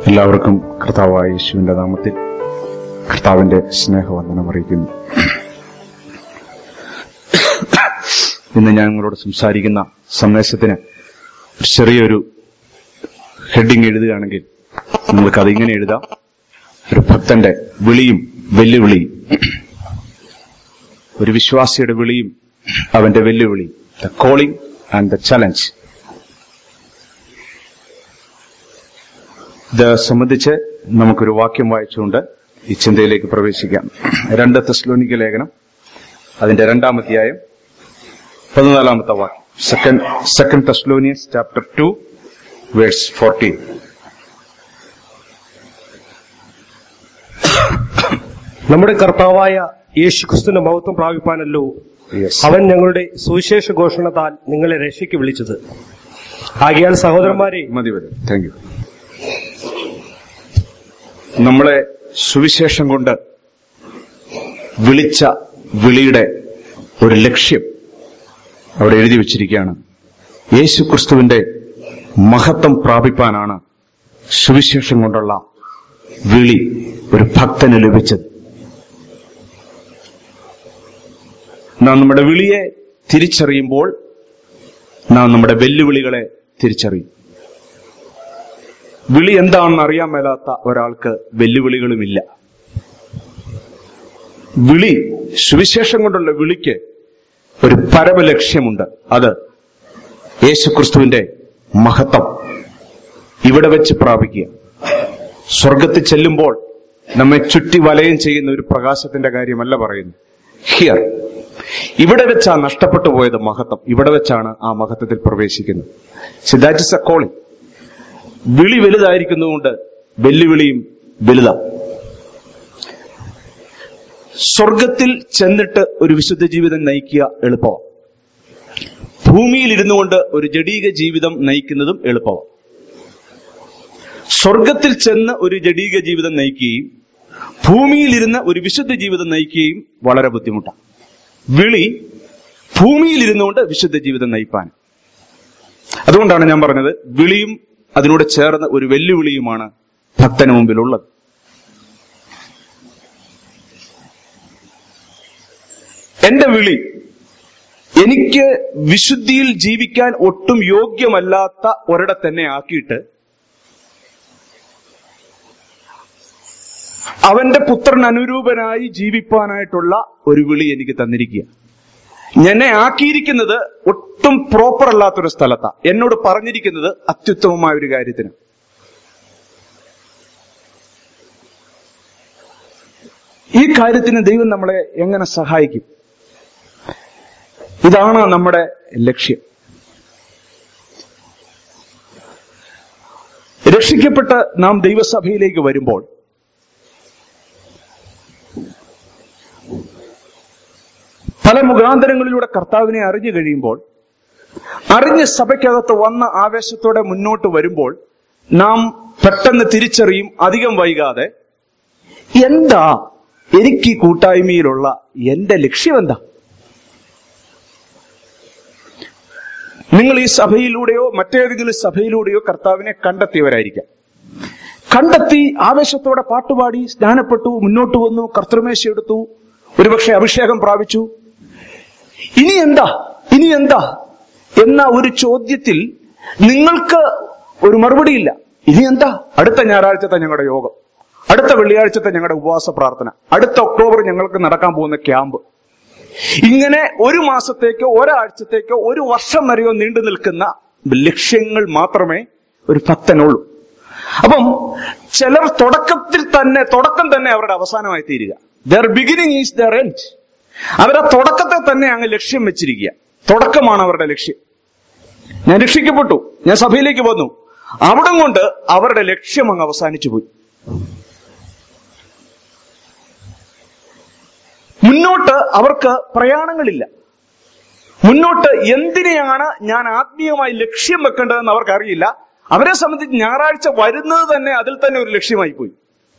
എല്ലാവർക്കും കർത്താവായ യേശുവിന്റെ നാമത്തിൽ കർത്താവിന്റെ സ്നേഹവന്ദനം അറിയിക്കുന്നു ഇന്ന് ഞാൻ നിങ്ങളോട് സംസാരിക്കുന്ന സന്ദേശത്തിന് ഒരു ചെറിയൊരു ഹെഡിങ് എഴുതുകയാണെങ്കിൽ നിങ്ങൾക്ക് അതിങ്ങനെ എഴുതാം ഒരു ഭക്തന്റെ വിളിയും വെല്ലുവിളിയും ഒരു വിശ്വാസിയുടെ വിളിയും അവന്റെ വെല്ലുവിളി the calling and the challenge ഇത് സംബന്ധിച്ച് നമുക്കൊരു വാക്യം വായിച്ചുകൊണ്ട് ഈ ചിന്തയിലേക്ക് പ്രവേശിക്കാം രണ്ട് തെസ്ലോനിക്ക ലേഖനം അതിന്റെ രണ്ടാമധ്യായം പതിനാലാമത്തെ വാക്യം second second Thessalonians chapter two verse fourteen നമ്മുടെ കർത്താവായ യേശുക്രിസ്തുവിന്റെ മഹത്വം പ്രാപിപ്പാനല്ലോ അവൻ ഞങ്ങളുടെ സുവിശേഷ ഘോഷണത്താൽ നിങ്ങളെ രക്ഷയ്ക്ക് വിളിച്ചത് ആകിയാൽ സഹോദരന്മാരെ മതി മതി താങ്ക് യു നമ്മളെ സുവിശേഷം കൊണ്ട് വിളിച്ച വിളിയുടെ ഒരു ലക്ഷ്യം അവിടെ എഴുതി വച്ചിരിക്കുകയാണ് യേശു ക്രിസ്തുവിന്റെ മഹത്വം പ്രാപിപ്പാനാണ് സുവിശേഷം കൊണ്ടുള്ള വിളി ഒരു ഭക്തന് ലഭിച്ചത് നാം നമ്മുടെ വിളിയെ തിരിച്ചറിയുമ്പോൾ നാം നമ്മുടെ വെല്ലുവിളികളെ തിരിച്ചറിയും വിളി എന്താണെന്ന് അറിയാൻ മേലാത്ത ഒരാൾക്ക് വെല്ലുവിളികളുമില്ല വിളി സുവിശേഷം കൊണ്ടുള്ള വിളിക്ക് ഒരു പരമലക്ഷ്യമുണ്ട് അത് യേശുക്രിസ്തുവിന്റെ മഹത്വം ഇവിടെ വെച്ച് പ്രാപിക്കുക സ്വർഗത്തിൽ ചെല്ലുമ്പോൾ നമ്മെ ചുറ്റി വലയം ചെയ്യുന്ന ഒരു പ്രകാശത്തിന്റെ കാര്യമല്ല പറയുന്നു ഹിയർ ഇവിടെ വെച്ചാ നഷ്ടപ്പെട്ടു പോയത് മഹത്വം ഇവിടെ വെച്ചാണ് ആ മഹത്വത്തിൽ പ്രവേശിക്കുന്നത് സിദ്ധാജിസ് അക്കോളി വിളി വലുതായിരിക്കുന്നതുകൊണ്ട് വെല്ലുവിളിയും വലുതാണ് സ്വർഗത്തിൽ ചെന്നിട്ട് ഒരു വിശുദ്ധ ജീവിതം നയിക്കുക എളുപ്പമാണ് ഭൂമിയിൽ ഇരുന്നു കൊണ്ട് ഒരു ജഡീക ജീവിതം നയിക്കുന്നതും എളുപ്പമാണ് സ്വർഗത്തിൽ ചെന്ന് ഒരു ജഡീക ജീവിതം നയിക്കുകയും ഭൂമിയിൽ ഇരുന്ന് ഒരു വിശുദ്ധ ജീവിതം നയിക്കുകയും വളരെ ബുദ്ധിമുട്ടാണ് വിളി ഭൂമിയിൽ ഇരുന്നുകൊണ്ട് വിശുദ്ധ ജീവിതം നയിപ്പാൻ അതുകൊണ്ടാണ് ഞാൻ പറഞ്ഞത് വിളിയും അതിനോട് ചേർന്ന് ഒരു വെല്ലുവിളിയുമാണ് ഭക്തന് മുമ്പിലുള്ളത് എന്റെ വിളി എനിക്ക് വിശുദ്ധിയിൽ ജീവിക്കാൻ ഒട്ടും യോഗ്യമല്ലാത്ത ഒരിടത്തന്നെ ആക്കിയിട്ട് അവന്റെ പുത്രൻ അനുരൂപനായി ജീവിപ്പാനായിട്ടുള്ള ഒരു വിളി എനിക്ക് തന്നിരിക്കുക എന്നെ ആക്കിയിരിക്കുന്നത് ഒട്ടും പ്രോപ്പർ അല്ലാത്തൊരു സ്ഥലത്താ എന്നോട് പറഞ്ഞിരിക്കുന്നത് അത്യുത്തമമായ ഒരു കാര്യത്തിന് ഈ കാര്യത്തിന് ദൈവം നമ്മളെ എങ്ങനെ സഹായിക്കും ഇതാണ് നമ്മുടെ ലക്ഷ്യം രക്ഷിക്കപ്പെട്ട് നാം ദൈവസഭയിലേക്ക് വരുമ്പോൾ പല മുഖാന്തരങ്ങളിലൂടെ കർത്താവിനെ അറിഞ്ഞു കഴിയുമ്പോൾ അറിഞ്ഞ് സഭയ്ക്കകത്ത് വന്ന ആവേശത്തോടെ മുന്നോട്ട് വരുമ്പോൾ നാം പെട്ടെന്ന് തിരിച്ചറിയും അധികം വൈകാതെ എന്താ എനിക്ക് ഈ കൂട്ടായ്മയിലുള്ള എന്റെ ലക്ഷ്യം എന്താ നിങ്ങൾ ഈ സഭയിലൂടെയോ മറ്റേതെങ്കിലും സഭയിലൂടെയോ കർത്താവിനെ കണ്ടെത്തിയവരായിരിക്കാം കണ്ടെത്തി ആവേശത്തോടെ പാട്ടുപാടി സ്നാനപ്പെട്ടു മുന്നോട്ട് വന്നു കർത്തൃമേശ എടുത്തു ഒരുപക്ഷെ അഭിഷേകം പ്രാപിച്ചു ഇനി എന്താ ഇനി എന്താ എന്ന ഒരു ചോദ്യത്തിൽ നിങ്ങൾക്ക് ഒരു മറുപടിയില്ല ഇനി എന്താ അടുത്ത ഞായറാഴ്ചത്തെ ഞങ്ങളുടെ യോഗം അടുത്ത വെള്ളിയാഴ്ചത്തെ ഞങ്ങളുടെ ഉപവാസ പ്രാർത്ഥന അടുത്ത ഒക്ടോബർ ഞങ്ങൾക്ക് നടക്കാൻ പോകുന്ന ക്യാമ്പ് ഇങ്ങനെ ഒരു മാസത്തേക്കോ ഒരാഴ്ചത്തേക്കോ ഒരു വർഷം വരെയോ നീണ്ടു നിൽക്കുന്ന ലക്ഷ്യങ്ങൾ മാത്രമേ ഒരു ഭക്തനുള്ളൂ അപ്പം ചിലർ തുടക്കത്തിൽ തന്നെ തുടക്കം തന്നെ അവരുടെ അവസാനമായി തീരുക their beginning is their end അവരുടെ തുടക്കത്തെ തന്നെ അങ്ങ് ലക്ഷ്യം വെച്ചിരിക്കുക തുടക്കമാണ് അവരുടെ ലക്ഷ്യം ഞാൻ രക്ഷിക്കപ്പെട്ടു ഞാൻ സഭയിലേക്ക് വന്നു അവിടം കൊണ്ട് അവരുടെ ലക്ഷ്യം അങ്ങ് അവസാനിച്ചു പോയി മുന്നോട്ട് അവർക്ക് പ്രയാണങ്ങളില്ല മുന്നോട്ട് എന്തിനെയാണ് ഞാൻ ആത്മീയമായി ലക്ഷ്യം വെക്കേണ്ടതെന്ന് അവർക്കറിയില്ല അവരെ സംബന്ധിച്ച് ഞായറാഴ്ച വരുന്നത് തന്നെ അതിൽ തന്നെ ഒരു ലക്ഷ്യമായി പോയി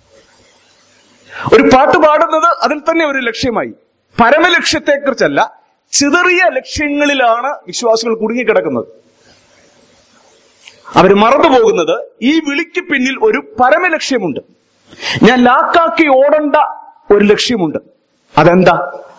ഒരു പാട്ട് പാടുന്നത് അതിൽ തന്നെ ഒരു ലക്ഷ്യമായി പരമലക്ഷ്യത്തെക്കുറിച്ചല്ല ചിതറിയ ലക്ഷ്യങ്ങളിലാണ് വിശ്വാസികൾ കുടുങ്ങിക്കിടക്കുന്നത് അവർ മറന്നുപോകുന്നത് ഈ വിളിക്ക് പിന്നിൽ ഒരു പരമലക്ഷ്യമുണ്ട് ഞാൻ ലാക്കാക്കി ഓടേണ്ട ഒരു ലക്ഷ്യമുണ്ട് അതെന്താ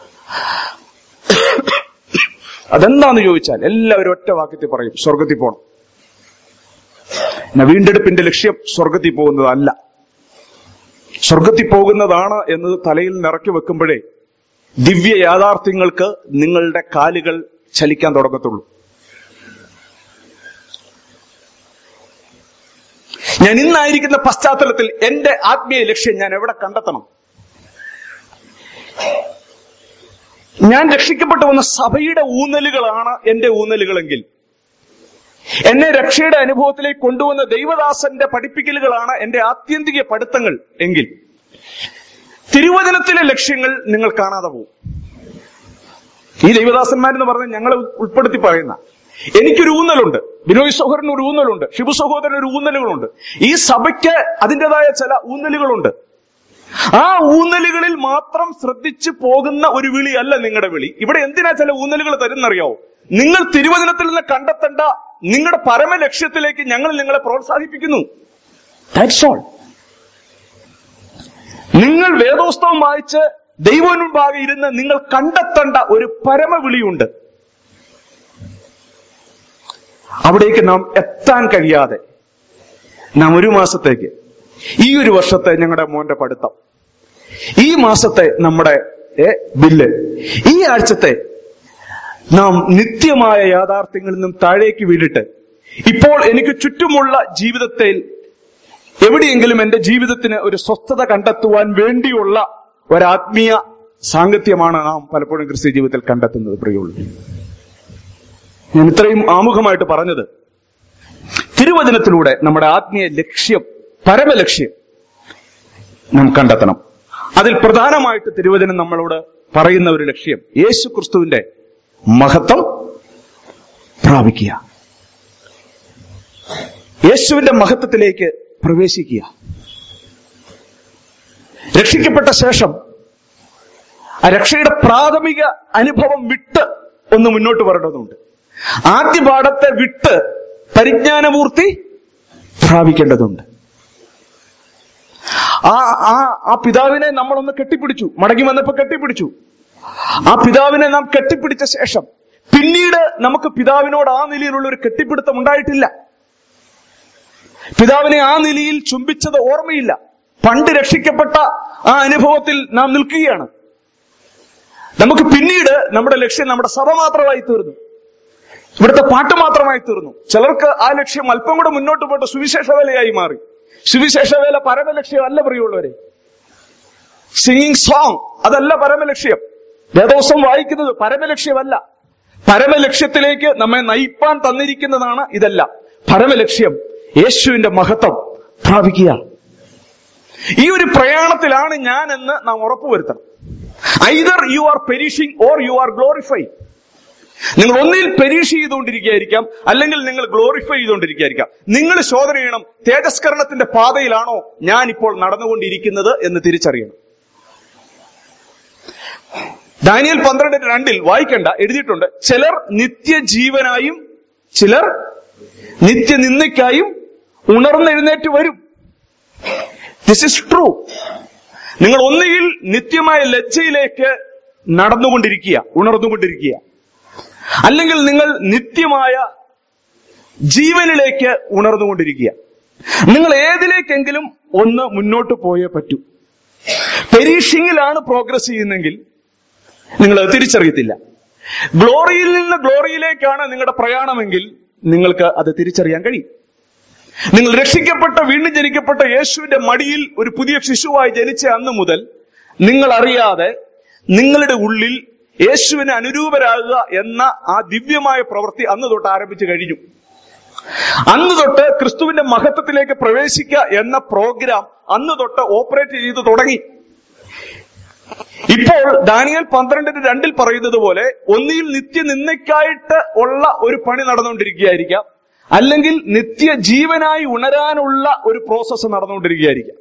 അതെന്താന്ന് ചോദിച്ചാൽ എല്ലാവരും ഒറ്റ വാക്യത്തിൽ പറയും സ്വർഗത്തിൽ പോകണം എന്നാ വീണ്ടെടുപ്പിന്റെ ലക്ഷ്യം സ്വർഗത്തിൽ പോകുന്നതല്ല സ്വർഗത്തിൽ പോകുന്നതാണ് എന്നത് തലയിൽ നിറക്കി വെക്കുമ്പോഴേ ദിവ്യ യാഥാർത്ഥ്യങ്ങൾക്ക് നിങ്ങളുടെ കാലുകൾ ചലിക്കാൻ തുടങ്ങത്തുള്ളൂ ഞാൻ ഇന്നായിരിക്കുന്ന പശ്ചാത്തലത്തിൽ എന്റെ ആത്മീയ ലക്ഷ്യം ഞാൻ എവിടെ കണ്ടെത്തണം ഞാൻ രക്ഷിക്കപ്പെട്ടു വന്ന സഭയുടെ ഊന്നലുകളാണ് എന്റെ ഊന്നലുകളെങ്കിൽ എന്നെ രക്ഷയുടെ അനുഭവത്തിലേക്ക് കൊണ്ടുവന്ന ദൈവദാസന്റെ പഠിപ്പിക്കലുകളാണ് എന്റെ ആത്യന്തിക പഠിത്തങ്ങൾ എങ്കിൽ തിരുവചനത്തിലെ ലക്ഷ്യങ്ങൾ നിങ്ങൾ കാണാതെ പോകും ഈ ദൈവദാസന്മാരെന്ന് പറഞ്ഞ് ഞങ്ങൾ ഉൾപ്പെടുത്തി പറയുന്ന എനിക്കൊരു ഊന്നലുണ്ട് ബിനോയ് സഹോദരന് ഒരു ഊന്നലുണ്ട് ഷിബു സഹോദരന് ഒരു ഊന്നലുകളുണ്ട് ഈ സഭയ്ക്ക് അതിൻ്റെതായ ചില ഊന്നലുകളുണ്ട് ആ ഊന്നലുകളിൽ മാത്രം ശ്രദ്ധിച്ചു പോകുന്ന ഒരു വിളിയല്ല നിങ്ങളുടെ വിളി ഇവിടെ എന്തിനാ ചില ഊന്നലുകൾ തരുന്നറിയാവോ നിങ്ങൾ തിരുവചനത്തിൽ നിന്ന് കണ്ടെത്തേണ്ട നിങ്ങളുടെ പരമ ലക്ഷ്യത്തിലേക്ക് ഞങ്ങൾ നിങ്ങളെ പ്രോത്സാഹിപ്പിക്കുന്നു ദാറ്റ്സ് ഓൾ നിങ്ങൾ വേദോസ്തവം വായിച്ച് ദൈവമുൻപാകെ ഇരുന്ന് നിങ്ങൾ കണ്ടെത്തേണ്ട ഒരു പരമവിളിയുണ്ട് അവിടേക്ക് നാം എത്താൻ കഴിയാതെ നാം ഒരു മാസത്തേക്ക് ഈ ഒരു വർഷത്തെ ഞങ്ങളുടെ മോന്റെ പഠിത്തം ഈ മാസത്തെ നമ്മുടെ ഏ, ബില്ല് ഈ ആഴ്ചത്തെ നാം നിത്യമായ യാഥാർത്ഥ്യങ്ങളിൽ നിന്നും താഴേക്ക് വീണിട്ട് ഇപ്പോൾ എനിക്ക് ചുറ്റുമുള്ള ജീവിതത്തിൽ എവിടെയെങ്കിലും എന്റെ ജീവിതത്തിന് ഒരു സ്വസ്ഥത കണ്ടെത്തുവാൻ വേണ്ടിയുള്ള ഒരാത്മീയ സാങ്കത്യമാണ് നാം പലപ്പോഴും ക്രിസ്ത്യ ജീവിതത്തിൽ കണ്ടെത്തുന്നത് പ്രിയുള്ളൂ ഞാൻ ഇത്രയും ആമുഖമായിട്ട് പറഞ്ഞത് തിരുവചനത്തിലൂടെ നമ്മുടെ ആത്മീയ ലക്ഷ്യം പരമലക്ഷ്യം നാം കണ്ടെത്തണം അതിൽ പ്രധാനമായിട്ട് തിരുവചനം നമ്മളോട് പറയുന്ന ഒരു ലക്ഷ്യം യേശു ക്രിസ്തുവിന്റെ മഹത്വം പ്രാപിക്കുക യേശുവിന്റെ മഹത്വത്തിലേക്ക് പ്രവേശിക്കുക രക്ഷിക്കപ്പെട്ട ശേഷം ആ രക്ഷയുടെ പ്രാഥമിക അനുഭവം വിട്ട് ഒന്ന് മുന്നോട്ട് വരേണ്ടതുണ്ട് ആദ്യ പാഠത്തെ വിട്ട് പരിജ്ഞാനപൂർത്തി പ്രാപിക്കേണ്ടതുണ്ട് ആ ആ ആ പിതാവിനെ നമ്മളൊന്ന് കെട്ടിപ്പിടിച്ചു മടങ്ങി വന്നപ്പോ കെട്ടിപ്പിടിച്ചു ആ പിതാവിനെ നാം കെട്ടിപ്പിടിച്ച ശേഷം പിന്നീട് നമുക്ക് പിതാവിനോട് ആ നിലയിലുള്ള ഒരു കെട്ടിപ്പിടുത്തം ഉണ്ടായിട്ടില്ല പിതാവിനെ ആ നിലയിൽ ചുംബിച്ചത് ഓർമ്മയില്ല പണ്ട് രക്ഷിക്കപ്പെട്ട ആ അനുഭവത്തിൽ നാം നിൽക്കുകയാണ് നമുക്ക് പിന്നീട് നമ്മുടെ ലക്ഷ്യം നമ്മുടെ സഭ മാത്രമായി തീർന്നു ഇവിടുത്തെ പാട്ട് മാത്രമായി തീർന്നു ചിലർക്ക് ആ ലക്ഷ്യം അല്പം കൂടെ മുന്നോട്ട് പോയിട്ട് സുവിശേഷ വേലയായി മാറി സുവിശേഷ വേല പരമലക്ഷ്യം അല്ല പ്രിയമുള്ളവരെ സിംഗിങ് സോങ് അതല്ല പരമലക്ഷ്യം വേദോസം വായിക്കുന്നത് പരമലക്ഷ്യമല്ല പരമലക്ഷ്യത്തിലേക്ക് നമ്മെ നയിപ്പാൻ തന്നിരിക്കുന്നതാണ് ഇതല്ല പരമലക്ഷ്യം യേശുവിന്റെ മഹത്വം പ്രാപിക്കുക ഈ ഒരു പ്രയാണത്തിലാണ് ഞാൻ എന്ന് നാം ഉറപ്പുവരുത്തണം either you are perishing or you are glorify നിങ്ങൾ ഒന്നിൽ പരീക്ഷ ചെയ്തുകൊണ്ടിരിക്കുകയായിരിക്കാം അല്ലെങ്കിൽ നിങ്ങൾ ഗ്ലോറിഫൈ ചെയ്തുകൊണ്ടിരിക്കുകയായിരിക്കാം നിങ്ങൾ ശോധന ചെയ്യണം തേജസ്കരണത്തിന്റെ പാതയിലാണോ ഞാൻ ഇപ്പോൾ നടന്നുകൊണ്ടിരിക്കുന്നത് എന്ന് തിരിച്ചറിയണം ദാനിയൽ പന്ത്രണ്ട് രണ്ടിൽ വായിക്കണ്ട എഴുതിയിട്ടുണ്ട് ചിലർ നിത്യജീവനായും ചിലർ നിത്യനിന്ദയ്ക്കായും ഉണർന്നെഴുന്നേറ്റ് വരും ദിസ് ഇസ് ട്രൂ നിങ്ങൾ ഒന്നുകിൽ നിത്യമായ ലജ്ജയിലേക്ക് നടന്നുകൊണ്ടിരിക്കുക ഉണർന്നുകൊണ്ടിരിക്കുക അല്ലെങ്കിൽ നിങ്ങൾ നിത്യമായ ജീവനിലേക്ക് ഉണർന്നുകൊണ്ടിരിക്കുക നിങ്ങൾ ഏതിലേക്കെങ്കിലും ഒന്ന് മുന്നോട്ട് പോയേ പറ്റൂ പെരീഷിങ്ങിലാണ് പ്രോഗ്രസ് ചെയ്യുന്നെങ്കിൽ നിങ്ങൾ അത് തിരിച്ചറിയത്തില്ല ഗ്ലോറിയിൽ നിന്ന് ഗ്ലോറിയിലേക്കാണ് നിങ്ങളുടെ പ്രയാണമെങ്കിൽ നിങ്ങൾക്ക് അത് തിരിച്ചറിയാൻ കഴിയും നിങ്ങൾ രക്ഷിക്കപ്പെട്ട വീണ്ടും ജനിക്കപ്പെട്ട യേശുവിന്റെ മടിയിൽ ഒരു പുതിയ ശിശുവായി ജനിച്ച അന്ന് മുതൽ നിങ്ങൾ അറിയാതെ നിങ്ങളുടെ ഉള്ളിൽ യേശുവിന് അനുരൂപരാകുക എന്ന ആ ദിവ്യമായ പ്രവൃത്തി അന്ന് തൊട്ട് ആരംഭിച്ചു കഴിഞ്ഞു അന്ന് തൊട്ട് ക്രിസ്തുവിന്റെ മഹത്വത്തിലേക്ക് പ്രവേശിക്കുക എന്ന പ്രോഗ്രാം അന്ന് തൊട്ട് ഓപ്പറേറ്റ് ചെയ്തു തുടങ്ങി ഇപ്പോൾ ദാനിയൽ പന്ത്രണ്ടിന് രണ്ടിൽ പറയുന്നത് പോലെ ഒന്നിയിൽ നിത്യനിന്ദയ്ക്കായിട്ട് ഉള്ള ഒരു പണി നടന്നുകൊണ്ടിരിക്കുകയായിരിക്കാം അല്ലെങ്കിൽ നിത്യജീവനായി ഉണരാനുള്ള ഒരു പ്രോസസ്സ് നടന്നുകൊണ്ടിരിക്കുകയായിരിക്കാം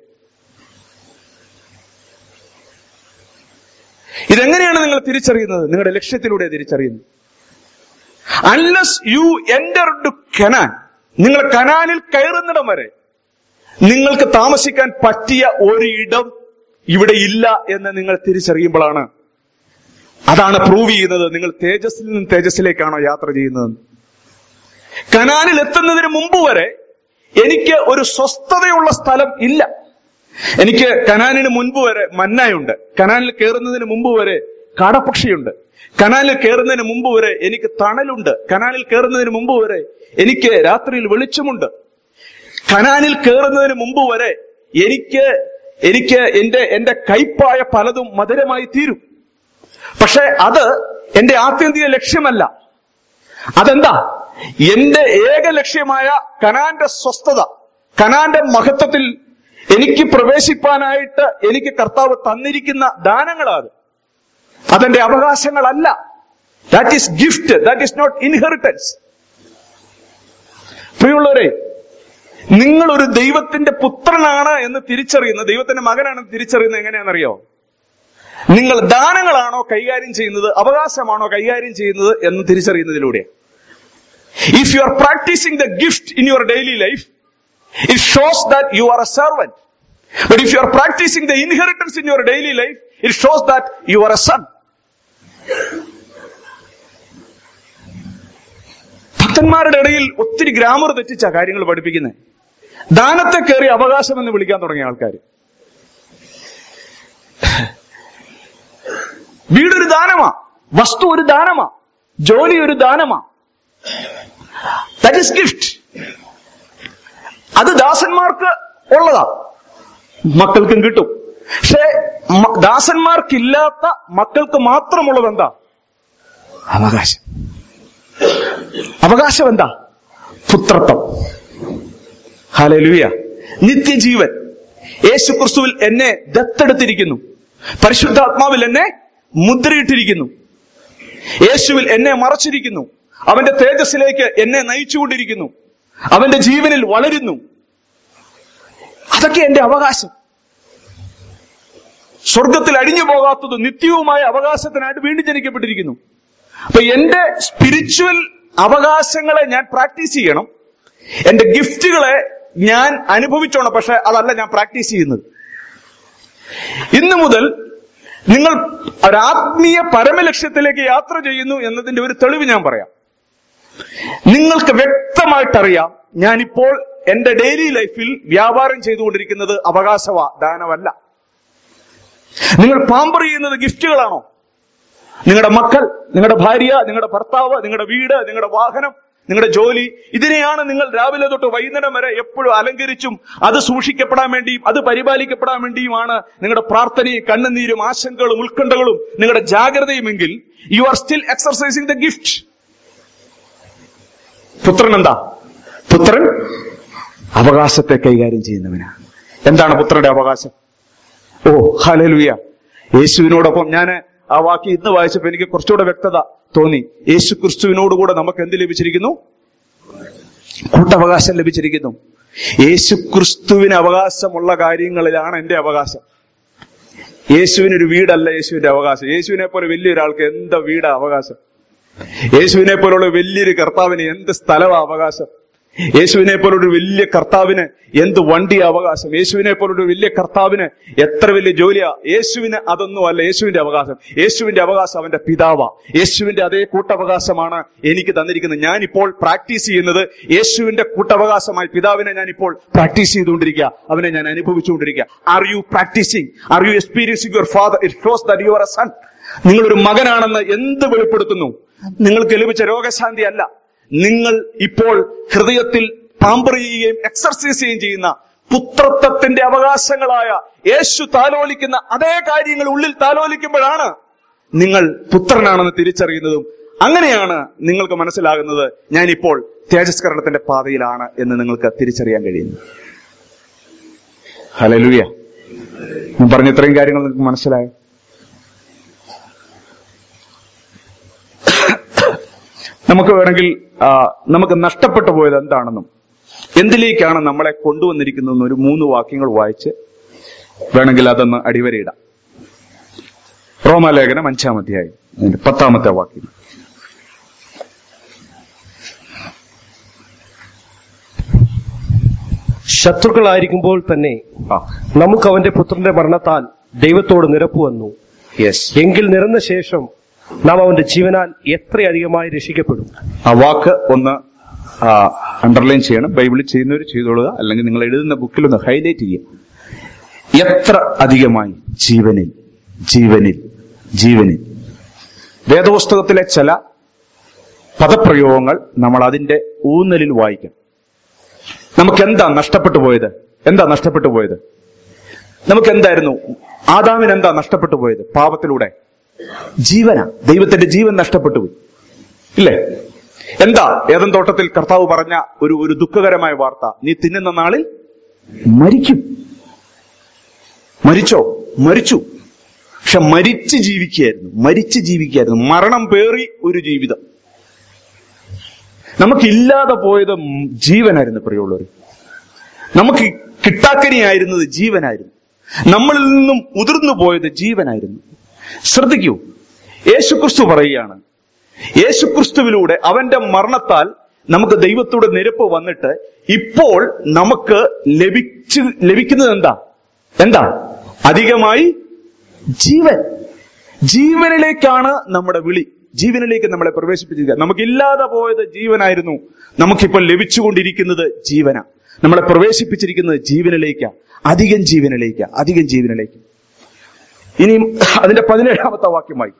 ഇതെങ്ങനെയാണ് നിങ്ങൾ തിരിച്ചറിയുന്നത് നിങ്ങളുടെ ലക്ഷ്യത്തിലൂടെ തിരിച്ചറിയുന്നത് unless you enter to Canaan നിങ്ങൾ കനാനിൽ കയറുന്നിടം വരെ നിങ്ങൾക്ക് താമസിക്കാൻ പറ്റിയ ഒരു ഇടം ഇവിടെ ഇല്ല എന്ന് നിങ്ങൾ തിരിച്ചറിയുമ്പോഴാണ് അതാണ് പ്രൂവ് ചെയ്യുന്നത് നിങ്ങൾ തേജസ്സിൽ നിന്ന് തേജസ്സിലേക്കാണോ യാത്ര ചെയ്യുന്നത് കനാനിൽ എത്തുന്നതിന് മുമ്പ് വരെ എനിക്ക് ഒരു സ്വസ്ഥതയുള്ള സ്ഥലം ഇല്ല എനിക്ക് കനാനിന് മുൻപ് വരെ മന്നായുണ്ട് കനാനിൽ കയറുന്നതിന് മുമ്പ് വരെ കാടപ്പക്ഷിയുണ്ട് കനാലിൽ കയറുന്നതിന് മുമ്പ് വരെ എനിക്ക് തണലുണ്ട് കനാലിൽ കയറുന്നതിന് മുമ്പ് വരെ എനിക്ക് രാത്രിയിൽ വെളിച്ചമുണ്ട് കനാനിൽ കയറുന്നതിന് മുമ്പ് വരെ എനിക്ക് എനിക്ക് എന്റെ എന്റെ കൈപ്പായ പലതും മധുരമായി തീരും പക്ഷെ അത് എന്റെ ആത്യന്തിക ലക്ഷ്യമല്ല അതെന്താ എന്റെ ഏക ലക്ഷ്യമായ കനാന്റെ സ്വസ്ഥത കനാന്റെ മഹത്വത്തിൽ എനിക്ക് പ്രവേശിപ്പാനായിട്ട് എനിക്ക് കർത്താവ് തന്നിരിക്കുന്ന ദാനങ്ങളാണ് അതെന്റെ അവകാശങ്ങളല്ല that is gift that is not inheritance പ്രിയമുള്ളവരെ നിങ്ങൾ ഒരു ദൈവത്തിന്റെ പുത്രനാണ് എന്ന് തിരിച്ചറിയുന്നത് ദൈവത്തിന്റെ മകനാണെന്ന് തിരിച്ചറിയുന്നത് എങ്ങനെയാണെന്നറിയോ നിങ്ങൾ ദാനങ്ങളാണോ കൈകാര്യം ചെയ്യുന്നത് അവകാശമാണോ കൈകാര്യം ചെയ്യുന്നത് എന്ന് തിരിച്ചറിയുന്നതിലൂടെ if you are practising the gift in your daily life it shows that you are a servant but if you are practising the inheritance in your daily life it shows that you are a son ഭക്തന്മാരുടെ ഇടയിൽ ഒത്തിരി grammar തെറ്റിച്ച കാര്യങ്ങൾ പഠിപ്പിക്കുന്നത് ദാനത്തെ കയറി അവകാശം എന്ന് വിളിക്കാൻ തുടങ്ങിയ ആൾക്കാർ വീടൊരു ദാനമാ വസ്തു ഒരു ദാനമാ ജോലി ഒരു ദാനമാ ദാറ്റ് ഇസ് ഗിഫ്റ്റ് അത് ദാസന്മാർക്ക് ഉള്ളതാ മക്കൾക്കും കിട്ടും പക്ഷേ മ- ദാസന്മാർക്കില്ലാത്ത മക്കൾക്ക് മാത്രമുള്ളത് എന്താ അവകാശം അവകാശം എന്താ പുത്രത്വം ഹാലലുയ നിത്യജീവൻ യേശു ക്രിസ്തുവിൽ എന്നെ ദത്തെടുത്തിരിക്കുന്നു പരിശുദ്ധാത്മാവിൽ എന്നെ മുദ്രയിട്ടിരിക്കുന്നു യേശുവിൽ എന്നെ മറച്ചിരിക്കുന്നു അവന്റെ തേജസ്സിലേക്ക് എന്നെ നയിച്ചുകൊണ്ടിരിക്കുന്നു അവന്റെ ജീവനിൽ വളരുന്നു അതൊക്കെ എന്റെ അവകാശം സ്വർഗത്തിൽ അടിഞ്ഞു പോകാത്തത് നിത്യവുമായ അവകാശത്തിനായിട്ട് വീണ്ടും ജനിക്കപ്പെട്ടിരിക്കുന്നു അപ്പൊ എന്റെ സ്പിരിച്വൽ അവകാശങ്ങളെ ഞാൻ പ്രാക്ടീസ് ചെയ്യണം എന്റെ ഗിഫ്റ്റുകളെ ഞാൻ അനുഭവിച്ചോണം പക്ഷെ അതല്ല ഞാൻ പ്രാക്ടീസ് ചെയ്യുന്നത് ഇന്നു മുതൽ നിങ്ങൾ ഒരാത്മീയ പരമലക്ഷ്യത്തിലേക്ക് യാത്ര ചെയ്യുന്നു എന്നതിന്റെ ഒരു തെളിവ് ഞാൻ പറയാം നിങ്ങൾക്ക് വ്യക്തമായിട്ടറിയാം ഞാനിപ്പോൾ എന്റെ ഡെയിലി ലൈഫിൽ വ്യാപാരം ചെയ്തുകൊണ്ടിരിക്കുന്നത് അവകാശവാ ദാനമല്ല നിങ്ങൾ പാമ്പർ ചെയ്യുന്നത് ഗിഫ്റ്റുകളാണോ നിങ്ങളുടെ മക്കൾ നിങ്ങളുടെ ഭാര്യ നിങ്ങളുടെ ഭർത്താവ് നിങ്ങളുടെ വീട് നിങ്ങളുടെ വാഹനം നിങ്ങളുടെ ജോലി ഇതിനെയാണ് നിങ്ങൾ രാവിലെ തൊട്ട് വൈകുന്നേരം വരെ എപ്പോഴും അലങ്കരിച്ചും അത് സൂക്ഷിക്കപ്പെടാൻ വേണ്ടിയും അത് പരിപാലിക്കപ്പെടാൻ വേണ്ടിയുമാണ് നിങ്ങളുടെ പ്രാർത്ഥനയും കണ്ണുനീരും ആശങ്കകളും ഉത്കണ്ഠകളും നിങ്ങളുടെ ജാഗ്രതയുമെങ്കിൽ you are still exercising the gift പുത്രൻ എന്താ പുത്രൻ അവകാശത്തെ കൈകാര്യം ചെയ്യുന്നവനാണ് എന്താണ് പുത്രന്റെ അവകാശം ഓ ഹലലുയ യേശുവിനോടൊപ്പം ഞാൻ ആ വാക്ക് ഇന്ന് വായിച്ചപ്പോ എനിക്ക് കുറച്ചുകൂടെ വ്യക്തത തോന്നി യേശു ക്രിസ്തുവിനോടുകൂടെ നമുക്ക് എന്ത് ലഭിച്ചിരിക്കുന്നു കൂട്ടവകാശം ലഭിച്ചിരിക്കുന്നു യേശു ക്രിസ്തുവിന് അവകാശമുള്ള കാര്യങ്ങളിലാണ് എന്റെ അവകാശം യേശുവിനൊരു വീടല്ല യേശുവിന്റെ അവകാശം യേശുവിനെ പോലെ വലിയൊരാൾക്ക് എന്താ വീടാ അവകാശം യേശുവിനെ പോലുള്ള വലിയൊരു കർത്താവിന് എന്ത് സ്ഥലമാ അവകാശം യേശുവിനെ പോലൊരു വലിയ കർത്താവിന് എന്ത് വണ്ടി അവകാശം യേശുവിനെ പോലൊരു വലിയ കർത്താവിന് എത്ര വലിയ ജോലിയാ യേശുവിന് അതൊന്നും അല്ല യേശുവിന്റെ അവകാശം യേശുവിന്റെ അവകാശം അവന്റെ പിതാവാ യേശുവിന്റെ അതേ കൂട്ടവകാശമാണ് എനിക്ക് തന്നിരിക്കുന്നത് ഞാനിപ്പോൾ പ്രാക്ടീസ് ചെയ്യുന്നത് യേശുവിന്റെ കൂട്ടവകാശമായി പിതാവിനെ ഞാനിപ്പോൾ പ്രാക്ടീസ് ചെയ്തുകൊണ്ടിരിക്കുക അവനെ ഞാൻ അനുഭവിച്ചുകൊണ്ടിരിക്കുക are you practising are you experiencing your father it shows that you are a son നിങ്ങളൊരു മകനാണെന്ന് എന്ത് വെളിപ്പെടുത്തുന്നു നിങ്ങൾക്ക് ലഭിച്ച രോഗശാന്തി അല്ല നിങ്ങൾ ഇപ്പോൾ ഹൃദയത്തിൽ പാമ്പർ ചെയ്യുകയും എക്സർസൈസ് ചെയ്യുകയും ചെയ്യുന്ന പുത്രത്വത്തിന്റെ അവകാശങ്ങളായ യേശു താലോലിക്കുന്ന അതേ കാര്യങ്ങൾ ഉള്ളിൽ താലോലിക്കുമ്പോഴാണ് നിങ്ങൾ പുത്രനാണെന്ന് തിരിച്ചറിയുന്നതും അങ്ങനെയാണ് നിങ്ങൾക്ക് മനസ്സിലാകുന്നത് ഞാനിപ്പോൾ തേജസ്കരണത്തിന്റെ പാതയിലാണ് എന്ന് നിങ്ങൾക്ക് തിരിച്ചറിയാൻ കഴിയുന്നു ഹലലുയ ഞാൻ പറഞ്ഞ ഇത്രയും കാര്യങ്ങൾ നിങ്ങൾക്ക് മനസ്സിലായോ നമുക്ക് വേണമെങ്കിൽ ആ, നമുക്ക് നഷ്ടപ്പെട്ടു പോയത് എന്താണെന്നും എന്തിലേക്കാണ് നമ്മളെ കൊണ്ടുവന്നിരിക്കുന്നതെന്ന് ഒരു മൂന്ന് വാക്യങ്ങൾ വായിച്ച് വേണമെങ്കിൽ അതൊന്ന് അടിവരയിടാം റോമാലേഖനം അഞ്ചാം അധ്യായം അതിന്റെ പത്താമത്തെ വാക്യം ശത്രുക്കളായിരിക്കുമ്പോൾ തന്നെ ആ നമുക്ക് അവന്റെ പുത്രന്റെ മരണത്താൽ ദൈവത്തോട് നിരപ്പ് വന്നു യെസ് എങ്കിൽ നിറന്ന ശേഷം നാം അവന്റെ ജീവനാൽ എത്രയധികമായി രക്ഷിക്കപ്പെടും ആ വാക്ക് ഒന്ന് അണ്ടർലൈൻ ചെയ്യണം ബൈബിളിൽ ചെയ്യുന്നവർ ചെയ്തോളുക അല്ലെങ്കിൽ നിങ്ങൾ എഴുതുന്ന ബുക്കിൽ ഒന്ന് ഹൈലൈറ്റ് ചെയ്യുക എത്ര അധികമായി ജീവനിൽ ജീവനിൽ ജീവനിൽ വേദപുസ്തകത്തിലെ ചില പദപ്രയോഗങ്ങൾ നമ്മൾ അതിന്റെ ഊന്നലിൽ വായിക്കണം നമുക്ക് എന്താ നഷ്ടപ്പെട്ടു പോയത് എന്താ നഷ്ടപ്പെട്ടു പോയത് നമുക്ക് എന്തായിരുന്നു ആദാമിന് എന്താ നഷ്ടപ്പെട്ടു പോയത് പാപത്തിലൂടെ ജീവന ദൈവത്തിന്റെ ജീവൻ നഷ്ടപ്പെട്ടു പോയി ഇല്ലേ എന്താ ഏതൻ തോട്ടത്തിൽ കർത്താവ് പറഞ്ഞ ഒരു ഒരു ദുഃഖകരമായ വാർത്ത നീ തിന്നുന്ന നാളിൽ മരിക്കും മരിച്ചോ മരിച്ചു പക്ഷെ മരിച്ച് ജീവിക്കുകയായിരുന്നു മരിച്ച് ജീവിക്കുകയായിരുന്നു മരണം പേറി ഒരു ജീവിതം നമുക്കില്ലാതെ പോയത് ജീവനായിരുന്നു പ്രിയമുള്ളവർ നമുക്ക് കിട്ടാക്കനിയായിരുന്നത് ജീവനായിരുന്നു നമ്മളിൽ നിന്നും ഉതിർന്നു പോയത് ജീവനായിരുന്നു ശ്രദ്ധിക്കൂ യേശുക്രിസ്തു പറയുകയാണ് യേശുക്രിസ്തുവിലൂടെ അവന്റെ മരണത്താൽ നമുക്ക് ദൈവത്തോട് നിരപ്പ് വന്നിട്ട് ഇപ്പോൾ നമുക്ക് ലഭിച്ചു ലഭിക്കുന്നത് എന്താ എന്താ അധികമായി ജീവൻ ജീവനിലേക്കാണ് നമ്മുടെ വിളി ജീവനിലേക്ക് നമ്മളെ പ്രവേശിപ്പിച്ചിരിക്കുക നമുക്കില്ലാതെ പോയത് ജീവനായിരുന്നു നമുക്കിപ്പോൾ ലഭിച്ചുകൊണ്ടിരിക്കുന്നത് ജീവന നമ്മളെ പ്രവേശിപ്പിച്ചിരിക്കുന്നത് ജീവനിലേക്കാ അധികം ജീവനിലേക്കാ അധികം ജീവനിലേക്ക് ഇനിയും അതിന്റെ പതിനേഴാമത്തെ വാക്യമായി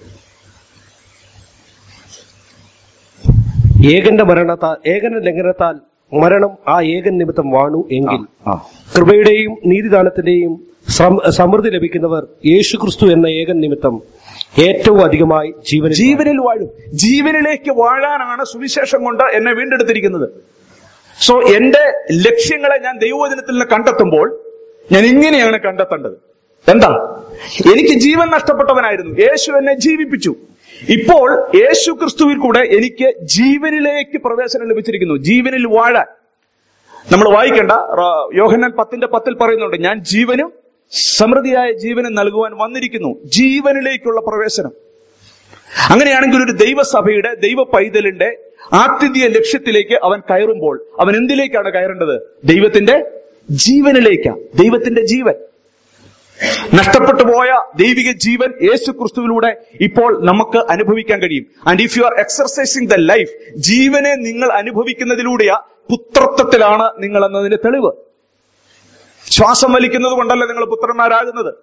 ഏകന്റെ മരണത്താൽ ഏകന്റെ ലംഘനത്താൽ മരണം ആ ഏകൻ നിമിത്തം വാണു എങ്കിൽ ആ കൃപയുടെയും നീതിദാനത്തിന്റെയും സം- സമൃദ്ധി ലഭിക്കുന്നവർ യേശുക്രിസ്തു എന്ന ഏകൻ നിമിത്തം ഏറ്റവും അധികമായി ജീവൻ ജീവനിൽ വാഴും ജീവനിലേക്ക് വാഴാനാണ് സുവിശേഷം കൊണ്ട് എന്നെ വീണ്ടെടുത്തിരിക്കുന്നത് സോ എന്റെ ലക്ഷ്യങ്ങളെ ഞാൻ ദൈവവചനത്തിൽ നിന്ന് കണ്ടെത്തുമ്പോൾ ഞാൻ ഇങ്ങനെയാണ് കണ്ടെത്തേണ്ടത് എന്താ എനിക്ക് ജീവൻ നഷ്ടപ്പെട്ടവനായിരുന്നു യേശു എന്നെ ജീവിപ്പിച്ചു ഇപ്പോൾ യേശു ക്രിസ്തുവിൽ കൂടെ എനിക്ക് ജീവനിലേക്ക് പ്രവേശനം ലഭിച്ചിരിക്കുന്നു ജീവനിൽ വാഴാൻ നമ്മൾ വായിക്കേണ്ട റ- യോഹന്നാൻ പത്തിന്റെ പത്തിൽ പറയുന്നുണ്ട് ഞാൻ ജീവനും സമൃദ്ധിയായ ജീവനും നൽകുവാൻ വന്നിരിക്കുന്നു ജീവനിലേക്കുള്ള പ്രവേശനം അങ്ങനെയാണെങ്കിൽ ഒരു ദൈവസഭയുടെ ദൈവ പൈതലിന്റെ ആത്യന്തിക ലക്ഷ്യത്തിലേക്ക് അവൻ കയറുമ്പോൾ അവൻ എന്തിലേക്കാണ് കയറേണ്ടത് ദൈവത്തിന്റെ ജീവനിലേക്കാ ദൈവത്തിന്റെ ജീവൻ നഷ്ടപ്പെട്ടു പോയ ദൈവിക ജീവൻ യേശു ക്രിസ്തുവിലൂടെ ഇപ്പോൾ നമുക്ക് അനുഭവിക്കാൻ കഴിയും and if you are exercising the life ജീവനെ നിങ്ങൾ അനുഭവിക്കുന്നതിലൂടെയാ പുത്രത്വത്തിലാണ് നിങ്ങൾ എന്നതിന്റെ തെളിവ് ശ്വാസം വലിക്കുന്നത് കൊണ്ടല്ല നിങ്ങൾ പുത്രന്മാരാകുന്നത്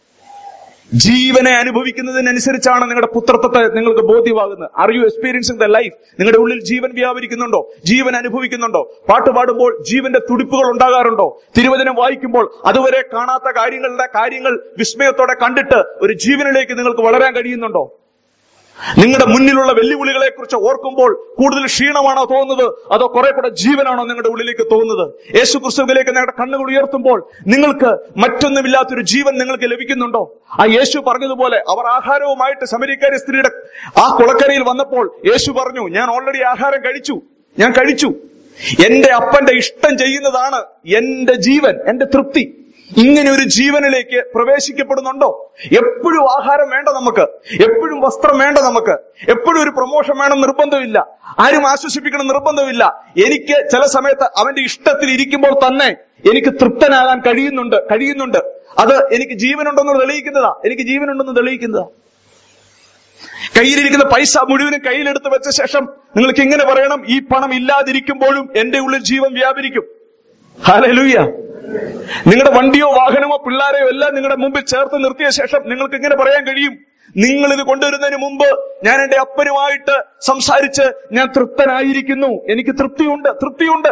ജീവനെ അനുഭവിക്കുന്നതിനനുസരിച്ചാണ് നിങ്ങളുടെ പുത്രത്വത്തെ നിങ്ങൾക്ക് ബോധ്യമാകുന്നത് are you experiencing the life നിങ്ങളുടെ ഉള്ളിൽ ജീവൻ വ്യാപരിക്കുന്നുണ്ടോ ജീവൻ അനുഭവിക്കുന്നുണ്ടോ പാട്ട് പാടുമ്പോൾ ജീവന്റെ തുടിപ്പുകൾ ഉണ്ടാകാറുണ്ടോ തിരുവചനം വായിക്കുമ്പോൾ അതുവരെ കാണാത്ത കാര്യങ്ങളുടെ കാര്യങ്ങൾ വിസ്മയത്തോടെ കണ്ടിട്ട് ഒരു ജീവനിലേക്ക് നിങ്ങൾക്ക് വളരാൻ കഴിയുന്നുണ്ടോ നിങ്ങളുടെ മുന്നിലുള്ള വെല്ലുവിളികളെ കുറിച്ച് ഓർക്കുമ്പോൾ കൂടുതൽ ക്ഷീണമാണോ തോന്നുന്നത് അതോ കുറെ കൂടെ ജീവനാണോ നിങ്ങളുടെ ഉള്ളിലേക്ക് തോന്നുന്നത് യേശു ക്രിസ്തുവിലേക്ക് നിങ്ങളുടെ കണ്ണുകൾ ഉയർത്തുമ്പോൾ നിങ്ങൾക്ക് മറ്റൊന്നുമില്ലാത്തൊരു ജീവൻ നിങ്ങൾക്ക് ലഭിക്കുന്നുണ്ടോ ആ യേശു പറഞ്ഞതുപോലെ അവർ ആഹാരവുമായിട്ട് ശമരിക്കാരി സ്ത്രീയുടെ ആ കുളക്കരയിൽ വന്നപ്പോൾ യേശു പറഞ്ഞു ഞാൻ ഓൾറെഡി ആഹാരം കഴിച്ചു ഞാൻ കഴിച്ചു എന്റെ അപ്പന്റെ ഇഷ്ടം ചെയ്യുന്നതാണ് എന്റെ ജീവൻ എന്റെ തൃപ്തി ഇങ്ങനെ ഒരു ജീവനിലേക്ക് പ്രവേശിക്കപ്പെടുന്നുണ്ടോ എപ്പോഴും ആഹാരം വേണ്ട നമുക്ക് എപ്പോഴും വസ്ത്രം വേണ്ട നമുക്ക് എപ്പോഴും ഒരു പ്രൊമോഷൻ വേണം നിർബന്ധമില്ല ആരും ആശ്വസിപ്പിക്കണം നിർബന്ധമില്ല എനിക്ക് ചില സമയത്ത് അവന്റെ ഇഷ്ടത്തിൽ ഇരിക്കുമ്പോൾ തന്നെ എനിക്ക് തൃപ്തനാകാൻ കഴിയുന്നുണ്ട് കഴിയുന്നുണ്ട് അത് എനിക്ക് ജീവനുണ്ടെന്ന് തെളിയിക്കുന്നതാ എനിക്ക് ജീവനുണ്ടെന്ന് തെളിയിക്കുന്നതാ കയ്യിലിരിക്കുന്ന പൈസ മുഴുവനും കയ്യിലെടുത്ത് വെച്ച ശേഷം നിങ്ങൾക്ക് ഇങ്ങനെ പറയണം ഈ പണം ഇല്ലാതിരിക്കുമ്പോഴും എന്റെ ഉള്ളിൽ ജീവൻ വ്യാപരിക്കും ഹാലലൂയ നിങ്ങളുടെ വണ്ടിയോ വാഹനമോ പിള്ളാരെയോ എല്ലാം നിങ്ങളുടെ മുമ്പിൽ ചേർത്ത് നിർത്തിയ ശേഷം നിങ്ങൾക്ക് ഇങ്ങനെ പറയാൻ കഴിയും നിങ്ങൾ ഇത് കൊണ്ടുവരുന്നതിന് മുമ്പ് ഞാൻ എന്റെ അപ്പനുമായിട്ട് സംസാരിച്ച് ഞാൻ തൃപ്തനായിരിക്കുന്നു എനിക്ക് തൃപ്തിയുണ്ട് തൃപ്തിയുണ്ട്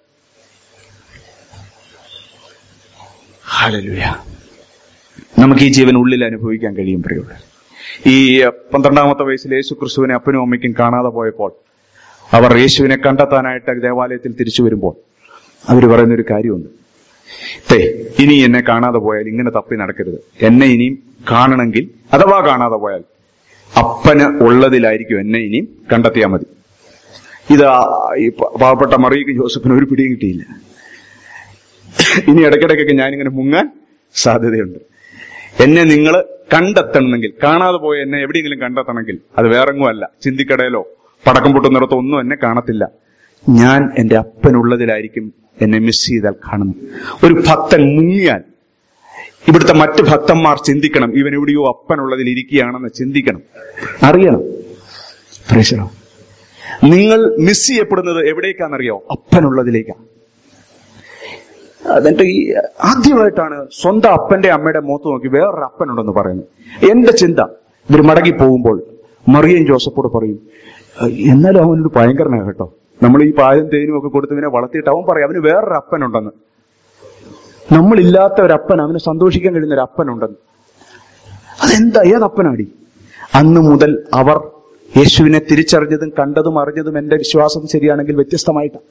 ഹാലലൂയ നമുക്ക് ഈ ജീവൻ ഉള്ളിൽ അനുഭവിക്കാൻ കഴിയും പ്രിയുള്ളൂ ഈ പന്ത്രണ്ടാമത്തെ വയസ്സിൽ യേശു ക്രിസ്തുവിനെ അപ്പനും അമ്മയ്ക്കും കാണാതെ പോയപ്പോൾ അവർ യേശുവിനെ കണ്ടെത്താനായിട്ട് ദേവാലയത്തിൽ തിരിച്ചു വരുമ്പോൾ അവർ പറയുന്ന ഒരു കാര്യമുണ്ട് തേ ഇനി എന്നെ കാണാതെ പോയാൽ ഇങ്ങനെ തപ്പി നടക്കരുത് എന്നെ ഇനിയും കാണണമെങ്കിൽ അഥവാ കാണാതെ പോയാൽ അപ്പന് ഉള്ളതിലായിരിക്കും എന്നെ ഇനിയും കണ്ടെത്തിയാൽ മതി ഇത് ആ ഈ പ- പാവപ്പെട്ട മറിയക്ക് ജോസഫിന് ഒരു പിടിയും കിട്ടിയില്ല ഇനി ഇടയ്ക്കിടയ്ക്കൊക്കെ ഞാനിങ്ങനെ മുങ്ങാൻ സാധ്യതയുണ്ട് എന്നെ നിങ്ങൾ കണ്ടെത്തണമെങ്കിൽ കാണാതെ പോയ എന്നെ എവിടെയെങ്കിലും കണ്ടെത്തണമെങ്കിൽ അത് വേറെങ്ങും അല്ല ചിന്തിക്കടയിലോ പടക്കം പൊട്ടുന്നിടത്തോ ഒന്നും എന്നെ കാണത്തില്ല ഞാൻ എന്റെ അപ്പനുള്ളതിലായിരിക്കും എന്നെ മിസ് ചെയ്താൽ കാണുന്നു ഒരു ഭക്തൻ മുങ്ങിയാൽ ഇവിടുത്തെ മറ്റ് ഭക്തന്മാർ ചിന്തിക്കണം ഇവൻ എവിടെയോ അപ്പനുള്ളതിൽ ഇരിക്കുകയാണെന്ന് ചിന്തിക്കണം അറിയണം പ്രേക്ഷണം നിങ്ങൾ മിസ് ചെയ്യപ്പെടുന്നത് എവിടേക്കാണെന്നറിയോ അപ്പനുള്ളതിലേക്കാണ് എന്നിട്ട് ഈ ആദ്യമായിട്ടാണ് സ്വന്തം അപ്പന്റെ അമ്മയുടെ മുഖത്ത് നോക്കി വേറൊരു അപ്പനുണ്ടെന്ന് പറയുന്നത് എന്റെ ചിന്ത ഇവർ മടങ്ങി പോകുമ്പോൾ മറിയൻ ജോസഫോട് പറയും എന്നാലും അവനൊരു ഭയങ്കരനാണ് കേട്ടോ നമ്മൾ ഈ പാലും തേനും ഒക്കെ കൊടുത്ത് ഇവനെ വളർത്തിയിട്ട് അവൻ പറയും അവന് വേറൊരു അപ്പനുണ്ടെന്ന് നമ്മളില്ലാത്ത ഒരു അപ്പൻ അവന് സന്തോഷിക്കാൻ കഴിയുന്ന ഒരു അപ്പനുണ്ടെന്ന് അതെന്താ ഏതപ്പനാടി അന്ന് മുതൽ അവർ യേശുവിനെ തിരിച്ചറിഞ്ഞതും കണ്ടതും അറിഞ്ഞതും എന്റെ വിശ്വാസം ശരിയാണെങ്കിൽ വ്യത്യസ്തമായിട്ടാണ്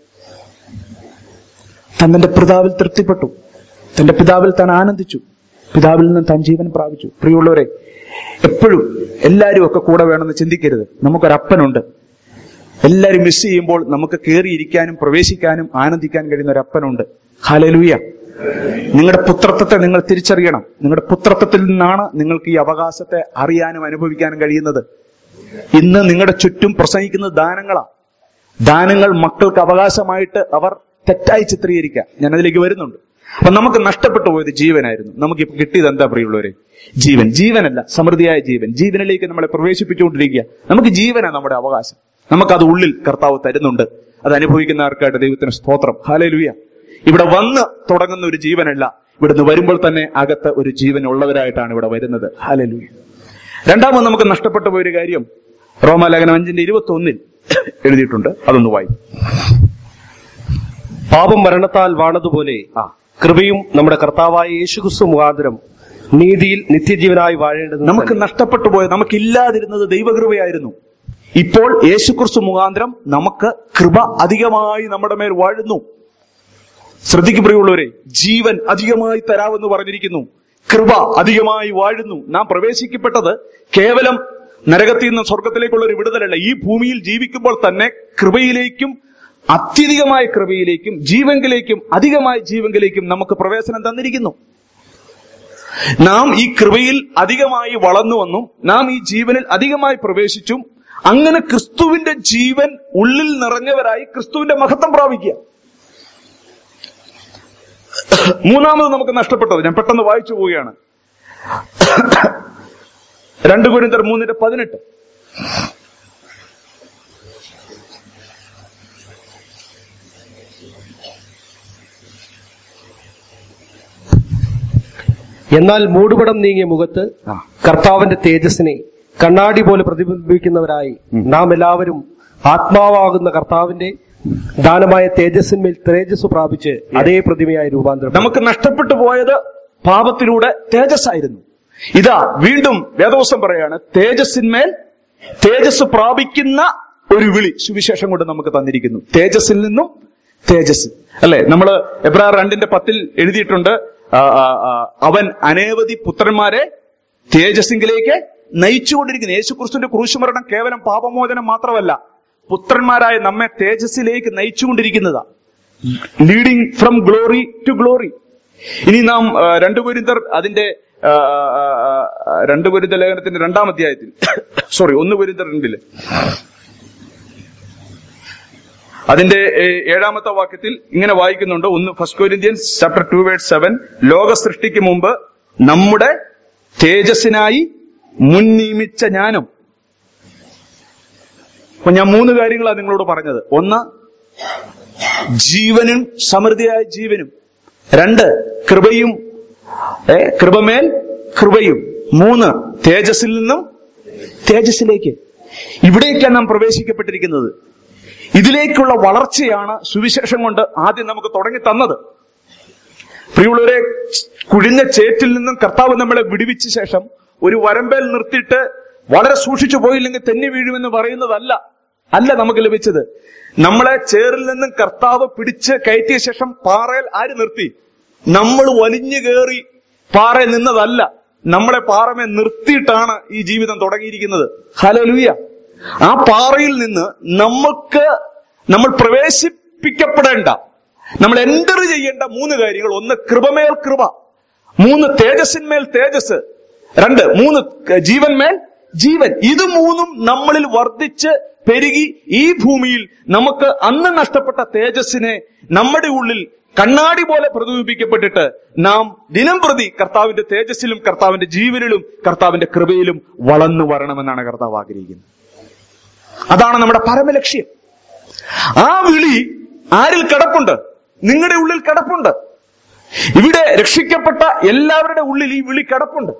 താൻ തന്റെ പിതാവിൽ തൃപ്തിപ്പെട്ടു തന്റെ പിതാവിൽ താൻ ആനന്ദിച്ചു പിതാവിൽ നിന്ന് താൻ ജീവൻ പ്രാപിച്ചു പ്രിയമുള്ളവരെ എപ്പോഴും എല്ലാവരും ഒക്കെ കൂടെ വേണമെന്ന് ചിന്തിക്കരുത് നമുക്കൊരപ്പനുണ്ട് എല്ലാവരും മിസ് ചെയ്യുമ്പോൾ നമുക്ക് കയറിയിരിക്കാനും പ്രവേശിക്കാനും ആനന്ദിക്കാൻ കഴിയുന്ന ഒരു അപ്പനുണ്ട് ഹാലലൂയ നിങ്ങളുടെ പുത്രത്വത്തെ നിങ്ങൾ തിരിച്ചറിയണം നിങ്ങളുടെ പുത്രത്വത്തിൽ നിന്നാണ് നിങ്ങൾക്ക് ഈ അവകാശത്തെ അറിയാനും അനുഭവിക്കാനും കഴിയുന്നത് ഇന്ന് നിങ്ങളുടെ ചുറ്റും പ്രസംഗിക്കുന്നത് ദാനങ്ങളാ ദാനങ്ങൾ മക്കൾക്ക് അവകാശമായിട്ട് അവർ തെറ്റായി ചിത്രീകരിക്കുക ഞാൻ അതിലേക്ക് വരുന്നുണ്ട് അപ്പൊ നമുക്ക് നഷ്ടപ്പെട്ടു പോയത് ജീവനായിരുന്നു നമുക്ക് ഇപ്പൊ കിട്ടിയത് എന്താ പ്രിയമുള്ളവരെ ജീവൻ ജീവനല്ല സമൃദ്ധിയായ ജീവൻ ജീവനിലേക്ക് നമ്മളെ പ്രവേശിപ്പിച്ചുകൊണ്ടിരിക്കുക നമുക്ക് ജീവനാണ് നമ്മുടെ അവകാശം നമുക്കത് ഉള്ളിൽ കർത്താവ് തരുന്നുണ്ട് അത് അനുഭവിക്കുന്നവർക്കായിട്ട് ദൈവത്തിന് സ്തോത്രം ഹാലലുയ ഇവിടെ വന്ന് തുടങ്ങുന്ന ഒരു ജീവനല്ല ഇവിടുന്ന് വരുമ്പോൾ തന്നെ അകത്ത് ഒരു ജീവൻ ഉള്ളവരായിട്ടാണ് ഇവിടെ വരുന്നത് ഹാലലുയ രണ്ടാമത് നമുക്ക് നഷ്ടപ്പെട്ടു പോയൊരു കാര്യം റോമാലേഖനം അഞ്ചിന്റെ ഇരുപത്തി ഒന്നിൽ എഴുതിയിട്ടുണ്ട് അതൊന്ന് വായിക്കും പാപം മരണത്താൽ വാണതുപോലെ ആ കൃപയും നമ്മുടെ കർത്താവായ യേശുക്രിസ്തു മുഖാന്തരം നീതിയിൽ നിത്യജീവനായി വാഴേണ്ടത് നമുക്ക് നഷ്ടപ്പെട്ടു പോയത് നമുക്കില്ലാതിരുന്നത് ദൈവകൃപയായിരുന്നു ഇപ്പോൾ യേശുക്രിസ്തു മുഖാന്തരം നമുക്ക് കൃപ അധികമായി നമ്മുടെ മേൽ വാഴുന്നു ശ്രദ്ധിക്കു പ്രിയമുള്ളവരെ ജീവൻ അധികമായി തരാമെന്ന് പറഞ്ഞിരിക്കുന്നു കൃപ അധികമായി വാഴുന്നു നാം പ്രവേശിക്കപ്പെട്ടത് കേവലം നരകത്തിൽ നിന്ന് സ്വർഗത്തിലേക്കുള്ള ഒരു വിടുതലല്ല ഈ ഭൂമിയിൽ ജീവിക്കുമ്പോൾ തന്നെ കൃപയിലേക്കും അത്യധികമായ കൃപയിലേക്കും ജീവങ്കിലേക്കും അധികമായ ജീവങ്കിലേക്കും നമുക്ക് പ്രവേശനം തന്നിരിക്കുന്നു നാം ഈ കൃപയിൽ അധികമായി വളർന്നു വന്നും നാം ഈ ജീവനിൽ അധികമായി പ്രവേശിച്ചും അങ്ങനെ ക്രിസ്തുവിന്റെ ജീവൻ ഉള്ളിൽ നിറഞ്ഞവരായി ക്രിസ്തുവിന്റെ മഹത്വം പ്രാപിക്കുക മൂന്നാമത് നമുക്ക് നഷ്ടപ്പെട്ടത് ഞാൻ പെട്ടെന്ന് വായിച്ചു പോവുകയാണ് രണ്ട് കുരിന്തർ മൂന്നിന്റെ പതിനെട്ട് എന്നാൽ മൂടുപടം നീങ്ങിയ മുഖത്ത് ആ. കർത്താവിന്റെ തേജസ്സിനെ കണ്ണാടി പോലെ പ്രതിബിംബിക്കുന്നവരായി ഉം. നാം എല്ലാവരും ആത്മാവാകുന്ന കർത്താവിന്റെ ദാനമായ തേജസ്സിന്മേൽ തേജസ് പ്രാപിച്ച് അതേ പ്രതിമയായി രൂപാന്തരം നമുക്ക് നഷ്ടപ്പെട്ടു പോയത് പാപത്തിലൂടെ തേജസ്സായിരുന്നു ഇതാ വീണ്ടും വേദവസം പറയാണ് തേജസ്സിന്മേൽ തേജസ് പ്രാപിക്കുന്ന ഒരു വിളി സുവിശേഷം കൊണ്ട് നമുക്ക് തന്നിരിക്കുന്നു തേജസ്സിൽ നിന്നും തേജസ് അല്ലെ നമ്മള് എബ്രാർ രണ്ടിന്റെ പത്തിൽ എഴുതിയിട്ടുണ്ട് ആ, ആ, ആ, അവൻ അനേവധി പുത്രന്മാരെ തേജസ്സിങ്കിലേക്ക് നയിച്ചുകൊണ്ടിരിക്കുന്നു യേശുക്രിസ്തുവിന്റെ ക്രൂശുമരണം കേവലം പാപമോചനം മാത്രമല്ല പുത്രന്മാരായ നമ്മെ തേജസ്സിലേക്ക് നയിച്ചുകൊണ്ടിരിക്കുന്നതാ leading from glory to glory ഇനി നാം ആ, രണ്ട് കുരിന്തർ അതിന്റെ ആ, ആ, ആ, രണ്ട് കുരിന്ത ലേഖനത്തിന്റെ രണ്ടാം അധ്യായത്തിൽ സോറി ഒന്ന് കുരിന്തർ രണ്ടില് അതിന്റെ ഏ, ഏഴാമത്തെ വാക്യത്തിൽ ഇങ്ങനെ വായിക്കുന്നുണ്ട് ഒന്ന് first Corinthians chapter two word seven ലോക സൃഷ്ടിക്ക് മുമ്പ് നമ്മുടെ തേജസ്സിനായി മുൻ നിയമിച്ച ജ്ഞാനം അപ്പൊ ഞാൻ മൂന്ന് കാര്യങ്ങളാണ് നിങ്ങളോട് പറഞ്ഞത് ഒന്ന് ജീവനും സമൃദ്ധിയായ ജീവനും രണ്ട് കൃപയും ഏ, കൃപമേൽ കൃപയും മൂന്ന് തേജസ്സിൽ നിന്നും തേജസ്സിലേക്ക് ഇവിടേക്കാണ് നാം പ്രവേശിക്കപ്പെട്ടിരിക്കുന്നത് ഇതിലേക്കുള്ള വളർച്ചയാണ് സുവിശേഷം കൊണ്ട് ആദ്യം നമുക്ക് തുടങ്ങി തന്നത് പ്രിയുള്ളവരെ കുഴിഞ്ഞ ചേറ്റിൽ നിന്നും കർത്താവ് നമ്മളെ വിടുവിച്ച ശേഷം ഒരു വരമ്പേൽ നിർത്തിയിട്ട് വളരെ സൂക്ഷിച്ചു പോയില്ലെങ്കിൽ തെന്നി വീഴുമെന്ന് പറയുന്നതല്ല അല്ല നമുക്ക് ലഭിച്ചത് നമ്മളെ ചേറിൽ നിന്നും കർത്താവ് പിടിച്ച് കയറ്റിയ ശേഷം പാറയിൽ ആര് നിർത്തി നമ്മൾ വലിഞ്ഞു കയറി പാറയിൽ നിന്നതല്ല നമ്മളെ പാറമേ നിർത്തിയിട്ടാണ് ഈ ജീവിതം തുടങ്ങിയിരിക്കുന്നത് ഹലലുയ ആ പാറയിൽ നിന്ന് നമുക്ക് നമ്മൾ പ്രവേശിപ്പിക്കപ്പെടേണ്ട നമ്മൾ എൻ്റർ ചെയ്യേണ്ട മൂന്ന് കാര്യങ്ങൾ ഒന്ന് കൃപമേൽ കൃപ മൂന്ന് തേജസ്സിന്മേൽ തേജസ് രണ്ട് മൂന്ന് ജീവൻമേൽ ജീവൻ ഇത് മൂന്നും നമ്മളിൽ വർദ്ധിച്ച് പെരുകി ഈ ഭൂമിയിൽ നമുക്ക് അന്ന് നഷ്ടപ്പെട്ട തേജസ്സിനെ നമ്മുടെ ഉള്ളിൽ കണ്ണാടി പോലെ പ്രതിബിംബിക്കപ്പെട്ടിട്ട് നാം ദിനം പ്രതി കർത്താവിന്റെ തേജസ്സിലും കർത്താവിന്റെ ജീവനിലും കർത്താവിന്റെ കൃപയിലും വളർന്നു വരണമെന്നാണ് കർത്താവ് ആഗ്രഹിക്കുന്നത് അതാണ് നമ്മുടെ പരമലക്ഷ്യം ആ വിളി ആരിൽ കിടപ്പുണ്ട് നിങ്ങളുടെ ഉള്ളിൽ കിടപ്പുണ്ട് ഇവിടെ രക്ഷിക്കപ്പെട്ട എല്ലാവരുടെ ഉള്ളിൽ ഈ വിളി കിടപ്പുണ്ട്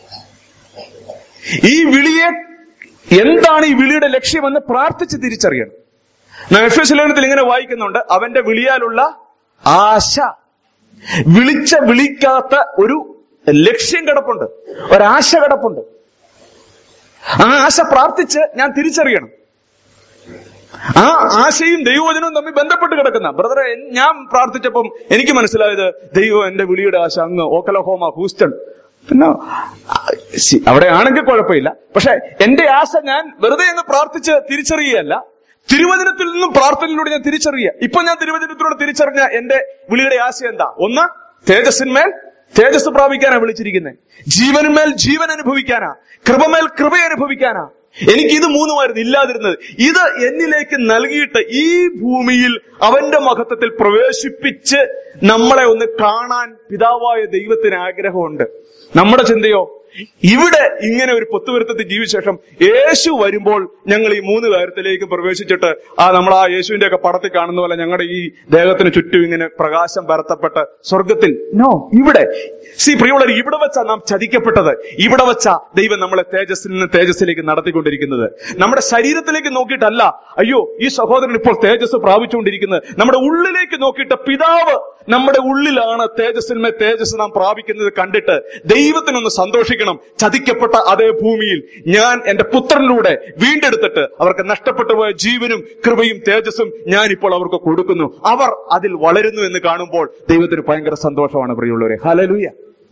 ഈ വിളിയെ എന്താണ് ഈ വിളിയുടെ ലക്ഷ്യമെന്ന് പ്രാർത്ഥിച്ച് തിരിച്ചറിയണം നാം എഫ് എസ് ലേഖനത്തിൽ ഇങ്ങനെ വായിക്കുന്നുണ്ട് അവന്റെ വിളിയാലുള്ള ആശ വിളിച്ച വിളിക്കാത്ത ഒരു ലക്ഷ്യം കിടപ്പുണ്ട് ഒരാശ കിടപ്പുണ്ട് ആ ആശ പ്രാർത്ഥിച്ച് ഞാൻ തിരിച്ചറിയണം ആ ആശയും ദൈവവചനവും തമ്മിൽ ബന്ധപ്പെട്ട് കിടക്കുന്ന ബ്രദറെ ഞാൻ പ്രാർത്ഥിച്ചപ്പം എനിക്ക് മനസ്സിലായത് ദൈവം എന്റെ വിളിയുടെ ആശ അങ്ങ് ഓക്കലഹോമ ഹൂസ്റ്റൺ പിന്നെ ആ, ശി, അവിടെ ആണെങ്കിൽ കുഴപ്പമില്ല പക്ഷെ എന്റെ ആശ ഞാൻ വെറുതെ അങ്ങ് പ്രാർത്ഥിച്ച് തിരിച്ചറിയുകയല്ല തിരുവചനത്തിൽ നിന്നും പ്രാർത്ഥനയിലൂടെ ഞാൻ തിരിച്ചറിയുക ഇപ്പൊ ഞാൻ തിരുവചനത്തിലൂടെ തിരിച്ചറിഞ്ഞ എന്റെ വിളിയുടെ ആശ എന്താ ഒന്ന് തേജസ്സിന്മേൽ തേജസ് പ്രാപിക്കാനാ വിളിച്ചിരിക്കുന്നത് ജീവനുമേൽ ജീവൻ അനുഭവിക്കാനാ കൃപമേൽ കൃപ അനുഭവിക്കാനാ എനിക്ക് ഇത് മൂന്നുമായിരുന്നു ഇല്ലാതിരുന്നത് ഇത് എന്നിലേക്ക് നൽകിയിട്ട് ഈ ഭൂമിയിൽ അവന്റെ മഹത്വത്തിൽ പ്രവേശിപ്പിച്ച് നമ്മളെ ഒന്ന് കാണാൻ പിതാവായ ദൈവത്തിന് ആഗ്രഹമുണ്ട് നമ്മുടെ ചിന്തയോ ഇവിടെ ഇങ്ങനെ ഒരു പൊത്തുവരുത്തത്തിൽ ജീവിച്ച ശേഷം യേശു വരുമ്പോൾ ഞങ്ങൾ ഈ മൂന്ന് കാര്യത്തിലേക്ക് പ്രവേശിച്ചിട്ട് ആ നമ്മൾ ആ യേശുവിന്റെ ഒക്കെ പടത്തിൽ കാണുന്ന പോലെ ഞങ്ങളുടെ ഈ ദേഹത്തിന് ചുറ്റും ഇങ്ങനെ പ്രകാശം പരത്തപ്പെട്ട് സ്വർഗത്തിൽ നോ ഇവിടെ സി പ്രിയമുള്ളവർ ഇവിടെ വെച്ചാ നാം ചതിക്കപ്പെട്ടത് ഇവിടെ വെച്ചാ ദൈവം നമ്മളെ തേജസ്സിൽ നിന്ന് തേജസ്സിലേക്ക് നടത്തിക്കൊണ്ടിരിക്കുന്നത് നമ്മുടെ ശരീരത്തിലേക്ക് നോക്കിയിട്ടല്ല അയ്യോ ഈ സഹോദരൻ ഇപ്പോൾ തേജസ് പ്രാപിച്ചുകൊണ്ടിരിക്കുന്നത് നമ്മുടെ ഉള്ളിലേക്ക് നോക്കിയിട്ട് പിതാവ് നമ്മുടെ ഉള്ളിലാണ് തേജസ്സിന്മേ തേജസ് നാം പ്രാപിക്കുന്നത് കണ്ടിട്ട് ദൈവത്തിനൊന്ന് സന്തോഷിക്കണം ചതിക്കപ്പെട്ട അതേ ഭൂമിയിൽ ഞാൻ എന്റെ പുത്രനിലൂടെ വീണ്ടെടുത്തിട്ട് അവർക്ക് നഷ്ടപ്പെട്ടു പോയ ജീവനും കൃപയും തേജസ്സും ഞാൻ ഇപ്പോൾ അവർക്ക് കൊടുക്കുന്നു അവർ അതിൽ വളരുന്നു എന്ന് കാണുമ്പോൾ ദൈവത്തിന് ഭയങ്കര സന്തോഷമാണ് പ്രിയമുള്ളവരെ ഹലലുയ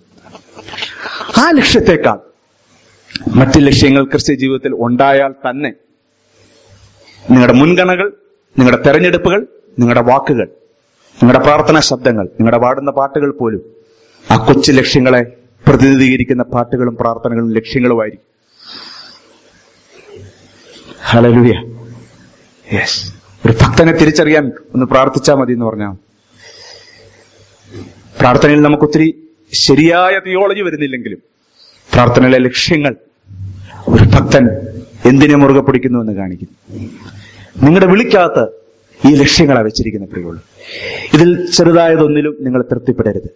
ആ ലക്ഷ്യത്തെക്കാൾ മറ്റ് ലക്ഷ്യങ്ങൾ ക്രിസ്ത്യ ജീവിതത്തിൽ ഉണ്ടായാൽ തന്നെ നിങ്ങളുടെ മുൻഗണകൾ നിങ്ങളുടെ തെരഞ്ഞെടുപ്പുകൾ നിങ്ങളുടെ വാക്കുകൾ നിങ്ങളുടെ പ്രാർത്ഥനാ ശബ്ദങ്ങൾ നിങ്ങളുടെ പാടുന്ന പാട്ടുകൾ പോലും ആ കൊച്ചു ലക്ഷ്യങ്ങളെ പ്രതിനിധീകരിക്കുന്ന പാട്ടുകളും പ്രാർത്ഥനകളും ലക്ഷ്യങ്ങളുമായിരിക്കും ഹലലുയ യെസ് ഒരു ഭക്തനെ തിരിച്ചറിയാൻ ഒന്ന് പ്രാർത്ഥിച്ചാൽ മതി എന്ന് പറഞ്ഞാൽ പ്രാർത്ഥനയിൽ നമുക്കൊത്തിരി ശരിയായ തിയോളജി വരുന്നില്ലെങ്കിലും പ്രാർത്ഥനയിലെ ലക്ഷ്യങ്ങൾ ഒരു ഭക്തൻ എന്തിനെ മുറുകെ പിടിക്കുന്നു എന്ന് കാണിക്കുന്നു നിങ്ങളുടെ വിളിക്കകത്ത് ഈ ലക്ഷ്യങ്ങളാണ് വെച്ചിരിക്കുന്ന പ്രിയുള്ളൂ ഇതിൽ ചെറുതായതൊന്നിലും നിങ്ങൾ തൃപ്തിപ്പെടരുത്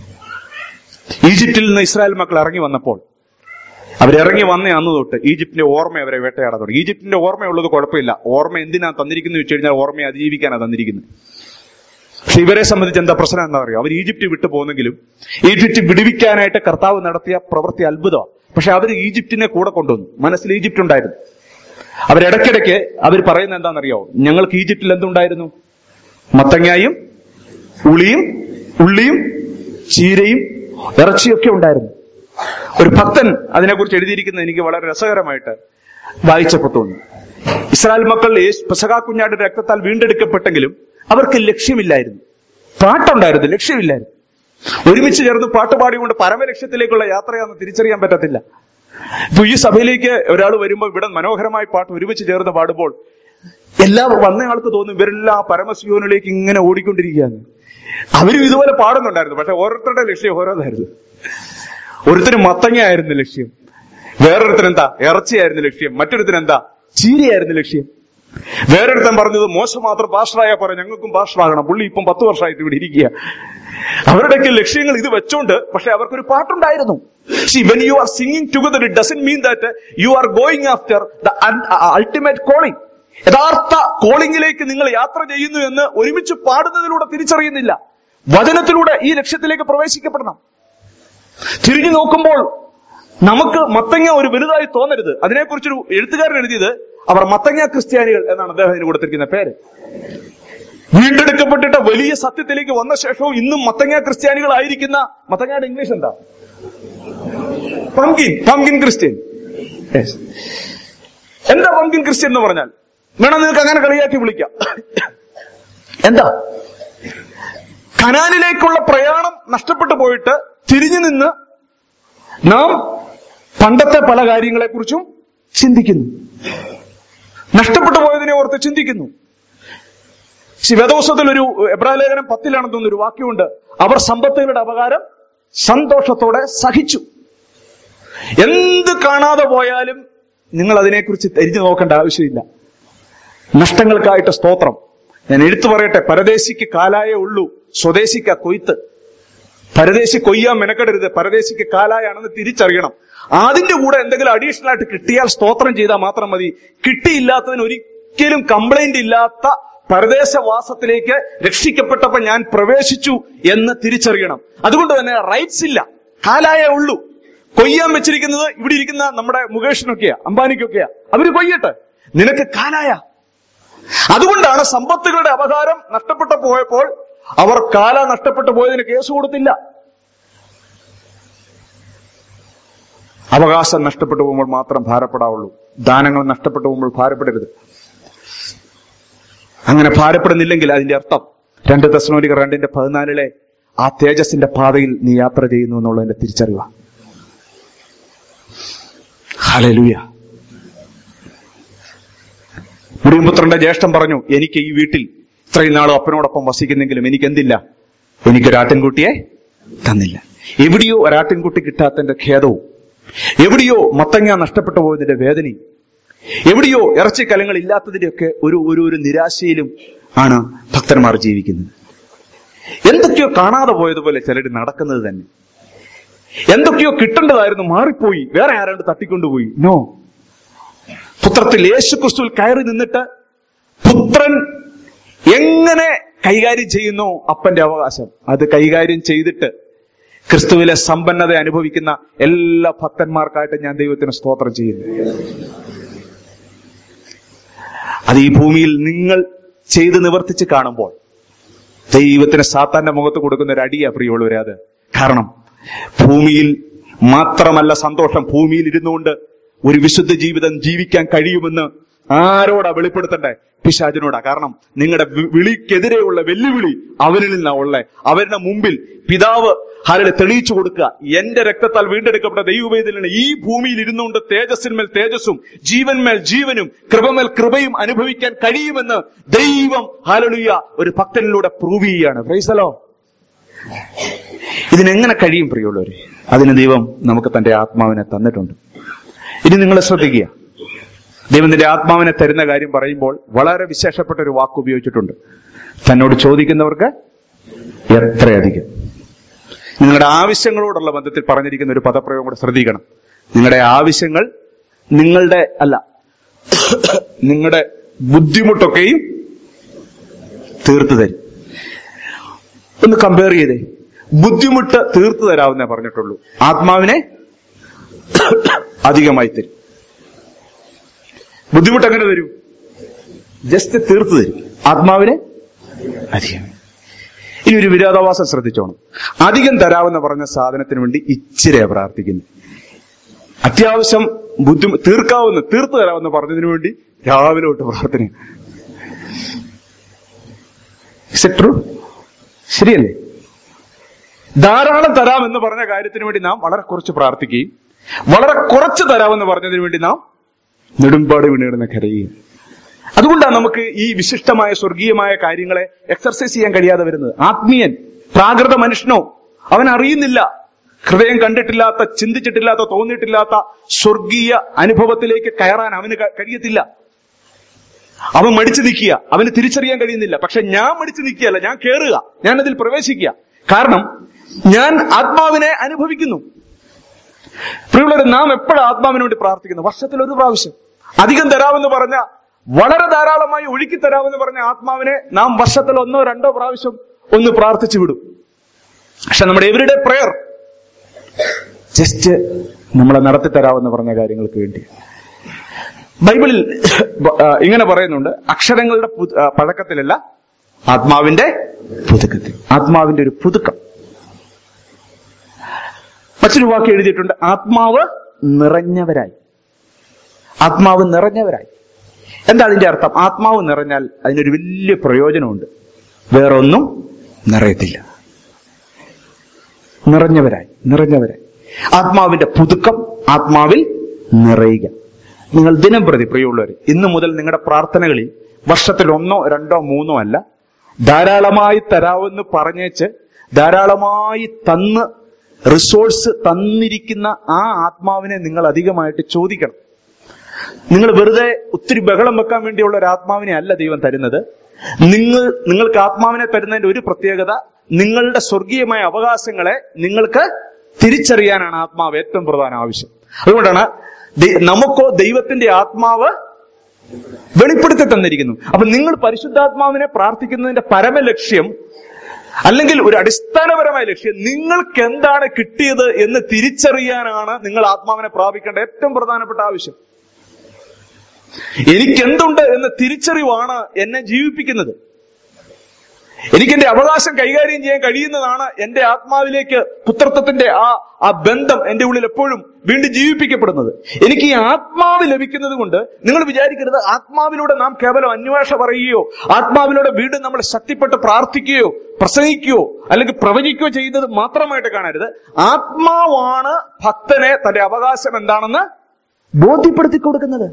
ഈജിപ്തിൽ നിന്ന് ഇസ്രായേൽ മക്കൾ ഇറങ്ങി വന്നപ്പോൾ അവരിറങ്ങി വന്ന അന്ന് തൊട്ട് ഈജിപ്തിന്റെ ഓർമ്മ അവരെ വേട്ടയാടാൻ തുടങ്ങി ഈജിപ്തിന്റെ ഓർമ്മയുള്ളത് കുഴപ്പമില്ല ഓർമ്മ എന്തിനാ തന്നിരിക്കുന്നത് വെച്ച് കഴിഞ്ഞാൽ ഓർമ്മയെ അതിജീവിക്കാനാണ് തന്നിരിക്കുന്നത് പക്ഷെ ഇവരെ സംബന്ധിച്ച് എന്താ പ്രശ്നം എന്താ പറയുക അവർ ഈജിപ്റ്റ് വിട്ടു പോകുന്നെങ്കിലും ഈജിപ്റ്റ് വിടുവിക്കാനായിട്ട് കർത്താവ് നടത്തിയ പ്രവൃത്തി അത്ഭുതമാണ് പക്ഷെ അവർ ഈജിപ്തിനെ കൂടെ കൊണ്ടുവന്നു മനസ്സിൽ ഈജിപ്റ്റ് ഉണ്ടായിരുന്നു അവരിടയ്ക്കിടയ്ക്ക് അവർ പറയുന്നത് എന്താണെന്നറിയോ ഞങ്ങൾക്ക് ഈജിപ്തിൽ എന്തുണ്ടായിരുന്നു മത്തങ്ങായും ഉളിയും ഉള്ളിയും ചീരയും ഇറച്ചിയൊക്കെ ഉണ്ടായിരുന്നു ഒരു ഭക്തൻ അതിനെക്കുറിച്ച് എഴുതിയിരിക്കുന്നത് എനിക്ക് വളരെ രസകരമായിട്ട് വായിച്ചപ്പോൾ തോന്നി ഇസ്രായേൽ മക്കൾ യേശു- പെസഹാ കുഞ്ഞാടിന്റെ രക്തത്താൽ വീണ്ടെടുക്കപ്പെട്ടെങ്കിലും അവർക്ക് ലക്ഷ്യമില്ലായിരുന്നു പാട്ടുണ്ടായിരുന്നു ലക്ഷ്യമില്ലായിരുന്നു ഒരുമിച്ച് ചേർന്ന് പാട്ട് പാടിക്കൊണ്ട് പരമലക്ഷ്യത്തിലേക്കുള്ള യാത്രയാണെന്ന് തിരിച്ചറിയാൻ പറ്റത്തില്ല ഇപ്പൊ ഈ സഭയിലേക്ക് ഒരാൾ വരുമ്പോൾ ഇവിടെ മനോഹരമായ പാട്ട് ഒരുമിച്ച് ചേർന്ന് പാടുമ്പോൾ എല്ലാ വന്നയാൾക്ക് തോന്നും ഇവരെല്ലാം ആ പരമശിവനിലേക്ക് ഇങ്ങനെ ഓടിക്കൊണ്ടിരിക്കുകയാണ് അവരും ഇതുപോലെ പാടുന്നുണ്ടായിരുന്നു പക്ഷെ ഓരോരുത്തരുടെ ലക്ഷ്യം ഓരോന്നായിരുന്നു ഒരുത്തന് മത്തങ്ങയായിരുന്നു ലക്ഷ്യം വേറൊരുത്തന് എന്താ ഇറച്ചിയായിരുന്നു ലക്ഷ്യം മറ്റൊരുത്തന് എന്താ ചീരയായിരുന്നു ലക്ഷ്യം വേറൊരുത്തൻ പറഞ്ഞത് മോശം മാത്രം പാസ്റ്ററായ പറയാം ഞങ്ങൾക്കും പാസ്റ്ററാകണം പുള്ളി ഇപ്പം പത്ത് വർഷമായിട്ട് ഇവിടെ ഇരിക്കുക അവരുടെയൊക്കെ ലക്ഷ്യങ്ങൾ ഇത് വെച്ചോണ്ട് പക്ഷെ അവർക്കൊരു പാട്ടുണ്ടായിരുന്നു see when you are singing together it doesn't mean that you are going after the ultimate calling യഥാർത്ഥ കോളിംഗിലേക്ക് നിങ്ങൾ യാത്ര ചെയ്യുന്നു എന്ന് ഒരുമിച്ച് പാടുന്നതിലൂടെ തിരിച്ചറിയുന്നില്ല വചനത്തിലൂടെ ഈ ലക്ഷ്യത്തിലേക്ക് പ്രവേശിക്കപ്പെടണം തിരിഞ്ഞു നോക്കുമ്പോൾ നമുക്ക് മത്തങ്ങ ഒരു വലുതായി തോന്നരുത് അതിനെക്കുറിച്ചൊരു എഴുത്തുകാരൻ എഴുതിയത് അവർ മത്തങ്ങ ക്രിസ്ത്യാനികൾ എന്നാണ് അദ്ദേഹത്തിന് കൊടുത്തിരിക്കുന്ന പേര് വീണ്ടെടുക്കപ്പെട്ടിട്ട് വലിയ സത്യത്തിലേക്ക് വന്ന ശേഷവും ഇന്നും മത്തങ്ങ ക്രിസ്ത്യാനികളായിരിക്കുന്ന മത്തങ്ങയുടെ ഇംഗ്ലീഷ് എന്താ പംകിൻ പംകിൻ ക്രിസ്ത്യൻ Yes. എന്താ പംകിൻ ക്രിസ്ത്യൻ എന്ന് പറഞ്ഞാൽ വേണം നിങ്ങൾക്ക് അങ്ങനെ കളിയാക്കി വിളിക്കാം എന്താ കനാലിലേക്കുള്ള പ്രയാണം നഷ്ടപ്പെട്ടു പോയിട്ട് തിരിഞ്ഞു നിന്ന് നാം പണ്ടത്തെ പല കാര്യങ്ങളെക്കുറിച്ചും ചിന്തിക്കുന്നു നഷ്ടപ്പെട്ടു പോയതിനെ ഓർത്ത് ചിന്തിക്കുന്നു ശിവദോഷത്തിൽ ഒരു എബ്രാഹിം ലേഖനം പത്തിലാണെന്ന് തോന്നുന്നു ഒരു വാക്യമുണ്ട് അവർ സമ്പത്തുകളുടെ അപകാരം സന്തോഷത്തോടെ സഹിച്ചു എന്ത് കാണാതെ പോയാലും നിങ്ങൾ അതിനെക്കുറിച്ച് തിരിഞ്ഞു നോക്കേണ്ട ആവശ്യമില്ല നഷ്ടങ്ങൾക്കായിട്ട് സ്തോത്രം ഞാൻ എടുത്തു പറയട്ടെ പരദേശിക്ക് കാലായേ ഉള്ളൂ സ്വദേശിക്ക കൊയ്ത്ത് പരദേശി കൊയ്യാൻ മെനക്കെടരുത് പരദേശിക്ക് കാലായാണെന്ന് തിരിച്ചറിയണം അതിന്റെ കൂടെ എന്തെങ്കിലും അഡീഷണൽ ആയിട്ട് കിട്ടിയാൽ സ്തോത്രം ചെയ്താൽ മാത്രം മതി കിട്ടിയില്ലാത്തതിന് ഒരിക്കലും കംപ്ലൈന്റ് ഇല്ലാത്ത പരദേശവാസത്തിലേക്ക് രക്ഷിക്കപ്പെട്ടപ്പോ ഞാൻ പ്രവേശിച്ചു എന്ന് തിരിച്ചറിയണം അതുകൊണ്ട് തന്നെ റൈറ്റ്സ് ഇല്ല കാലായേ ഉള്ളൂ കൊയ്യാൻ വെച്ചിരിക്കുന്നത് ഇവിടെ ഇരിക്കുന്ന നമ്മുടെ മുകേഷിനൊക്കെയാ അംബാനിക്കൊക്കെയാ അവര് കൊയ്യട്ടെ നിനക്ക് കാലായ അതുകൊണ്ടാണ് സമ്പത്തുകളുടെ അപകാരം നഷ്ടപ്പെട്ടു പോയപ്പോൾ അവർ കാല നഷ്ടപ്പെട്ടു പോയതിന് കേസ് കൊടുത്തില്ല അവകാശം നഷ്ടപ്പെട്ടു പോകുമ്പോൾ മാത്രം ഭാരപ്പെടാവുള്ളൂ ദാനങ്ങൾ നഷ്ടപ്പെട്ടു പോകുമ്പോൾ ഭാരപ്പെടരുത് അങ്ങനെ ഭാരപ്പെടുന്നില്ലെങ്കിൽ അതിന്റെ അർത്ഥം രണ്ട് ദശനോലികർ രണ്ടിന്റെ പതിനാലിലെ ആ തേജസിന്റെ പാതയിൽ നീ യാത്ര ചെയ്യുന്നു എന്നുള്ളതിന്റെ തിരിച്ചറിവാ ഹലലുയ മുടിയമ്പുത്രന്റെ ജ്യേഷ്ഠൻ പറഞ്ഞു എനിക്ക് ഈ വീട്ടിൽ ഇത്രയും നാളും അപ്പനോടൊപ്പം വസിക്കുന്നെങ്കിലും എനിക്ക് എന്തില്ല എനിക്കൊരാട്ടിൻകുട്ടിയെ തന്നില്ല എവിടെയോ ഒരാട്ടിൻകുട്ടി കിട്ടാത്തതിന്റെ ഖേദവും എവിടെയോ മത്തങ്ങ നഷ്ടപ്പെട്ടു പോയതിന്റെ വേദനയും എവിടെയോ ഇറച്ചിക്കലങ്ങൾ ഇല്ലാത്തതിന്റെയൊക്കെ ഒരു ഒരു ഒരു നിരാശയിലും ആണ് ഭക്തന്മാർ ജീവിക്കുന്നത് എന്തൊക്കെയോ കാണാതെ പോയതുപോലെ ചിലർ നടക്കുന്നത് തന്നെ എന്തൊക്കെയോ കിട്ടേണ്ടതായിരുന്നു മാറിപ്പോയി വേറെ ആരാണ്ട് തട്ടിക്കൊണ്ടുപോയി നോ പുത്രത്തിൽ യേശു ക്രിസ്തുവിൽ കയറി നിന്നിട്ട് പുത്രൻ എങ്ങനെ കൈകാര്യം ചെയ്യുന്നു അപ്പന്റെ അവകാശം അത് കൈകാര്യം ചെയ്തിട്ട് ക്രിസ്തുവിലെ സമ്പന്നത അനുഭവിക്കുന്ന എല്ലാ ഭക്തന്മാർക്കായിട്ട് ഞാൻ ദൈവത്തിന് സ്തോത്രം ചെയ്യുന്നു അത് ഈ ഭൂമിയിൽ നിങ്ങൾ ചെയ്ത് നിവർത്തിച്ച് കാണുമ്പോൾ ദൈവത്തിന് സാത്താന്റെ മുഖത്ത് കൊടുക്കുന്ന ഒരു അടിയാ പ്രിയമുള്ളവരെ അത് കാരണം ഭൂമിയിൽ മാത്രമല്ല സന്തോഷം ഭൂമിയിൽ ഇരുന്നുകൊണ്ട് ഒരു വിശുദ്ധ ജീവിതം ജീവിക്കാൻ കഴിയുമെന്ന് ആരോടാ വെളിപ്പെടുത്തണ്ടേ പിശാചിനോടാ കാരണം നിങ്ങളുടെ വി- വിളിക്കെതിരെയുള്ള വെല്ലുവിളി അവനിൽ നിന്നാ ഉള്ളേ അവരുടെ മുമ്പിൽ പിതാവ് ആരുടെ തെളിയിച്ചു കൊടുക്കുക എന്റെ രക്തത്താൽ വീണ്ടെടുക്കപ്പെട്ട ദൈവവേദിലാണ് ഈ ഭൂമിയിൽ ഇരുന്നുകൊണ്ട് തേജസ്സിന്മേൽ തേജസ്സും ജീവന്മേൽ ജീവനും കൃപമേൽ കൃപയും അനുഭവിക്കാൻ കഴിയുമെന്ന് ദൈവം ഹാലലുയ ഒരു ഭക്തനിലൂടെ പ്രൂവ് ചെയ്യുകയാണ് പ്രൈസലോ ഇതിനെങ്ങനെ കഴിയും പ്രിയമുള്ളവരെ അതിന് ദൈവം നമുക്ക് തന്റെ ആത്മാവിനെ തന്നിട്ടുണ്ട് ഇനി നിങ്ങൾ ശ്രദ്ധിക്കുക ദൈവം നിന്റെ ആത്മാവിനെ തരുന്ന കാര്യം പറയുമ്പോൾ വളരെ വിശേഷപ്പെട്ട ഒരു വാക്ക് ഉപയോഗിച്ചിട്ടുണ്ട് തന്നോട് ചോദിക്കുന്നവർക്ക് എത്രയധികം നിങ്ങളുടെ ആവശ്യങ്ങളോടുള്ള ബന്ധത്തിൽ പറഞ്ഞിരിക്കുന്ന ഒരു പദപ്രയോഗം കൂടെ ശ്രദ്ധിക്കണം നിങ്ങളുടെ ആവശ്യങ്ങൾ നിങ്ങളുടെ അല്ല നിങ്ങളുടെ ബുദ്ധിമുട്ടൊക്കെയും തീർത്തു തരും ഒന്ന് കമ്പയർ ചെയ്തേ ബുദ്ധിമുട്ട് തീർത്തു തരാവുന്നേ പറഞ്ഞിട്ടുള്ളൂ ആത്മാവിനെ അധികമായി തരും ബുദ്ധിമുട്ട് എങ്ങനെ തരും ജസ്റ്റ് തീർത്തു തരും ആത്മാവിനെ അധികം ഇനി ഒരു വിരോധാവാസം ശ്രദ്ധിച്ചോണം അധികം തരാമെന്ന് പറഞ്ഞ സാധനത്തിന് വേണ്ടി ഇച്ചിരിയാ പ്രാർത്ഥിക്കുന്നു അത്യാവശ്യം ബുദ്ധിമു തീർക്കാവുന്ന തീർത്തു തരാമെന്ന് പറഞ്ഞതിന് വേണ്ടി രാവിലെ തൊട്ട് പ്രാർത്ഥന ട്രൂ ശരിയല്ലേ ധാരാളം തരാമെന്ന് പറഞ്ഞ കാര്യത്തിന് വേണ്ടി നാം വളരെ കുറച്ച് പ്രാർത്ഥിക്കുകയും വളരെ കുറച്ച് തരാമെന്ന് പറഞ്ഞതിന് വേണ്ടി നാം നെടുമ്പാട് വീണിടുന്ന കരയുകയും അതുകൊണ്ടാണ് നമുക്ക് ഈ വിശിഷ്ടമായ സ്വർഗീയമായ കാര്യങ്ങളെ എക്സർസൈസ് ചെയ്യാൻ കഴിയാതെ വരുന്നത് ആത്മീയൻ പ്രാകൃത മനുഷ്യനോ അവൻ അറിയുന്നില്ല ഹൃദയം കണ്ടിട്ടില്ലാത്ത ചിന്തിച്ചിട്ടില്ലാത്ത തോന്നിയിട്ടില്ലാത്ത സ്വർഗീയ അനുഭവത്തിലേക്ക് കയറാൻ അവന് ക- കഴിയത്തില്ല അവൻ മടിച്ചു നിൽക്കുക അവന് തിരിച്ചറിയാൻ കഴിയുന്നില്ല പക്ഷെ ഞാൻ മടിച്ചു നിൽക്കുകയല്ല ഞാൻ കയറുക ഞാൻ അതിൽ പ്രവേശിക്കുക കാരണം ഞാൻ ആത്മാവിനെ അനുഭവിക്കുന്നു പ്രിയമുള്ളവരെ നാം എപ്പോഴും ആത്മാവിന് വേണ്ടി പ്രാർത്ഥിക്കുന്നു വർഷത്തിൽ ഒരു പ്രാവശ്യം അധികം തരാമെന്ന് പറഞ്ഞ വളരെ ധാരാളമായി ഒഴുക്കി തരാമെന്ന് പറഞ്ഞ ആത്മാവിനെ നാം വർഷത്തിൽ ഒന്നോ രണ്ടോ പ്രാവശ്യം ഒന്ന് പ്രാർത്ഥിച്ചു വിടും പക്ഷെ നമ്മുടെ എവരുടെ പ്രയർ ജസ്റ്റ് നമ്മളെ നടത്തി തരാമെന്ന് പറഞ്ഞ കാര്യങ്ങൾക്ക് വേണ്ടി ബൈബിളിൽ ആ, ഇങ്ങനെ പറയുന്നുണ്ട് അക്ഷരങ്ങളുടെ പു- ആ, പഴക്കത്തിലല്ല ആത്മാവിന്റെ പുതുക്കത്തിൽ ആത്മാവിന്റെ ഒരു പുതുക്കം മറ്റൊരു വാക്ക് എഴുതിയിട്ടുണ്ട് ആത്മാവ് നിറഞ്ഞവരായി ആത്മാവ് നിറഞ്ഞവരായി എന്താ അതിന്റെ അർത്ഥം ആത്മാവ് നിറഞ്ഞാൽ അതിനൊരു വലിയ പ്രയോജനമുണ്ട് വേറൊന്നും നിറയത്തില്ല നിറഞ്ഞവരായി നിറഞ്ഞവരായി ആത്മാവിന്റെ പുതുക്കം ആത്മാവിൽ നിറയുക നിങ്ങൾ ദിനം പ്രതി പ്രിയമുള്ളവർ ഇന്നു മുതൽ നിങ്ങളുടെ പ്രാർത്ഥനകളിൽ വർഷത്തിൽ ഒന്നോ രണ്ടോ മൂന്നോ അല്ല ധാരാളമായി തരാമെന്ന് പറഞ്ഞേച്ച് ധാരാളമായി തന്ന് റിസോഴ്സ് തന്നിരിക്കുന്ന ആ ആത്മാവിനെ നിങ്ങൾ അധികമായിട്ട് ചോദിക്കണം നിങ്ങൾ വെറുതെ ഒത്തിരി ബഹളം വെക്കാൻ വേണ്ടിയുള്ള ഒരു ആത്മാവിനെ അല്ല ദൈവം തരുന്നത് നിങ്ങൾ നിങ്ങൾക്ക് ആത്മാവിനെ തരുന്നതിന്റെ ഒരു പ്രത്യേകത നിങ്ങളുടെ സ്വർഗീയമായ അവകാശങ്ങളെ നിങ്ങൾക്ക് തിരിച്ചറിയാനാണ് ആത്മാവ് ഏറ്റവും പ്രധാന ആവശ്യം അതുകൊണ്ടാണ് ദൈ- നമുക്കോ ദൈവത്തിന്റെ ആത്മാവ് വെളിപ്പെടുത്തി തന്നിരിക്കുന്നു അപ്പൊ നിങ്ങൾ പരിശുദ്ധാത്മാവിനെ പ്രാർത്ഥിക്കുന്നതിന്റെ പരമലക്ഷ്യം അല്ലെങ്കിൽ ഒരു അടിസ്ഥാനപരമായ ലക്ഷ്യം നിങ്ങൾക്ക് എന്താണ് കിട്ടിയത് എന്ന് തിരിച്ചറിയാനാണ് നിങ്ങൾ ആത്മാവിനെ പ്രാപിക്കേണ്ട ഏറ്റവും പ്രധാനപ്പെട്ട ആവശ്യം എനിക്ക് എന്തുണ്ട് എന്ന തിരിച്ചറിവാണ് എന്നെ ജീവിപ്പിക്കുന്നത് എനിക്ക് എന്റെ അവകാശം കൈകാര്യം ചെയ്യാൻ കഴിയുന്നതാണ് എന്റെ ആത്മാവിലേക്ക് പുത്രത്വത്തിന്റെ ആ ആ ബന്ധം എന്റെ ഉള്ളിൽ എപ്പോഴും വീണ്ടും ജീവിപ്പിക്കപ്പെടുന്നത് എനിക്ക് ഈ ആത്മാവ് ലഭിക്കുന്നത് കൊണ്ട് നിങ്ങൾ വിചാരിക്കരുത് ആത്മാവിലൂടെ നാം കേവലം അന്വേഷ പറയുകയോ ആത്മാവിലൂടെ വീണ്ടും നമ്മൾ ശക്തിപ്പെട്ട് പ്രാർത്ഥിക്കുകയോ പ്രസംഗിക്കുകയോ അല്ലെങ്കിൽ പ്രവചിക്കുകയോ ചെയ്യുന്നത് മാത്രമായിട്ട് കാണരുത് ആത്മാവാണ് ഭക്തനെ തന്റെ അവകാശം എന്താണെന്ന് ബോധ്യപ്പെടുത്തി കൊടുക്കുന്നത്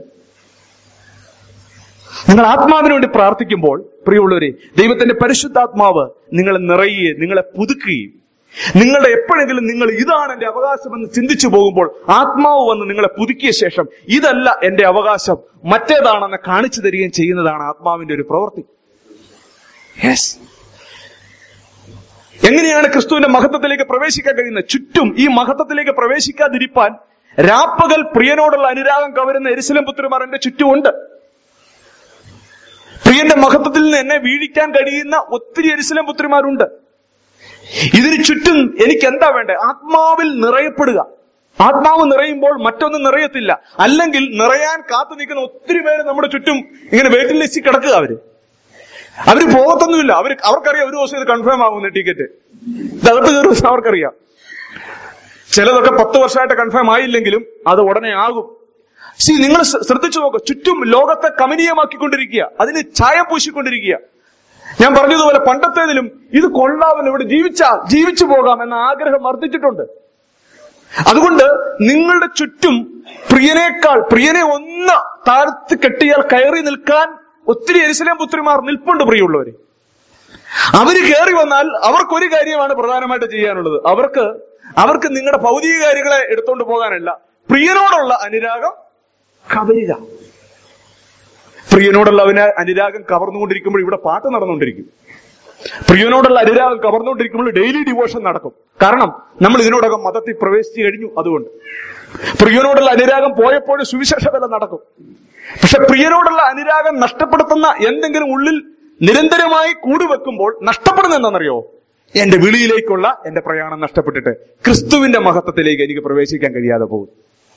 നിങ്ങൾ ആത്മാവിന് വേണ്ടി പ്രാർത്ഥിക്കുമ്പോൾ പ്രിയമുള്ളവരെ ദൈവത്തിന്റെ പരിശുദ്ധാത്മാവ് നിങ്ങളെ നിറയുകയും നിങ്ങളെ പുതുക്കുകയും നിങ്ങളുടെ എപ്പോഴെങ്കിലും നിങ്ങൾ ഇതാണ് എന്റെ അവകാശം എന്ന് ചിന്തിച്ചു പോകുമ്പോൾ ആത്മാവ് വന്ന് നിങ്ങളെ പുതുക്കിയ ശേഷം ഇതല്ല എന്റെ അവകാശം മറ്റേതാണെന്ന് കാണിച്ചു തരികയും ചെയ്യുന്നതാണ് ആത്മാവിന്റെ ഒരു പ്രവൃത്തി യെസ് എങ്ങനെയാണ് ക്രിസ്തുവിന്റെ മഹത്വത്തിലേക്ക് പ്രവേശിക്കാൻ കഴിയുന്നത് ചുറ്റും ഈ മഹത്വത്തിലേക്ക് പ്രവേശിക്കാതിരിപ്പാൻ രാപ്പകൽ പ്രിയനോടുള്ള അനുരാഗം കവരുന്ന എരിശിലം പുത്രിമാർ എന്റെ ചുറ്റുമുണ്ട് പ്രിയന്റെ മഹത്വത്തിൽ നിന്ന് എന്നെ വീഴിക്കാൻ കഴിയുന്ന ഒത്തിരി എരിശിലം പുത്രിമാരുണ്ട് ഇതിന് ചുറ്റും എനിക്ക് എന്താ വേണ്ടേ ആത്മാവിൽ നിറയപ്പെടുക ആത്മാവ് നിറയുമ്പോൾ മറ്റൊന്നും നിറയത്തില്ല അല്ലെങ്കിൽ നിറയാൻ കാത്തു നിൽക്കുന്ന ഒത്തിരി പേര് നമ്മുടെ ചുറ്റും ഇങ്ങനെ വെയിറ്റിംഗ് ലിസ്റ്റിൽ കിടക്കുക അവര് അവര് പോകത്തൊന്നുമില്ല അവർ അവർക്കറിയാം ഒരു ദിവസം ഇത് കൺഫേം ആകുന്ന ടിക്കറ്റ് ഇതകത്ത് കയറും ദിവസം അവർക്കറിയാം ചിലതൊക്കെ പത്ത് വർഷമായിട്ട് കൺഫേം ആയില്ലെങ്കിലും അത് ഉടനെ ആകും സി നിങ്ങൾ ശ്ര- ശ്രദ്ധിച്ചു നോക്കുക ചുറ്റും ലോകത്തെ കമനീയമാക്കിക്കൊണ്ടിരിക്കുക അതിന് ചായം പൂശിക്കൊണ്ടിരിക്കുക ഞാൻ പറഞ്ഞതുപോലെ പണ്ടത്തേതിലും ഇത് കൊള്ളാമെന്ന് ഇവിടെ ജീവിച്ചാൽ ജീവിച്ചു പോകാം എന്ന ആഗ്രഹം വർദ്ധിച്ചിട്ടുണ്ട് അതുകൊണ്ട് നിങ്ങളുടെ ചുറ്റും പ്രിയനേക്കാൾ പ്രിയനെ ഒന്ന് താഴ്ത്തി കെട്ടിയാൽ കയറി നിൽക്കാൻ ഒത്തിരി എരിശിലേം പുത്രിമാർ നിൽപ്പുണ്ട് പ്രിയമുള്ളവര് അവര് കയറി വന്നാൽ അവർക്കൊരു കാര്യമാണ് പ്രധാനമായിട്ട് ചെയ്യാനുള്ളത് അവർക്ക് അവർക്ക് നിങ്ങളുടെ ഭൗതിക കാര്യങ്ങളെ എടുത്തോണ്ട് പോകാനല്ല പ്രിയനോടുള്ള അനുരാഗം കവരുക പ്രിയനോടുള്ള അവന് അനുരാഗം കവർന്നുകൊണ്ടിരിക്കുമ്പോൾ ഇവിടെ പാട്ട് നടന്നുകൊണ്ടിരിക്കും പ്രിയനോടുള്ള അനുരാഗം കവർന്നുകൊണ്ടിരിക്കുമ്പോൾ ഡെയിലി ഡിവോഷൻ നടക്കും കാരണം നമ്മൾ ഇതിനോടകം മതത്തിൽ പ്രവേശിച്ചു കഴിഞ്ഞു അതുകൊണ്ട് പ്രിയനോടുള്ള അനുരാഗം പോയപ്പോഴും സുവിശേഷ വില നടക്കും പക്ഷെ പ്രിയനോടുള്ള അനുരാഗം നഷ്ടപ്പെടുത്തുന്ന എന്തെങ്കിലും ഉള്ളിൽ നിരന്തരമായി കൂടുവെക്കുമ്പോൾ നഷ്ടപ്പെടുന്ന എന്താണെന്നറിയോ എന്റെ വിളിയിലേക്കുള്ള എന്റെ പ്രയാണം നഷ്ടപ്പെട്ടിട്ട് ക്രിസ്തുവിന്റെ മഹത്വത്തിലേക്ക് എനിക്ക് പ്രവേശിക്കാൻ കഴിയാതെ പോകും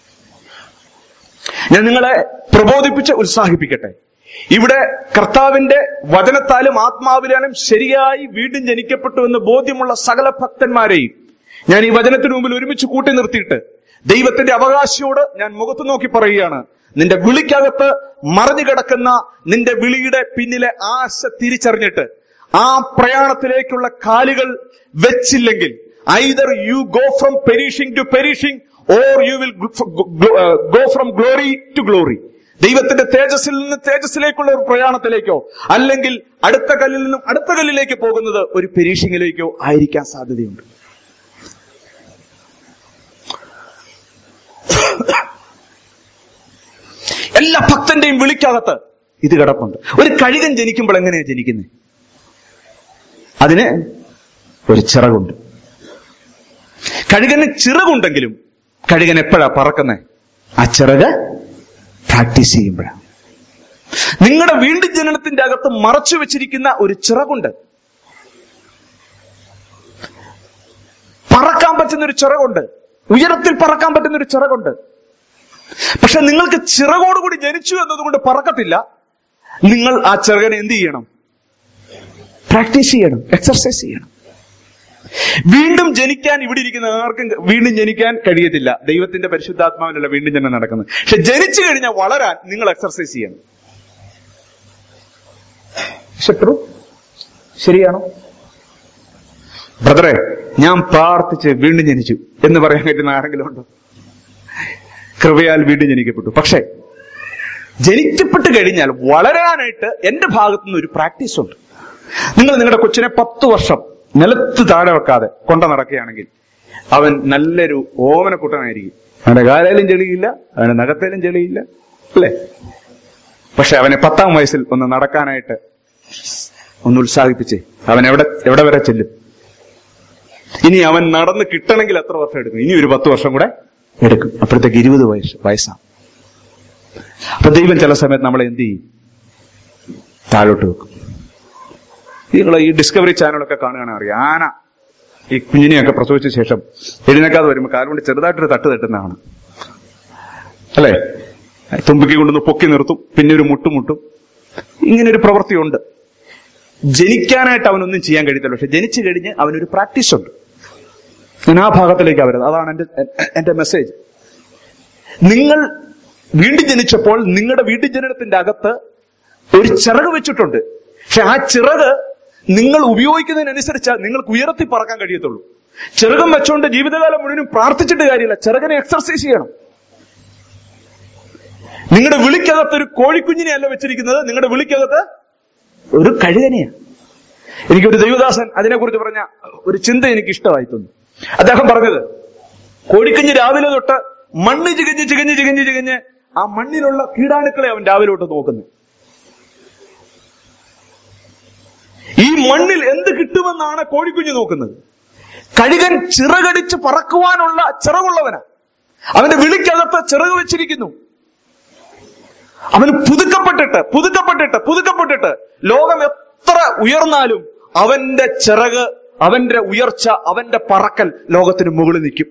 ഞാൻ നിങ്ങളെ പ്രബോധിപ്പിച്ച് ഉത്സാഹിപ്പിക്കട്ടെ ഇവിടെ കർത്താവിന്റെ വചനത്താലും ആത്മാവിലാലും ശരിയായി വീണ്ടും ജനിക്കപ്പെട്ടു എന്ന് ബോധ്യമുള്ള സകല ഭക്തന്മാരെയും ഞാൻ ഈ വചനത്തിന് മുമ്പിൽ ഒരുമിച്ച് കൂട്ടി നിർത്തിയിട്ട് ദൈവത്തിന്റെ അവകാശിയോട് ഞാൻ മുഖത്ത് നോക്കി പറയുകയാണ് നിന്റെ വിളിക്കകത്ത് മറഞ്ഞു കിടക്കുന്ന നിന്റെ വിളിയുടെ പിന്നിലെ ആശ തിരിച്ചറിഞ്ഞിട്ട് ആ പ്രയാണത്തിലേക്കുള്ള കാലുകൾ വെച്ചില്ലെങ്കിൽ either you go from perishing to perishing or you will go from glory to glory ദൈവത്തിന്റെ തേജസ്സിൽ നിന്ന് തേജസ്സിലേക്കുള്ള ഒരു പ്രയാണത്തിലേക്കോ അല്ലെങ്കിൽ അടുത്ത കല്ലിൽ നിന്നും അടുത്ത കല്ലിലേക്ക് പോകുന്നത് ഒരു പെരീഷിങ്ങിലേക്കോ ആയിരിക്കാൻ സാധ്യതയുണ്ട് എല്ലാ ഭക്തന്റെയും വിളിക്കകത്ത് ഇത് കിടപ്പുണ്ട് ഒരു കഴുകൻ ജനിക്കുമ്പോൾ എങ്ങനെയാ ജനിക്കുന്നത് അതിന് ഒരു ചിറകുണ്ട് കഴുകന് ചിറകുണ്ടെങ്കിലും കഴുകൻ എപ്പോഴാ പറക്കുന്നത് ആ ചിറക് പ്രാക്ടീസ് ചെയ്യുമ്പോഴാണ് നിങ്ങളുടെ വീണ്ടും ജനനത്തിന്റെ അകത്ത് മറച്ചു വെച്ചിരിക്കുന്ന ഒരു ചിറകുണ്ട് പറക്കാൻ പറ്റുന്ന ഒരു ചിറകുണ്ട് ഉയരത്തിൽ പറക്കാൻ പറ്റുന്ന ഒരു ചിറകുണ്ട് പക്ഷെ നിങ്ങൾക്ക് ചിറകോടുകൂടി ജനിച്ചു എന്നതുകൊണ്ട് പറക്കത്തില്ല നിങ്ങൾ ആ ചിറകനെ എന്ത് ചെയ്യണം പ്രാക്ടീസ് ചെയ്യണം എക്സർസൈസ് ചെയ്യണം വീണ്ടും ജനിക്കാൻ ഇവിടെ ഇരിക്കുന്ന ആർക്കും വീണ്ടും ജനിക്കാൻ കഴിയത്തില്ല ദൈവത്തിന്റെ പരിശുദ്ധാത്മാവിനല്ല വീണ്ടും ജനം നടക്കുന്നത് പക്ഷെ ജനിച്ചു കഴിഞ്ഞാൽ വളരാൻ നിങ്ങൾ എക്സർസൈസ് ചെയ്യണം ശത്രു ശരിയാണോ ബ്രദറെ ഞാൻ പ്രാർത്ഥിച്ച് വീണ്ടും ജനിച്ചു എന്ന് പറയാൻ പറ്റുന്ന ആരെങ്കിലും ഉണ്ടോ കൃപയാൽ വീണ്ടും ജനിക്കപ്പെട്ടു പക്ഷേ ജനിക്കപ്പെട്ട് കഴിഞ്ഞാൽ വളരാനായിട്ട് എന്റെ ഭാഗത്തു നിന്ന് ഒരു പ്രാക്ടീസ് ഉണ്ട് നിങ്ങൾ നിങ്ങളുടെ കൊച്ചിനെ പത്ത് വർഷം നിലത്ത് താഴെ വെക്കാതെ കൊണ്ട നടക്കുകയാണെങ്കിൽ അവൻ നല്ലൊരു ഓമനക്കുട്ടനായിരിക്കും അവന്റെ കാലയിലും ചെളിയില്ല അവന്റെ നഖത്തേലും ചെളിയില്ല അല്ലേ പക്ഷെ അവനെ പത്താം വയസ്സിൽ ഒന്ന് നടക്കാനായിട്ട് ഒന്ന് ഉത്സാഹിപ്പിച്ചേ അവൻ എവിടെ എവിടെ വരെ ചെല്ലും ഇനി അവൻ നടന്ന് കിട്ടണമെങ്കിൽ എത്ര വർഷം എടുക്കും ഇനി ഒരു പത്ത് വർഷം കൂടെ എടുക്കും അപ്പോഴത്തേക്ക് ഇരുപത് വയസ്സ് വയസ്സാണ് അപ്പൊ ദൈവം ചില സമയത്ത് നമ്മളെ എന്ത് ചെയ്യും താഴോട്ട് വെക്കും നിങ്ങൾ ഈ ഡിസ്കവറി ചാനലൊക്കെ കാണുകയാണെങ്കിൽ അറിയാം ആന ഈ കുഞ്ഞിനെയൊക്കെ പ്രസവിച്ച ശേഷം എഴുന്നേക്കാതെ വരുമ്പോൾ കാലുകൊണ്ട് ചെറുതായിട്ടൊരു തട്ട് തട്ടുന്നതാണ് അല്ലേ തുമ്പിക്ക് കൊണ്ടുവന്ന് പൊക്കി നിർത്തും പിന്നെ ഒരു മുട്ടുമുട്ടും ഇങ്ങനെ ഒരു പ്രവൃത്തിയുണ്ട് ജനിക്കാനായിട്ട് അവനൊന്നും ചെയ്യാൻ കഴിയത്തില്ല പക്ഷെ ജനിച്ചു കഴിഞ്ഞ് അവനൊരു പ്രാക്ടീസ് ഉണ്ട് ഞാൻ ആ ഭാഗത്തിലേക്ക് വരുന്നത് അതാണ് എന്റെ എന്റെ മെസ്സേജ് നിങ്ങൾ വീണ്ടും ജനിച്ചപ്പോൾ നിങ്ങളുടെ വീണ്ടും ജനനത്തിന്റെ അകത്ത് ഒരു ചിറക് വെച്ചിട്ടുണ്ട് പക്ഷെ ആ ചിറക് നിങ്ങൾ ഉപയോഗിക്കുന്നതിനനുസരിച്ച് നിങ്ങൾക്ക് ഉയർത്തി പറക്കാൻ കഴിയത്തുള്ളൂ ചെറുകം വെച്ചുകൊണ്ട് ജീവിതകാലം മുഴുവനും പ്രാർത്ഥിച്ചിട്ട് കാര്യമില്ല ചെറുകനെ എക്സർസൈസ് ചെയ്യണം നിങ്ങളുടെ വിളിക്കകത്ത് ഒരു കോഴിക്കുഞ്ഞിനെ അല്ല വെച്ചിരിക്കുന്നത് നിങ്ങളുടെ വിളിക്കകത്ത് ഒരു കഴുകനെയാണ് എനിക്കൊരു ദൈവദാസൻ അതിനെക്കുറിച്ച് പറഞ്ഞ ഒരു ചിന്ത എനിക്ക് ഇഷ്ടമായി തോന്നി അദ്ദേഹം പറഞ്ഞത് കോഴിക്കുഞ്ഞ് രാവിലെ തൊട്ട് മണ്ണ് ചികഞ്ഞ് ചികഞ്ഞ് ചികഞ്ഞ് ചികഞ്ഞ് ആ മണ്ണിലുള്ള കീടാണുക്കളെ അവൻ രാവിലെ തൊട്ട് നോക്കുന്നു ഈ മണ്ണിൽ എന്ത് കിട്ടുമെന്നാണ് കോഴിക്കുഞ്ഞ് നോക്കുന്നത് കഴുകൻ ചിറകടിച്ച് പറക്കുവാനുള്ള ചിറകുള്ളവനാ അവന്റെ വിളിക്കകത്ത് ചിറക് വെച്ചിരിക്കുന്നു അവന് പുതുക്കപ്പെട്ടിട്ട് പുതുക്കപ്പെട്ടിട്ട് പുതുക്കപ്പെട്ടിട്ട് ലോകം എത്ര ഉയർന്നാലും അവന്റെ ചിറക് അവന്റെ ഉയർച്ച അവന്റെ പറക്കൽ ലോകത്തിന് മുകളിൽ നിൽക്കും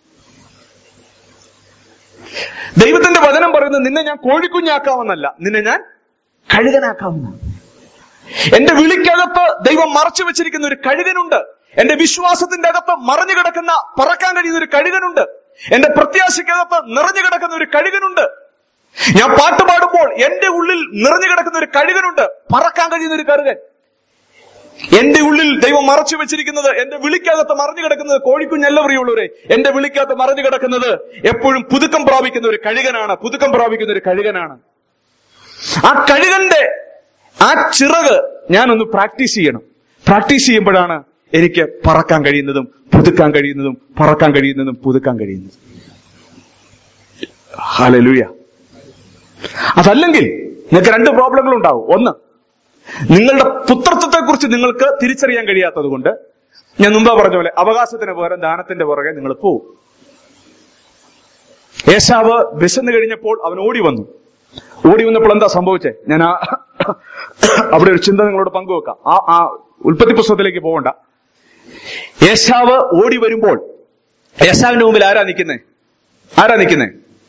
ദൈവത്തിന്റെ വചനം പറയുന്നത് നിന്നെ ഞാൻ കോഴിക്കുഞ്ഞാക്കാമെന്നല്ല നിന്നെ ഞാൻ കഴുകനാക്കാമെന്നാണ് എന്റെ വിളിക്കകത്ത് ദൈവം മറച്ചു വെച്ചിരിക്കുന്ന ഒരു കഴുകനുണ്ട് എന്റെ വിശ്വാസത്തിന്റെ അകത്ത് മറഞ്ഞു കിടക്കുന്ന പറക്കാൻ കഴിയുന്ന ഒരു കഴുകനുണ്ട് എന്റെ പ്രത്യാശയ്ക്കകത്ത് നിറഞ്ഞു കിടക്കുന്ന ഒരു കഴുകനുണ്ട് ഞാൻ പാട്ട് പാടുമ്പോൾ എന്റെ ഉള്ളിൽ നിറഞ്ഞു കിടക്കുന്ന ഒരു കഴുകനുണ്ട് പറക്കാൻ കഴിയുന്ന ഒരു കഴുകൻ എന്റെ ഉള്ളിൽ ദൈവം മറച്ചു വെച്ചിരിക്കുന്നത് എന്റെ വിളിക്കകത്ത് മറഞ്ഞു കിടക്കുന്നത് കോഴിക്കുഞ്ഞല്ല പ്രിയുള്ളവരെ എന്റെ വിളിക്കകത്ത് മറഞ്ഞു കിടക്കുന്നത് എപ്പോഴും പുതുക്കം പ്രാപിക്കുന്ന ഒരു കഴുകനാണ് പുതുക്കം പ്രാപിക്കുന്ന ഒരു കഴുകനാണ് ആ കഴുകന്റെ ആ ചിറക് ഞാനൊന്ന് പ്രാക്ടീസ് ചെയ്യണം പ്രാക്ടീസ് ചെയ്യുമ്പോഴാണ് എനിക്ക് പറക്കാൻ കഴിയുന്നതും പുതുക്കാൻ കഴിയുന്നതും പറക്കാൻ കഴിയുന്നതും പുതുക്കാൻ കഴിയുന്നതും ഹാലലൂയ അതല്ലെങ്കിൽ നിങ്ങൾക്ക് രണ്ട് പ്രോബ്ലങ്ങൾ ഉണ്ടാവും ഒന്ന് നിങ്ങളുടെ പുത്രത്വത്തെ കുറിച്ച് നിങ്ങൾക്ക് തിരിച്ചറിയാൻ കഴിയാത്തത് കൊണ്ട് ഞാൻ മുമ്പ് പറഞ്ഞ പോലെ അവകാശത്തിന് പകരം ദാനത്തിന്റെ പുറകെ നിങ്ങൾ പോവും ഏശാവ് വിശന്ന് കഴിഞ്ഞപ്പോൾ അവൻ ഓടി വന്നു ഓടി വന്നപ്പോൾ എന്താ സംഭവിച്ചേ ഞാൻ ആ അവിടെ ഒരു ചിന്ത നിങ്ങളോട് പങ്കുവെക്കാം ആ ആ ഉൽപ്പത്തി പുസ്തകത്തിലേക്ക് പോകണ്ട ഏശാവ് ഓടി വരുമ്പോൾ ഏശാവിന്റെ മുമ്പിൽ ആരാ നിൽക്കുന്നേ ആരാ നിൽക്കുന്നേ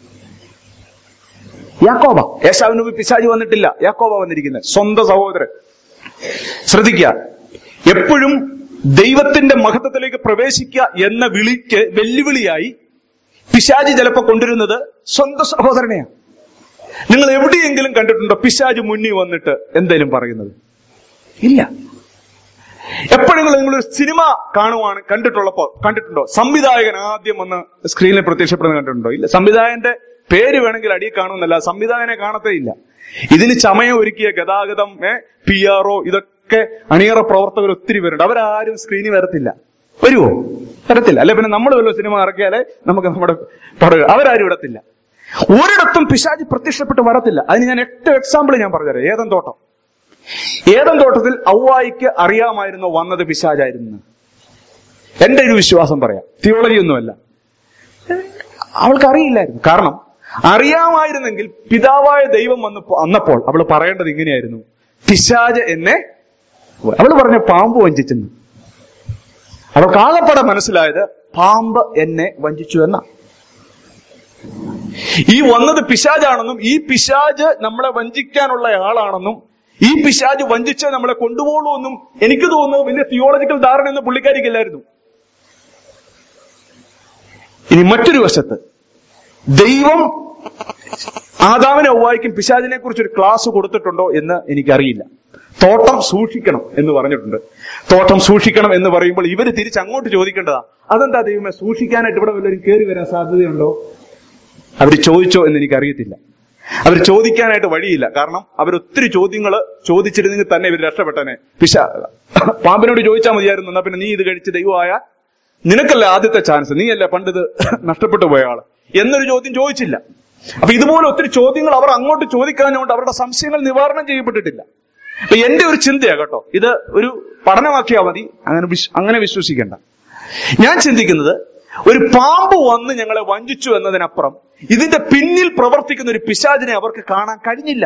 യാക്കോബ ഏശാവിന് മുമ്പിൽ പിശാജി വന്നിട്ടില്ല യാക്കോബ വന്നിരിക്കുന്നത് സ്വന്തം സഹോദരൻ ശ്രദ്ധിക്കുക എപ്പോഴും ദൈവത്തിന്റെ മഹത്വത്തിലേക്ക് പ്രവേശിക്കുക എന്ന വിളിക്ക് വെല്ലുവിളിയായി പിശാജി ചിലപ്പോ കൊണ്ടുവരുന്നത് സ്വന്തം സഹോദരനെയാണ് നിങ്ങൾ എവിടെയെങ്കിലും കണ്ടിട്ടുണ്ടോ പിശാജ് മുന്നിൽ വന്നിട്ട് എന്തേലും പറയുന്നത് ഇല്ല എപ്പോഴെങ്കിലും നിങ്ങളൊരു സിനിമ കാണുവാണ് കണ്ടിട്ടുള്ളപ്പോ കണ്ടിട്ടുണ്ടോ സംവിധായകൻ ആദ്യം വന്ന് സ്ക്രീനിൽ പ്രത്യക്ഷപ്പെടുന്നത് കണ്ടിട്ടുണ്ടോ ഇല്ല സംവിധായകന്റെ പേര് വേണമെങ്കിൽ അടിയിൽ കാണുമെന്നല്ല സംവിധായകനെ കാണത്തേ ഇല്ല ഇതിന് ചമയം ഒരുക്കിയ ഗതാഗതം പി ആർ ഒ ഇതൊക്കെ അണിയറ പ്രവർത്തകർ ഒത്തിരി പേരുണ്ട് അവരാരും സ്ക്രീനിൽ വരത്തില്ല വരുവോ വരത്തില്ല അല്ലെ പിന്നെ നമ്മൾ വല്ല സിനിമ ഇറക്കിയാലേ നമുക്ക് നമ്മുടെ പടം അവരാരും ഇടത്തില്ല ഒരിടത്തും പിശാജി പ്രത്യക്ഷപ്പെട്ട് വരത്തില്ല അതിന് ഞാൻ എട്ട് എക്സാമ്പിൾ ഞാൻ പറഞ്ഞുതരാം ഏതൻ തോട്ടം ഏതൻ തോട്ടത്തിൽ ഔവായിക്ക് അറിയാമായിരുന്നോ വന്നത് പിശാജായിരുന്നു എന്റെ ഒരു വിശ്വാസം പറയാം തിയോളജി ഒന്നുമല്ല അവൾക്ക് അറിയില്ലായിരുന്നു കാരണം അറിയാമായിരുന്നെങ്കിൽ പിതാവായ ദൈവം വന്ന് വന്നപ്പോൾ അവൾ പറയേണ്ടത് ഇങ്ങനെയായിരുന്നു പിശാജ് എന്നെ അവൾ പറഞ്ഞ പാമ്പ് വഞ്ചിച്ചെന്ന് അവൾക്ക് ആകപ്പെടെ മനസ്സിലായത് പാമ്പ് എന്നെ വഞ്ചിച്ചു എന്ന ഈ വന്നത് പിശാജാണെന്നും ഈ പിശാജ് നമ്മളെ വഞ്ചിക്കാനുള്ള ആളാണെന്നും ഈ പിശാജ് വഞ്ചിച്ച് നമ്മളെ കൊണ്ടുപോകുള്ളൂ എന്നും എനിക്ക് തോന്നുന്നു വലിയ തിയോളജിക്കൽ ധാരണയൊന്നും പുള്ളിക്കാരിക്കില്ലായിരുന്നു ഇനി മറ്റൊരു വശത്ത് ദൈവം ആദാമിനെ ഔവായിക്കും പിശാചിനെ കുറിച്ച് ഒരു ക്ലാസ് കൊടുത്തിട്ടുണ്ടോ എന്ന് എനിക്കറിയില്ല തോട്ടം സൂക്ഷിക്കണം എന്ന് പറഞ്ഞിട്ടുണ്ട് തോട്ടം സൂക്ഷിക്കണം എന്ന് പറയുമ്പോൾ ഇവര് തിരിച്ച് അങ്ങോട്ട് ചോദിക്കേണ്ടതാ അതെന്താ ദൈവമേ സൂക്ഷിക്കാനായിട്ട് ഇവിടെ വല്ലവരും കയറി വരാൻ സാധ്യതയുണ്ടോ അവർ ചോദിച്ചോ എന്ന് എനിക്കറിയത്തില്ല അവർ ചോദിക്കാനായിട്ട് വഴിയില്ല കാരണം അവർ ഒത്തിരി ചോദ്യങ്ങൾ ചോദിച്ചിരുന്നെങ്കിൽ തന്നെ ഇവർ രക്ഷപ്പെട്ടനെ പിശ പാമ്പിനോട് ചോദിച്ചാൽ മതിയായിരുന്നു എന്നാ പിന്നെ നീ ഇത് കഴിച്ച് ദൈവമായ നിനക്കല്ല ആദ്യത്തെ ചാൻസ് നീയല്ല പണ്ട് ഇത് നഷ്ടപ്പെട്ടു പോയ ആള് എന്നൊരു ചോദ്യം ചോദിച്ചില്ല അപ്പൊ ഇതുപോലെ ഒത്തിരി ചോദ്യങ്ങൾ അവർ അങ്ങോട്ട് ചോദിക്കാഞ്ഞുകൊണ്ട് അവരുടെ സംശയങ്ങൾ നിവാരണം ചെയ്യപ്പെട്ടിട്ടില്ല അപ്പൊ എന്റെ ഒരു ചിന്തയാ കേട്ടോ ഇത് ഒരു പഠനമാക്കിയാൽ മതി അങ്ങനെ വിശ്വ- അങ്ങനെ വിശ്വസിക്കേണ്ട ഞാൻ ചിന്തിക്കുന്നത് ഒരു പാമ്പ് വന്ന് ഞങ്ങളെ വഞ്ചിച്ചു എന്നതിനപ്പുറം ഇതിന്റെ പിന്നിൽ പ്രവർത്തിക്കുന്ന ഒരു പിശാചിനെ അവർക്ക് കാണാൻ കഴിഞ്ഞില്ല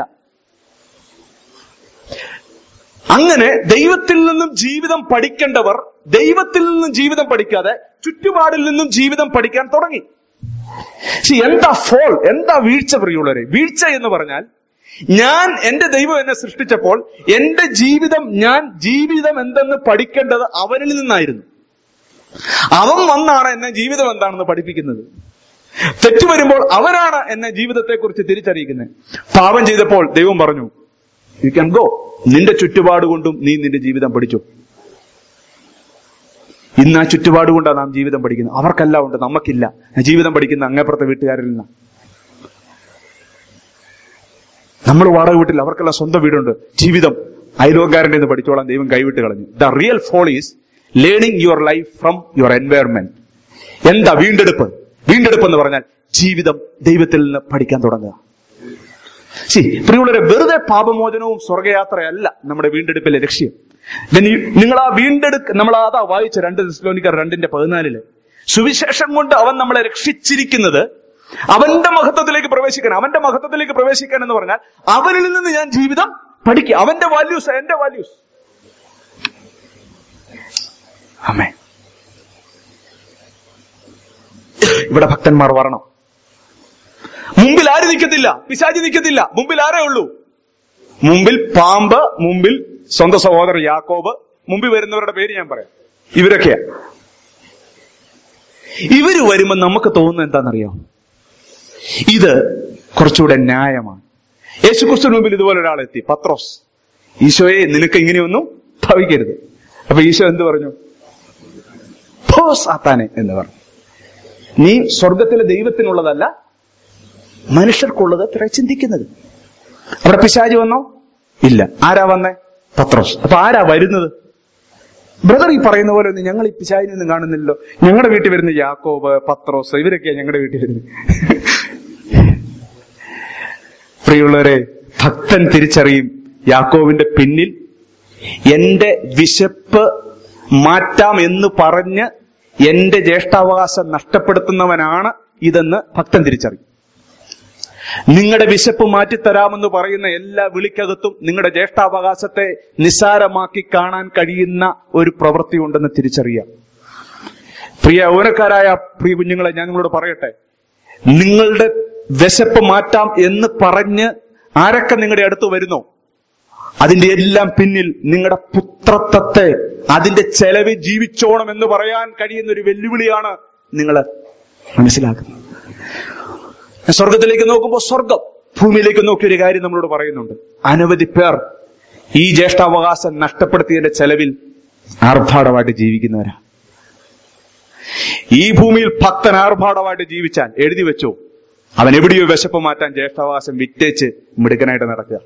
അങ്ങനെ ദൈവത്തിൽ നിന്നും ജീവിതം പഠിക്കേണ്ടവർ ദൈവത്തിൽ നിന്നും ജീവിതം പഠിക്കാതെ ചുറ്റുപാടിൽ നിന്നും ജീവിതം പഠിക്കാൻ തുടങ്ങി See, എന്താ ഫോൾ എന്താ വീഴ്ച പ്രിയുള്ളവരെ വീഴ്ച എന്ന് പറഞ്ഞാൽ ഞാൻ എന്റെ ദൈവം എന്നെ സൃഷ്ടിച്ചപ്പോൾ എന്റെ ജീവിതം ഞാൻ ജീവിതം എന്തെന്ന് പഠിക്കേണ്ടത് അവനിൽ നിന്നായിരുന്നു അവൻ വന്നാണ് എന്നെ ജീവിതം എന്താണെന്ന് പഠിപ്പിക്കുന്നത് തെറ്റു വരുമ്പോൾ അവനാണ് എന്നെ ജീവിതത്തെക്കുറിച്ച് തിരിച്ചറിയിക്കുന്നത് പാപം ചെയ്തപ്പോൾ ദൈവം പറഞ്ഞു യു ക്യാൻ ഗോ നിന്റെ ചുറ്റുപാട് കൊണ്ടും നീ നിന്റെ ജീവിതം പഠിച്ചു ഇന്ന് ആ ചുറ്റുപാട് കൊണ്ടാണ് നാം ജീവിതം പഠിക്കുന്നത് അവർക്കെല്ലാം ഉണ്ട് നമുക്കില്ല ജീവിതം പഠിക്കുന്ന അങ്ങേപ്പുറത്തെ വീട്ടുകാരിൽ നിന്ന് നമ്മൾ വാടക വീട്ടിൽ അവർക്കെല്ലാം സ്വന്തം വീടുണ്ട് ജീവിതം അയലോകാരൻ്റെ നിന്ന് പഠിച്ചോളാൻ ദൈവം കൈവിട്ട് കളഞ്ഞു the real fall is learning your life from your environment എന്താ വീണ്ടെടുപ്പ് വീണ്ടെടുപ്പ് എന്ന് പറഞ്ഞാൽ ജീവിതം ദൈവത്തിൽ നിന്ന് പഠിക്കാൻ തുടങ്ങുക സി പ്രിയമുള്ളവരെ വെറുതെ പാപമോചനവും സ്വർഗയാത്രയല്ല നമ്മുടെ വീണ്ടെടുപ്പിലെ ലക്ഷ്യം Then you- നിങ്ങൾ ആ വീണ്ടെടുക്ക നമ്മൾ അതാ വായിച്ച രണ്ട് ദിസ്ലോനിക്കർ രണ്ടിന്റെ പതിനാലില് സുവിശേഷം കൊണ്ട് അവൻ നമ്മളെ രക്ഷിച്ചിരിക്കുന്നത് അവന്റെ മഹത്വത്തിലേക്ക് പ്രവേശിക്കാൻ അവന്റെ മഹത്വത്തിലേക്ക് പ്രവേശിക്കാൻ എന്ന് പറഞ്ഞാൽ അവനിൽ നിന്ന് ഞാൻ ജീവിതം പഠിക്കുക അവന്റെ വാല്യൂസ് എന്റെ വാല്യൂസ് അമ്മേ ഇവിടെ ഭക്തന്മാർ വരണം മുമ്പിൽ ആര് നിൽക്കത്തില്ല പിശാചി നിൽക്കത്തില്ല മുമ്പിൽ ആരേ ഉള്ളൂ മുമ്പിൽ പാമ്പ് മുമ്പിൽ സ്വന്തം സഹോദരൻ യാക്കോബ് മുമ്പിൽ വരുന്നവരുടെ പേര് ഞാൻ പറയാം ഇവരൊക്കെയാ ഇവര് വരുമ്പോൾ നമുക്ക് തോന്നുന്നത് എന്താണെന്നറിയോ ഇത് കുറച്ചുകൂടെ ന്യായമാണ് യേശുക്രിസ്തു മുമ്പിൽ ഇതുപോലെ ഒരാളെത്തി പത്രോസ് ഈശോയെ നിനക്ക് ഇങ്ങനെയൊന്നും ഭവിക്കരുത് അപ്പൊ ഈശോ എന്ത് പറഞ്ഞു "പോ സാത്താനെ എന്ന് പറഞ്ഞു നീ സ്വർഗത്തിലെ ദൈവത്തിനുള്ളതല്ല മനുഷ്യർക്കുള്ളത് അത്ര ചിന്തിക്കുന്നത് അവിടെ പിശാജ് വന്നോ ഇല്ല ആരാ വന്നേ പത്രോസ് അപ്പൊ ആരാ വരുന്നത് ബ്രദർ ഈ പറയുന്ന പോലെ ഒന്നും ഞങ്ങൾ ഈ പിശാചിനൊന്നും കാണുന്നില്ലല്ലോ ഞങ്ങളുടെ വീട്ടിൽ വരുന്ന യാക്കോബ് പത്രോസ് ഇവരൊക്കെയാ ഞങ്ങളുടെ വീട്ടിൽ വരുന്നത് പ്രിയമുള്ളവരെ ഭക്തൻ തിരിച്ചറിയും യാക്കോവിന്റെ പിന്നിൽ എന്റെ വിശപ്പ് മാറ്റാം എന്ന് പറഞ്ഞ് എന്റെ ജ്യേഷ്ഠാവകാശം നഷ്ടപ്പെടുത്തുന്നവനാണ് ഇതെന്ന് ഭക്തൻ തിരിച്ചറിയും നിങ്ങളുടെ വിശപ്പ് മാറ്റിത്തരാമെന്ന് പറയുന്ന എല്ലാ വിളിക്കകത്തും നിങ്ങളുടെ ജ്യേഷ്ഠാവകാശത്തെ നിസ്സാരമാക്കി കാണാൻ കഴിയുന്ന ഒരു പ്രവൃത്തി ഉണ്ടെന്ന് തിരിച്ചറിയാം പ്രിയ യൗവനക്കാരായ പ്രിയ കുഞ്ഞുങ്ങളെ ഞാൻ നിങ്ങളോട് പറയട്ടെ നിങ്ങളുടെ വിശപ്പ് മാറ്റാം എന്ന് പറഞ്ഞ് ആരൊക്കെ നിങ്ങളുടെ അടുത്ത് വരുന്നോ അതിന്റെ എല്ലാം പിന്നിൽ നിങ്ങളുടെ പുത്രത്വത്തെ അതിന്റെ ചെലവിൽ ജീവിച്ചോണം എന്ന് പറയാൻ കഴിയുന്ന ഒരു വെല്ലുവിളിയാണ് നിങ്ങൾ മനസ്സിലാക്കുന്നത് സ്വർഗത്തിലേക്ക് നോക്കുമ്പോൾ സ്വർഗം ഭൂമിയിലേക്ക് നോക്കിയ ഒരു കാര്യം നമ്മളോട് പറയുന്നുണ്ട് അനവധി പേർ ഈ ജ്യേഷ്ഠാവകാശം നഷ്ടപ്പെടുത്തിയതിന്റെ ചെലവിൽ ആർഭാടമായിട്ട് ജീവിക്കുന്നവരാ ഈ ഭൂമിയിൽ ഭക്തൻ ആർഭാടമായിട്ട് ജീവിച്ചാൽ എഴുതി വെച്ചോ അവൻ എവിടെയോ വിശപ്പ് മാറ്റാൻ ജ്യേഷ്ഠാവകാശം വിറ്റേച്ച് മിടുക്കനായിട്ട് നടക്കുക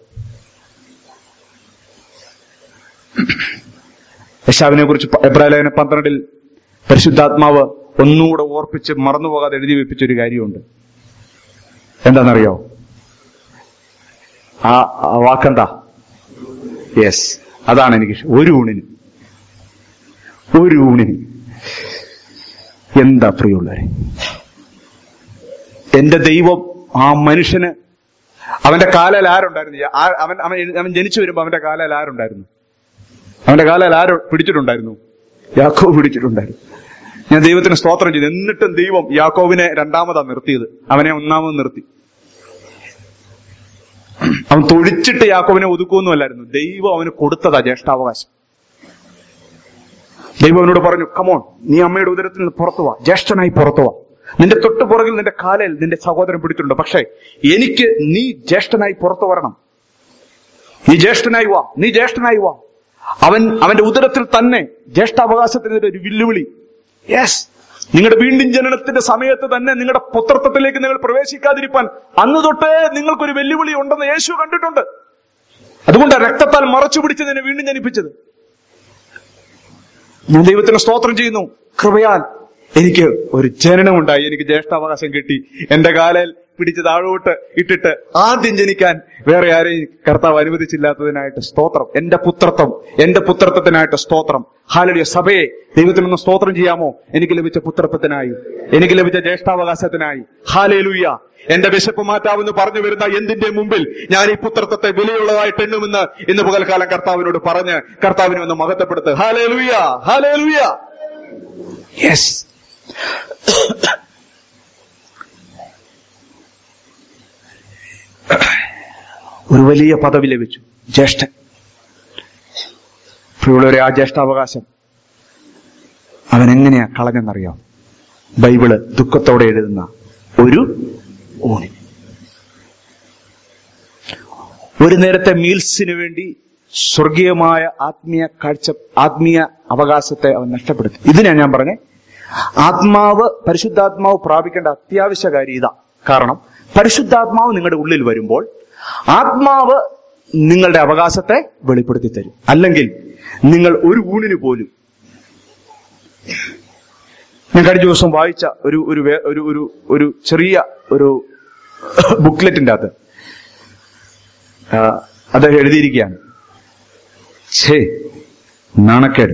യശാവിനെ കുറിച്ച് എബ്രാലേഖന പന്ത്രണ്ടിൽ പരിശുദ്ധാത്മാവ് ഒന്നുകൂടെ ഓർപ്പിച്ച് മറന്നുപോകാതെ എഴുതി വെപ്പിച്ച ഒരു കാര്യമുണ്ട് എന്താണെന്നറിയോ ആ ആ വാക്കെന്താ യെസ് അതാണ് എനിക്ക് ഇഷ്ടം. ഒരു ഊണിന് ഒരു ഊണിന് എന്താ പ്രിയമുള്ളവരെ എന്റെ ദൈവം ആ മനുഷ്യന് അവന്റെ കാലയിൽ ആരുണ്ടായിരുന്നു ആ- അവൻ അവൻ അവൻ ജനിച്ചു വരുമ്പോ അവന്റെ കാലയിൽ ആരുണ്ടായിരുന്നു അവന്റെ കാലയിൽ ആരോ പിടിച്ചിട്ടുണ്ടായിരുന്നു യാക്കോവ് പിടിച്ചിട്ടുണ്ടായിരുന്നു ഞാൻ ദൈവത്തിന് സ്തോത്രം ചെയ്തു എന്നിട്ടും ദൈവം യാക്കോവിനെ രണ്ടാമതാ നിർത്തിയത് അവനെ ഒന്നാമത് നിർത്തി അവൻ തൊഴിച്ചിട്ട് യാക്കോവിനെ ഒതുക്കുമൊന്നുമല്ലായിരുന്നു ദൈവം അവന് കൊടുത്തതാ ജ്യേഷ്ഠാവകാശം ദൈവം അവനോട് പറഞ്ഞു കമോൺ നീ അമ്മയുടെ ഉദരത്തിൽ നിന്ന് പുറത്തു വാ ജ്യേഷ്ഠനായി പുറത്തു വാ നിന്റെ തൊട്ടു പുറകിൽ നിന്റെ കാലയിൽ നിന്റെ സഹോദരൻ പിടിച്ചിട്ടുണ്ട് പക്ഷേ എനിക്ക് നീ ജ്യേഷ്ഠനായി പുറത്തു വരണം നീ ജ്യേഷ്ഠനായി വാ നീ ജ്യേഷ്ഠനായി വാ അവൻ അവന്റെ ഉദരത്തിൽ തന്നെ ജ്യേഷ്ഠാവകാശത്തിന് ഒരു വെല്ലുവിളി യെസ് നിങ്ങളുടെ വീണ്ടും ജനനത്തിന്റെ സമയത്ത് തന്നെ നിങ്ങളുടെ പുത്രത്വത്തിലേക്ക് നിങ്ങൾ പ്രവേശിക്കാതിരിക്കാൻ അന്ന് തൊട്ടേ നിങ്ങൾക്കൊരു വെല്ലുവിളി ഉണ്ടെന്ന് യേശു കണ്ടിട്ടുണ്ട് അതുകൊണ്ട് രക്തത്താൽ മറച്ചു പിടിച്ച് നിന്നെ വീണ്ടും ജനിപ്പിച്ചത് ഞാൻ ദൈവത്തിന് സ്തോത്രം ചെയ്യുന്നു കൃപയാൽ എനിക്ക് ഒരു ജനനമുണ്ടായി എനിക്ക് ജ്യേഷ്ഠാവകാശം കിട്ടി എന്റെ കാലയിൽ പിടിച്ച് താഴോട്ട് ഇട്ടിട്ട് ആദ്യം ജനിക്കാൻ വേറെ ആരെയും കർത്താവ് അനുവദിച്ചില്ലാത്തതിനായിട്ട് സ്തോത്രം എന്റെ പുത്രത്വം എന്റെ പുത്രത്വത്തിനായിട്ട് സ്തോത്രം ഹാലലിയ സഭയെ ദൈവത്തിനൊന്ന് സ്തോത്രം ചെയ്യാമോ എനിക്ക് ലഭിച്ച പുത്രത്വത്തിനായി എനിക്ക് ലഭിച്ച ജ്യേഷ്ഠാവകാശത്തിനായി ഹാലേലുയ്യ എന്റെ വിശപ്പ് മാറ്റാമെന്ന് പറഞ്ഞു വരുന്ന എന്തിന്റെ മുമ്പിൽ ഞാൻ ഈ പുത്രത്വത്തെ വിലയുള്ളതായിട്ട് എണ്ണുമെന്ന് ഇന്ന് പകൽക്കാലം കർത്താവിനോട് പറഞ്ഞ് കർത്താവിനെ ഒന്ന് മഹത്വപ്പെടുത്ത് ഹാലേലുയ്യ ഹാലേലുയ്യ യെസ് ഒരു വലിയ പദവി ലഭിച്ചു ജ്യേഷ്ഠൻ പ്രിയമുള്ളവരെ ആ ജ്യേഷ്ഠാവകാശം അവൻ എങ്ങനെയാ കളഞ്ഞെന്നറിയാം ബൈബിള് ദുഃഖത്തോടെ എഴുതുന്ന ഒരു ഊണി ഒരു നേരത്തെ മീൽസിന് വേണ്ടി സ്വർഗീയമായ ആത്മീയ കാഴ്ച ആത്മീയ അവകാശത്തെ അവൻ നഷ്ടപ്പെടുത്തി ഇതിനാ ഞാൻ പറഞ്ഞേ ആത്മാവ് പരിശുദ്ധാത്മാവ് പ്രാപിക്കേണ്ട അത്യാവശ്യ കാര്യം ഇതാ കാരണം പരിശുദ്ധാത്മാവ് നിങ്ങളുടെ ഉള്ളിൽ വരുമ്പോൾ ആത്മാവ് നിങ്ങളുടെ അവകാശത്തെ വെളിപ്പെടുത്തി തരും അല്ലെങ്കിൽ നിങ്ങൾ ഒരു ഊണിന് പോലും ഞാൻ കഴിഞ്ഞ ദിവസം വായിച്ച ഒരു ഒരു വേ- ഒരു ഒരു ഒരു ചെറിയ ഒരു ബുക്ക്ലെറ്റിന്റെ അകത്ത് ആ, അദ്ദേഹം എഴുതിയിരിക്കുകയാണ് ഛേ നാണക്കേട്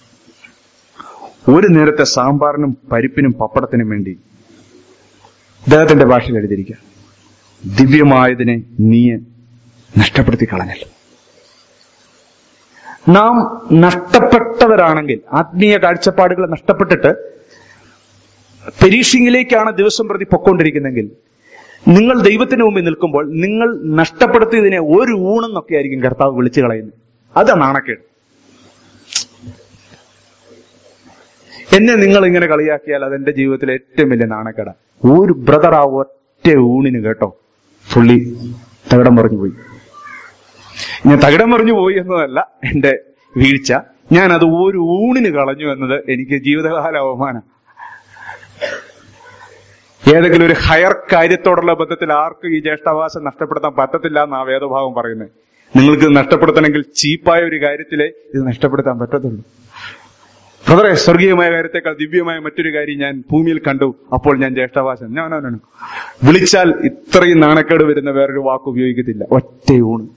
ഒരു നേരത്തെ സാമ്പാറിനും പരിപ്പിനും പപ്പടത്തിനും വേണ്ടി അദ്ദേഹത്തിന്റെ ഭാഷയിൽ എഴുതിയിരിക്കുക ദിവ്യമായതിനെ നീ നഷ്ടപ്പെടുത്തി കളഞ്ഞല്ലോ നാം നഷ്ടപ്പെട്ടവരാണെങ്കിൽ ആത്മീയ കാഴ്ചപ്പാടുകൾ നഷ്ടപ്പെട്ടിട്ട് പെരീഷിങ്ങിലേക്കാണ് ദിവസം പ്രതി പൊക്കോണ്ടിരിക്കുന്നെങ്കിൽ നിങ്ങൾ ദൈവത്തിന് മുമ്പിൽ നിൽക്കുമ്പോൾ നിങ്ങൾ നഷ്ടപ്പെടുത്തിയതിനെ ഒരു ഊണെന്നൊക്കെ ആയിരിക്കും കർത്താവ് വിളിച്ചു കളയുന്നത് അതാ നാണക്കേട് എന്നെ നിങ്ങൾ ഇങ്ങനെ കളിയാക്കിയാൽ അതെന്റെ ജീവിതത്തിലെ ഏറ്റവും വലിയ നാണക്കേട ഒരു ബ്രദർ ആ ഒറ്റ ഊണിന് കേട്ടോ പുള്ളി തകിടം മറിഞ്ഞു പോയി ഞാൻ തകിടം മറിഞ്ഞു പോയി എന്നതല്ല എന്റെ വീഴ്ച ഞാൻ അത് ഒരു ഊണിന് കളഞ്ഞു എന്നത് എനിക്ക് ജീവിതകാല അവമാനം ഏതെങ്കിലും ഒരു ഹയർ കാര്യത്തോടുള്ള ബന്ധത്തിൽ ആർക്കും ഈ ജ്യേഷ്ഠാവകാശം നഷ്ടപ്പെടുത്താൻ പറ്റത്തില്ല എന്നാ വേദഭാവം പറയുന്നത് നിങ്ങൾക്ക് ഇത് നഷ്ടപ്പെടുത്തണമെങ്കിൽ ചീപ്പായ ഒരു കാര്യത്തിലേ ഇത് നഷ്ടപ്പെടുത്താൻ പറ്റത്തുള്ളൂ ബ്രദറെ സ്വർഗീയമായ കാര്യത്തെക്കാൾ ദിവ്യമായ മറ്റൊരു കാര്യം ഞാൻ ഭൂമിയിൽ കണ്ടു അപ്പോൾ ഞാൻ ജ്യേഷ്ഠാവാസം ഞാൻ ഞാൻ- ഞാൻ- വിളിച്ചാൽ ഇത്രയും നാണക്കേട് വരുന്ന വേറൊരു വാക്ക് ഉപയോഗിക്കത്തില്ല ഒറ്റ ഊണ്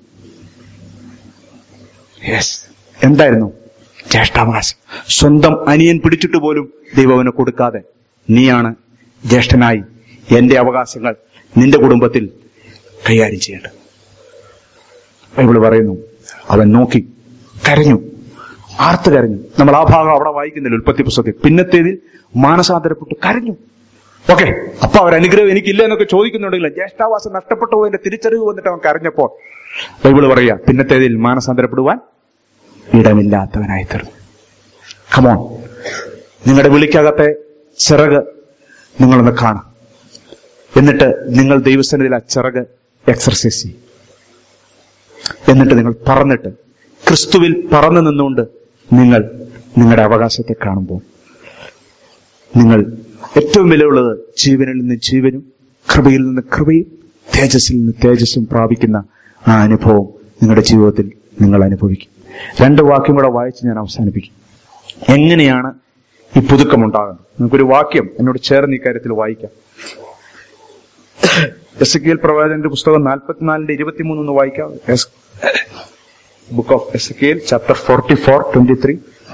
യെസ് എന്തായിരുന്നു ജ്യേഷ്ഠാവകാശം സ്വന്തം അനിയൻ പിടിച്ചിട്ട് പോലും ദൈവം അവന് കൊടുക്കാതെ നീയാണ് ജ്യേഷ്ഠനായി എന്റെ അവകാശങ്ങൾ നിന്റെ കുടുംബത്തിൽ കൈകാര്യം ചെയ്യേണ്ടത് ബൈബിള് പറയുന്നു അവൻ നോക്കി കരഞ്ഞു ആർത്ത് കരഞ്ഞു നമ്മൾ ആ ഭാഗം അവിടെ വായിക്കുന്നില്ല ഉൽപ്പത്തി പുസ്തകത്തിൽ പിന്നത്തേതിൽ മാനസാന്തരപ്പെട്ടു കരഞ്ഞു ഓക്കെ അപ്പൊ അവർ അനുഗ്രഹം എനിക്കില്ല എന്നൊക്കെ ചോദിക്കുന്നുണ്ടെങ്കിൽ ജ്യേഷ്ഠാവാസം നഷ്ടപ്പെട്ടു പോയതിന്റെ തിരിച്ചറിവ് വന്നിട്ട് അവൻ കരഞ്ഞപ്പോൾ ബൈബിള് പറയുക പിന്നത്തേതിൽ മാനസാന്തരപ്പെടുവാൻ ഇടമില്ലാത്തവനായി തീർന്നു കമോൺ നിങ്ങളുടെ വിളിക്കകത്തെ ചിറക് നിങ്ങളൊന്ന് കാണാം എന്നിട്ട് നിങ്ങൾ ദൈവസന്നിധിയിൽ ആ ചിറക് എക്സർസൈസ് ചെയ്യും എന്നിട്ട് നിങ്ങൾ പറന്നിട്ട് ക്രിസ്തുവിൽ പറന്നു നിന്നുകൊണ്ട് നിങ്ങൾ നിങ്ങളുടെ അവകാശത്തെ കാണുമ്പോൾ നിങ്ങൾ ഏറ്റവും വിലയുള്ളത് ജീവനിൽ നിന്ന് ജീവനും കൃപയിൽ നിന്ന് കൃപയും തേജസ്സിൽ നിന്ന് തേജസ്സും പ്രാപിക്കുന്ന ആ അനുഭവം നിങ്ങളുടെ ജീവിതത്തിൽ നിങ്ങൾ അനുഭവിക്കും രണ്ട് വാക്യം കൂടെ വായിച്ച് ഞാൻ അവസാനിപ്പിക്കും എങ്ങനെയാണ് ഈ പുതുക്കം ഉണ്ടാകുന്നത് നമുക്കൊരു വാക്യം എന്നോട് ചേർന്ന് ഈ കാര്യത്തിൽ വായിക്കാം എസ് കെ എൽ പ്രവാചകന്റെ പുസ്തകം നാൽപ്പത്തിനാലിന്റെ ഇരുപത്തിമൂന്ന് ഒന്ന് വായിക്കാം book of Ezekiel chapter forty four twenty three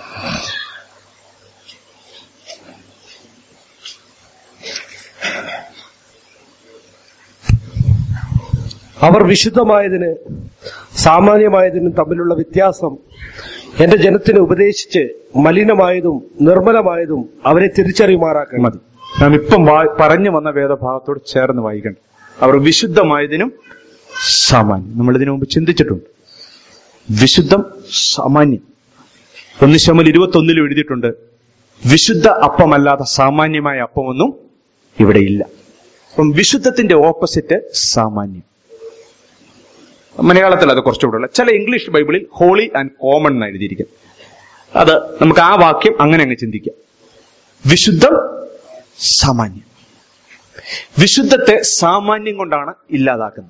അവർ വിശുദ്ധമായതിന് സാമാന്യമായതിനും തമ്മിലുള്ള വ്യത്യാസം എന്റെ ജനത്തിന് ഉപദേശിച്ച് മലിനമായതും നിർമ്മലമായതും അവരെ തിരിച്ചറിയുമാറാക്കണം മതി നാം ഇപ്പം വാ- പറഞ്ഞു വന്ന വേദഭാഗത്തോട് ചേർന്ന് വായിക്കണം അവർ വിശുദ്ധമായതിനും സാമാന്യം നമ്മൾ ഇതിനു മുമ്പ് ചിന്തിച്ചിട്ടുണ്ട് വിശുദ്ധം സാമാന്യം ഒന്ന് ശമൽ ഇരുപത്തി ഒന്നിലും എഴുതിയിട്ടുണ്ട് വിശുദ്ധ അപ്പമല്ലാത്ത സാമാന്യമായ അപ്പമൊന്നും ഇവിടെ ഇല്ല അപ്പം വിശുദ്ധത്തിന്റെ ഓപ്പോസിറ്റ് സാമാന്യം മലയാളത്തിൽ അത് കുറച്ചുകൂടെ ഉള്ള ചില ഇംഗ്ലീഷ് ബൈബിളിൽ ഹോളി ആൻഡ് കോമൺ എന്ന് എഴുതിയിരിക്കും അത് നമുക്ക് ആ വാക്യം അങ്ങനെ അങ്ങ് ചിന്തിക്കാം വിശുദ്ധം സാമാന്യം വിശുദ്ധത്തെ സാമാന്യം കൊണ്ടാണ് ഇല്ലാതാക്കുന്നത്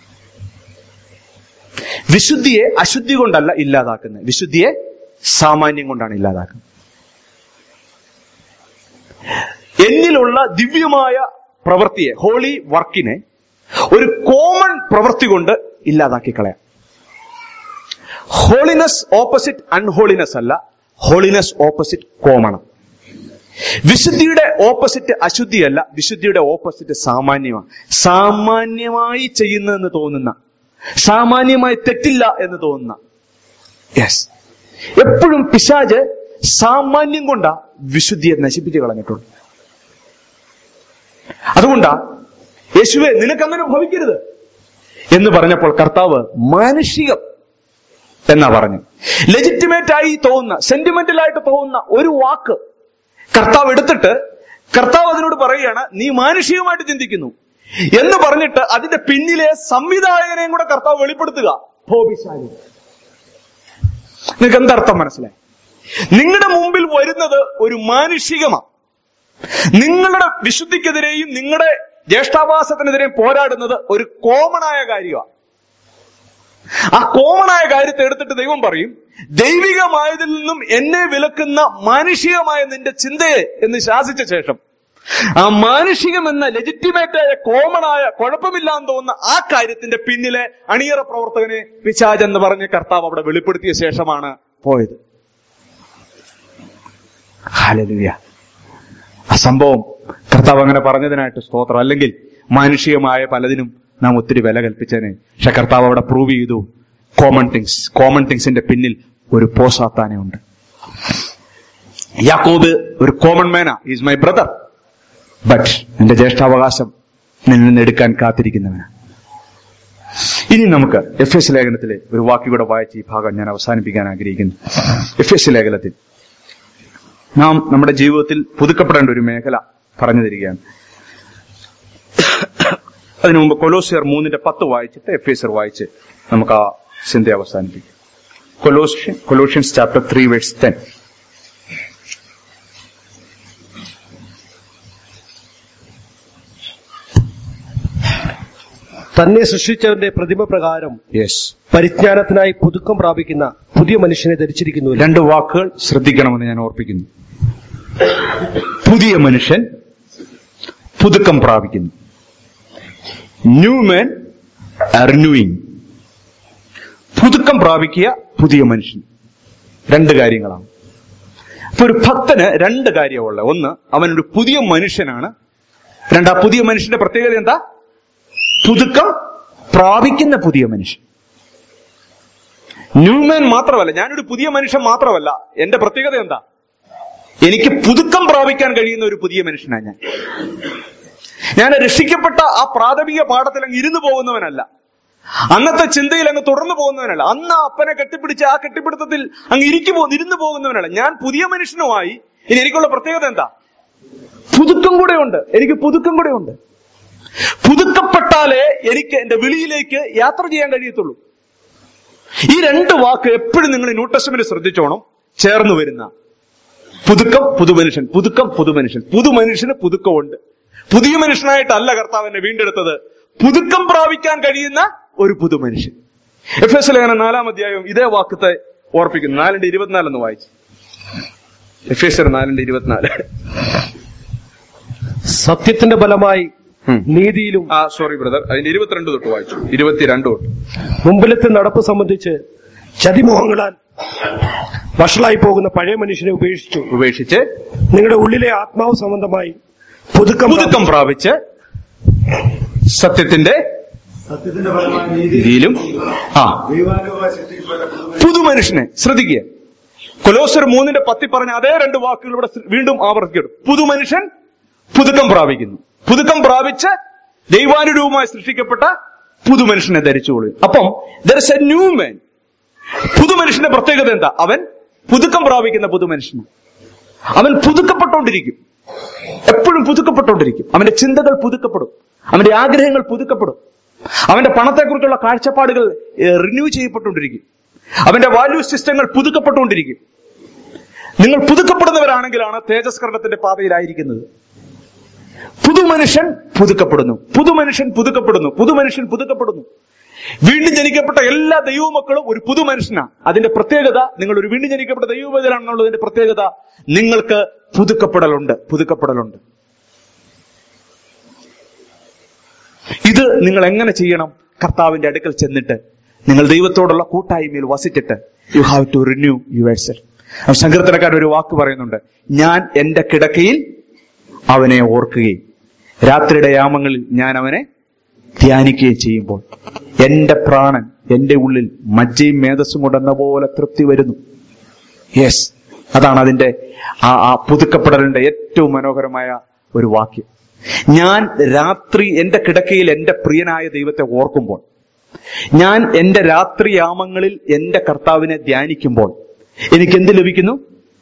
വിശുദ്ധിയെ അശുദ്ധി കൊണ്ടല്ല ഇല്ലാതാക്കുന്നത് വിശുദ്ധിയെ സാമാന്യം കൊണ്ടാണ് ഇല്ലാതാക്കുന്നത് എന്നിലുള്ള ദിവ്യമായ പ്രവൃത്തിയെ ഹോളി വർക്കിനെ ഒരു കോമൺ പ്രവൃത്തി കൊണ്ട് ഇല്ലാതാക്കി കളയാം ഹോളിനെസ് ഓപ്പോസിറ്റ് അൺഹോളിനെസ് അല്ല ഹോളിനെസ് ഓപ്പോസിറ്റ് കോമൺ വിശുദ്ധിയുടെ ഓപ്പോസിറ്റ് അശുദ്ധിയല്ല വിശുദ്ധിയുടെ ഓപ്പോസിറ്റ് സാമാന്യമാണ് സാമാന്യമായി ചെയ്യുന്നതെന്ന് തോന്നുന്ന സാമാന്യമായി തെറ്റില്ല എന്ന് തോന്നുന്ന യെസ് എപ്പോഴും പിശാജ് സാമാന്യം കൊണ്ടാ വിശുദ്ധിയെ നശിപ്പിച്ച് കളഞ്ഞിട്ടുണ്ട് അതുകൊണ്ടാ യേശുവെ നിനക്കങ്ങനെ ഭവിക്കരുത് എന്ന് പറഞ്ഞപ്പോൾ കർത്താവ് മാനുഷികം എന്നാ പറഞ്ഞു ലെജിറ്റിമേറ്റ് ആയി തോന്നുന്ന സെന്റിമെന്റൽ ആയിട്ട് തോന്നുന്ന ഒരു വാക്ക് കർത്താവ് എടുത്തിട്ട് കർത്താവ് അതിനോട് പറയുകയാണ് നീ മാനുഷികമായിട്ട് ചിന്തിക്കുന്നു എന്ന് പറഞ്ഞിട്ട് അതിന്റെ പിന്നിലെ സംവിധായകനെയും കൂടെ കർത്താവ് വെളിപ്പെടുത്തുക ഭോപിശാലി നിങ്ങൾക്ക് എന്തർത്ഥം മനസ്സിലായി നിങ്ങളുടെ മുമ്പിൽ വരുന്നത് ഒരു മാനുഷികമാണ് നിങ്ങളുടെ വിശുദ്ധിക്കെതിരെയും നിങ്ങളുടെ ജ്യേഷ്ഠാവാസത്തിനെതിരെയും പോരാടുന്നത് ഒരു കോമണായ കാര്യമാണ് ആ കോമണായ കാര്യത്തെ എടുത്തിട്ട് ദൈവം പറയും ദൈവികമായതിൽ നിന്നും എന്നെ വിലക്കുന്ന മാനുഷികമായ നിന്റെ ചിന്തയെ എന്ന് ശാസിച്ച ശേഷം ആ മാനുഷികം എന്ന ലെജിറ്റിമേറ്റായ കോമണായ കുഴപ്പമില്ലാന്ന് തോന്നുന്ന ആ കാര്യത്തിന്റെ പിന്നിലെ അണിയറ പ്രവർത്തകനെ പിശാജ് എന്ന് പറഞ്ഞ് കർത്താവ് അവിടെ വെളിപ്പെടുത്തിയ ശേഷമാണ് പോയത് ഹാലലുയ ആ സംഭവം കർത്താവ് അങ്ങനെ പറഞ്ഞതിനായിട്ട് സ്തോത്രം അല്ലെങ്കിൽ മാനുഷികമായ പലതിനും നാം ഒത്തിരി വില കൽപ്പിച്ചതിന് പക്ഷെ കർത്താവ് അവിടെ പ്രൂവ് ചെയ്തു കോമൺ തിങ്സ് കോമൺ തിങ്സിന്റെ പിന്നിൽ ഒരു പോസാത്താനെ ഉണ്ട് യാക്കോബ് ഒരു common man is my brother but എന്റെ ജ്യേഷ്ഠാവകാശം നിന്നിൽ നിന്ന് എടുക്കാൻ കാത്തിരിക്കുന്നവനാണ് ഇനി നമുക്ക് എഫ് എസ് ലേഖനത്തിലെ ഒരു വാക്ക് കൂടെ വായിച്ച് ഈ ഭാഗം ഞാൻ അവസാനിപ്പിക്കാൻ ആഗ്രഹിക്കുന്നു എഫ് എസ് ലേഖനത്തിൽ നാം നമ്മുടെ ജീവിതത്തിൽ പുതുക്കപ്പെടേണ്ട ഒരു മേഖല പറഞ്ഞു തരികയാണ് അതിനു മുമ്പ് കൊലോസിയർ മൂന്നിന്റെ പത്ത് വായിച്ചിട്ട് എഫ് എസ് വായിച്ച് നമുക്ക് ആ ചിന്ത അവസാനിപ്പിക്കാം Colossian Colossians chapter three verse ten തന്നെ സൃഷ്ടിച്ചവന്റെ പ്രതിമ പ്രകാരം യെസ് പരിജ്ഞാനത്തിനായി പുതുക്കം പ്രാപിക്കുന്ന പുതിയ മനുഷ്യനെ ധരിച്ചിരിക്കുന്നു രണ്ട് വാക്കുകൾ ശ്രദ്ധിക്കണമെന്ന് ഞാൻ ഓർപ്പിക്കുന്നു പുതിയ മനുഷ്യൻ പുതുക്കം പ്രാപിക്കുന്നു ന്യൂ മാൻ റിന്യൂയിങ് പുതുക്കം പ്രാപിക്കുക പുതിയ മനുഷ്യൻ രണ്ട് കാര്യങ്ങളാണ് അപ്പൊ ഒരു ഭക്തന് രണ്ട് കാര്യമുള്ള ഒന്ന് അവനൊരു പുതിയ മനുഷ്യനാണ് രണ്ട് ആ പുതിയ മനുഷ്യന്റെ പ്രത്യേകത എന്താ പുതുക്കം പ്രാപിക്കുന്ന പുതിയ മനുഷ്യൻ ന്യൂമാൻ മാത്രമല്ല ഞാനൊരു പുതിയ മനുഷ്യൻ മാത്രമല്ല എന്റെ പ്രത്യേകത എന്താ എനിക്ക് പുതുക്കം പ്രാപിക്കാൻ കഴിയുന്ന ഒരു പുതിയ മനുഷ്യനാണ് ഞാൻ ഞാൻ രക്ഷിക്കപ്പെട്ട ആ പ്രാഥമിക പാഠത്തിൽ അങ്ങ് ഇരുന്നു പോകുന്നവനല്ല അന്നത്തെ ചിന്തയിൽ അങ്ങ് തുടർന്നു പോകുന്നവനല്ല അന്ന് ആ അപ്പനെ കെട്ടിപ്പിടിച്ച് ആ കെട്ടിപ്പിടുത്തത്തിൽ അങ്ങ് ഇരിക്കു പോ ഇരുന്നു പോകുന്നവനല്ല ഞാൻ പുതിയ മനുഷ്യനുമായി ഇനി എനിക്കുള്ള പ്രത്യേകത എന്താ പുതുക്കം കൂടെ ഉണ്ട് എനിക്ക് പുതുക്കം കൂടെ ഉണ്ട് പുതുക്കപ്പെട്ടാലേ എനിക്ക് എന്റെ വിളിയിലേക്ക് യാത്ര ചെയ്യാൻ കഴിയത്തുള്ളൂ ഈ രണ്ട് വാക്ക് എപ്പോഴും നിങ്ങൾ ന്യൂ ടെസ്റ്റ്മെന്റ് ശ്രദ്ധിച്ചോണം ചേർന്ന് വരുന്ന പുതുക്കം പുതുമനുഷ്യൻ പുതുക്കം പുതുമനുഷ്യൻ പുതുമനുഷ്യന് പുതുക്കമുണ്ട് പുതിയ മനുഷ്യനായിട്ടല്ല കർത്താവ് എന്നെ വീണ്ടെടുത്തത് പുതുക്കം പ്രാപിക്കാൻ കഴിയുന്ന ഒരു പുതുമനുഷ്യൻ എഫ് എസ് ലേഖനം നാലാം അധ്യായം ഇതേ വാക്കത്തെ ഓർപ്പിക്കുന്നു നാലിന്റെ ഇരുപത്തിനാലെന്ന് വായിച്ചു എഫ് എസ് നാലിന്റെ ഇരുപത്തിനാല് സത്യത്തിന്റെ ഫലമായി ഉം. നീതിയിലും ആ സോറി ബ്രദർ അതിന്റെ ഇരുപത്തിരണ്ട് തൊട്ട് വായിച്ചു ഇരുപത്തിരണ്ട് തൊട്ട് മുമ്പിലത്തെ നടപ്പ് സംബന്ധിച്ച് ചതിമോഹങ്ങളാൽ വഷളായി പോകുന്ന പഴയ മനുഷ്യനെ ഉപേക്ഷിച്ചു ഉപേക്ഷിച്ച് നിങ്ങളുടെ ഉള്ളിലെ ആത്മാവ് സംബന്ധമായി പുതുക്കം പുതുക്കം പ്രാപിച്ച് സത്യത്തിന്റെ സത്യത്തിന്റെ ഫലമായി നീതി രീതിയിലും ആ ദൈവാനുഭവശക്തിക്കുള്ള പുതുമനുഷ്യനെ ശ്രദ്ധിക്കുക കൊലോസർ മൂന്നിന്റെ പത്തി പറഞ്ഞ അതേ രണ്ട് വാക്കുകൾ ഇവിടെ സ് വീണ്ടും ആവർത്തിക്കണം പുതുമനുഷ്യൻ പുതുക്കം പ്രാപിക്കുന്നു പുതുക്കം പ്രാപിച്ച് ദൈവാനുരൂപമായി സൃഷ്ടിക്കപ്പെട്ട പുതുമനുഷ്യനെ ധരിച്ചുകൊള്ളും അപ്പം there is a new man പുതുമനുഷ്യന്റെ പ്രത്യേകത എന്താ അവൻ പുതുക്കം പ്രാപിക്കുന്ന പുതുമനുഷ്യന് അവൻ പുതുക്കപ്പെട്ടുകൊണ്ടിരിക്കും എപ്പോഴും പുതുക്കപ്പെട്ടുകൊണ്ടിരിക്കും അവന്റെ ചിന്തകൾ പുതുക്കപ്പെടും അവന്റെ ആഗ്രഹങ്ങൾ പുതുക്കപ്പെടും അവന്റെ പണത്തെക്കുറിച്ചുള്ള കാഴ്ചപ്പാടുകൾ റിന്യൂ ചെയ്യപ്പെട്ടുകൊണ്ടിരിക്കും അവന്റെ വാല്യൂ സിസ്റ്റങ്ങൾ പുതുക്കപ്പെട്ടുകൊണ്ടിരിക്കും നിങ്ങൾ പുതുക്കപ്പെടുന്നവരാണെങ്കിലാണ് തേജസ്കരണത്തിന്റെ പാതയിലായിരിക്കുന്നത് പുതുമനുഷ്യൻ പുതുക്കപ്പെടുന്നു പുതുമനുഷ്യൻ പുതുക്കപ്പെടുന്നു പുതുമനുഷ്യൻ പുതുക്കപ്പെടുന്നു വീണ്ടും ജനിക്കപ്പെട്ട എല്ലാ ദൈവമക്കളും ഒരു പുതുമനുഷ്യനാണ് അതിന്റെ പ്രത്യേകത നിങ്ങൾ ഒരു വീണ്ടും ജനിക്കപ്പെട്ട ദൈവമതിലാണെന്നുള്ളതിന്റെ പ്രത്യേകത നിങ്ങൾക്ക് പുതുക്കപ്പെടലുണ്ട് പുതുക്കപ്പെടലുണ്ട് ഇത് നിങ്ങൾ എങ്ങനെ ചെയ്യണം കർത്താവിന്റെ അടുക്കൽ ചെന്നിട്ട് നിങ്ങൾ ദൈവത്തോടുള്ള കൂട്ടായ്മയിൽ വസിച്ചിട്ട് you have to renew your self സങ്കീർത്തനക്കാരൻ ഒരു വാക്ക് പറയുന്നുണ്ട് ഞാൻ എന്റെ കിടക്കയിൽ അവനെ ഓർക്കുകയും രാത്രിയുടെ യാമങ്ങളിൽ ഞാൻ അവനെ ധ്യാനിക്കുകയും ചെയ്യുമ്പോൾ എന്റെ പ്രാണൻ എന്റെ ഉള്ളിൽ മജ്ജയും മേധസ്സും കൊണ്ടെന്ന പോലെ തൃപ്തി വരുന്നു യെസ് അതാണ് അതിന്റെ ആ ആ പുതുക്കപ്പെടലിന്റെ ഏറ്റവും മനോഹരമായ ഒരു വാക്യം ഞാൻ രാത്രി എന്റെ കിടക്കയിൽ എന്റെ പ്രിയനായ ദൈവത്തെ ഓർക്കുമ്പോൾ ഞാൻ എന്റെ രാത്രിയാമങ്ങളിൽ എന്റെ കർത്താവിനെ ധ്യാനിക്കുമ്പോൾ എനിക്ക് എന്ത് ലഭിക്കുന്നു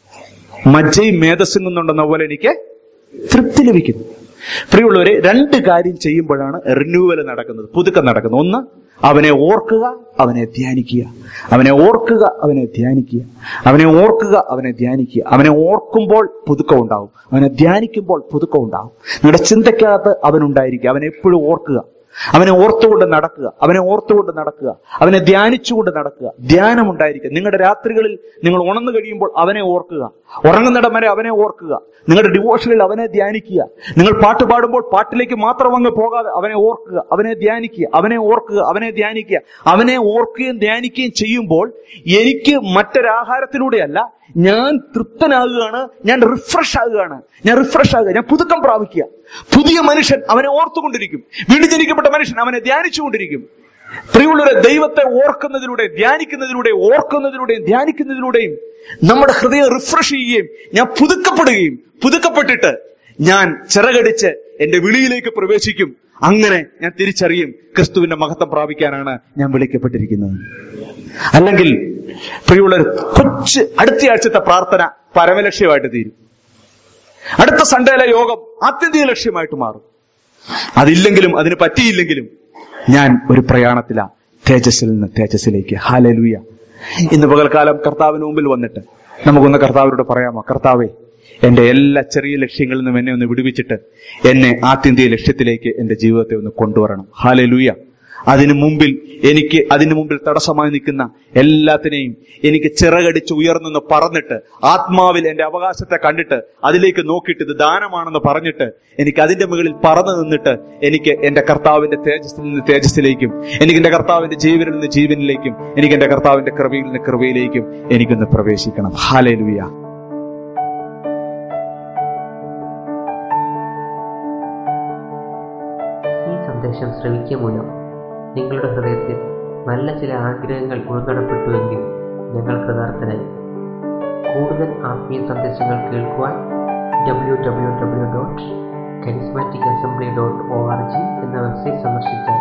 മജ്ജയും മേധസ്സും കൊണ്ടുണ്ടെന്ന പോലെ എനിക്ക് തൃപ്തി ലഭിക്കുന്നു പ്രിയമുള്ളവരെ രണ്ട് കാര്യം ചെയ്യുമ്പോഴാണ് റിന്യൂവൽ നടക്കുന്നത് പുതുക്കം നടക്കുന്നത് ഒന്ന് അവനെ ഓർക്കുക അവനെ ധ്യാനിക്കുക അവനെ ഓർക്കുക അവനെ ധ്യാനിക്കുക അവനെ ഓർക്കുക അവനെ ധ്യാനിക്കുക അവനെ ഓർക്കുമ്പോൾ പുതുക്കം ഉണ്ടാവും അവനെ ധ്യാനിക്കുമ്പോൾ പുതുക്കം ഉണ്ടാവും നിങ്ങളുടെ ചിന്തയ്ക്കകത്ത് അവനുണ്ടായിരിക്കുക അവനെ എപ്പോഴും ഓർക്കുക അവനെ ഓർത്തുകൊണ്ട് നടക്കുക അവനെ ഓർത്തുകൊണ്ട് നടക്കുക അവനെ ധ്യാനിച്ചുകൊണ്ട് നടക്കുക ധ്യാനം ഉണ്ടായിരിക്കുക നിങ്ങളുടെ രാത്രികളിൽ നിങ്ങൾ ഉണർന്നു കഴിയുമ്പോൾ അവനെ ഓർക്കുക ഉറങ്ങുന്നിടം വരെ അവനെ ഓർക്കുക നിങ്ങളുടെ ഡിവോഷനിൽ അവനെ ധ്യാനിക്കുക നിങ്ങൾ പാട്ട് പാടുമ്പോൾ പാട്ടിലേക്ക് മാത്രം അങ്ങ് പോകാതെ അവനെ ഓർക്കുക അവനെ ധ്യാനിക്കുക അവനെ ഓർക്കുക അവനെ ധ്യാനിക്കുക അവനെ ഓർക്കുകയും ധ്യാനിക്കുകയും ചെയ്യുമ്പോൾ എനിക്ക് മറ്റൊരാഹാരത്തിലൂടെയല്ല ഞാൻ തൃപ്തനാകുകയാണ് ഞാൻ റിഫ്രഷ് ആകുകയാണ് ഞാൻ റിഫ്രഷ് ആകുക ഞാൻ പുതുക്കം പ്രാപിക്കുക പുതിയ മനുഷ്യൻ അവനെ ഓർത്തുകൊണ്ടിരിക്കും വീണ്ടും ജനിക്കപ്പെട്ട മനുഷ്യൻ അവനെ ധ്യാനിച്ചുകൊണ്ടിരിക്കും പ്രിയമുള്ളവരെ ദൈവത്തെ ഓർക്കുന്നതിലൂടെ ധ്യാനിക്കുന്നതിലൂടെ ഓർക്കുന്നതിലൂടെയും ധ്യാനിക്കുന്നതിലൂടെയും നമ്മുടെ ഹൃദയം റിഫ്രഷ് ചെയ്യുകയും ഞാൻ പുതുക്കപ്പെടുകയും പുതുക്കപ്പെട്ടിട്ട് ഞാൻ ചിറകടിച്ച് എന്റെ വിളിയിലേക്ക് പ്രവേശിക്കും അങ്ങനെ ഞാൻ തിരിച്ചറിയും ക്രിസ്തുവിന്റെ മഹത്വം പ്രാപിക്കാനാണ് ഞാൻ വിളിക്കപ്പെട്ടിരിക്കുന്നത് അല്ലെങ്കിൽ പ്രിയമുള്ളവർ കൊച്ച് അടുത്ത ആഴ്ചത്തെ പ്രാർത്ഥന പരമലക്ഷ്യമായിട്ട് തീരും അടുത്ത സൺഡേയിലെ യോഗം ആത്യന്തിക ലക്ഷ്യമായിട്ട് മാറും അതില്ലെങ്കിലും അതിന് പറ്റിയില്ലെങ്കിലും ഞാൻ ഒരു പ്രയാണത്തിലാ തേജസ്സിൽ നിന്ന് തേജസ്സിലേക്ക് ഹാലലൂയ ഇന്ന് പകൽക്കാലം കർത്താവിന് മുമ്പിൽ വന്നിട്ട് നമുക്കൊന്ന് കർത്താവിനോട് പറയാമോ കർത്താവേ എന്റെ എല്ലാ ചെറിയ ലക്ഷ്യങ്ങളിൽ നിന്നും എന്നെ ഒന്ന് വിടുവിച്ചിട്ട് എന്നെ ആത്യന്തിക ലക്ഷ്യത്തിലേക്ക് എന്റെ ജീവിതത്തെ ഒന്ന് കൊണ്ടുവരണം ഹാലലൂയ അതിനു മുമ്പിൽ എനിക്ക് അതിനു മുമ്പിൽ തടസ്സമായി നിൽക്കുന്ന എല്ലാത്തിനെയും എനിക്ക് ചിറകടിച്ച് ഉയർന്നെന്ന് പറഞ്ഞിട്ട് ആത്മാവിൽ എന്റെ അവകാശത്തെ കണ്ടിട്ട് അതിലേക്ക് നോക്കിയിട്ട് ഇത് ദാനമാണെന്ന് പറഞ്ഞിട്ട് എനിക്ക് അതിന്റെ മുകളിൽ പറന്നു നിന്നിട്ട് എനിക്ക് എന്റെ കർത്താവിന്റെ തേജസ്സിൽ നിന്ന് തേജസ്സിലേക്കും എനിക്ക് എന്റെ കർത്താവിന്റെ ജീവനിൽ നിന്ന് ജീവനിലേക്കും എനിക്ക് എന്റെ കർത്താവിന്റെ കൃപയിൽ നിന്ന് കൃപയിലേക്കും എനിക്കൊന്ന് പ്രവേശിക്കണം ഹാലലുയ ഈ സന്ദേശം ശ്രവിക്കുക മൂലം നിങ്ങളുടെ ഹൃദയത്തിൽ നല്ല ചില ആഗ്രഹങ്ങൾ ഉൾനടപ്പെട്ടുവെങ്കിൽ ഞങ്ങൾ കൃതാർത്ഥനായി കൂടുതൽ ആത്മീയ സന്ദേശങ്ങൾ കേൾക്കുവാൻ W W W dot charismatic assembly dot O R G എന്ന വെബ്സൈറ്റ് സന്ദർശിച്ചാൽ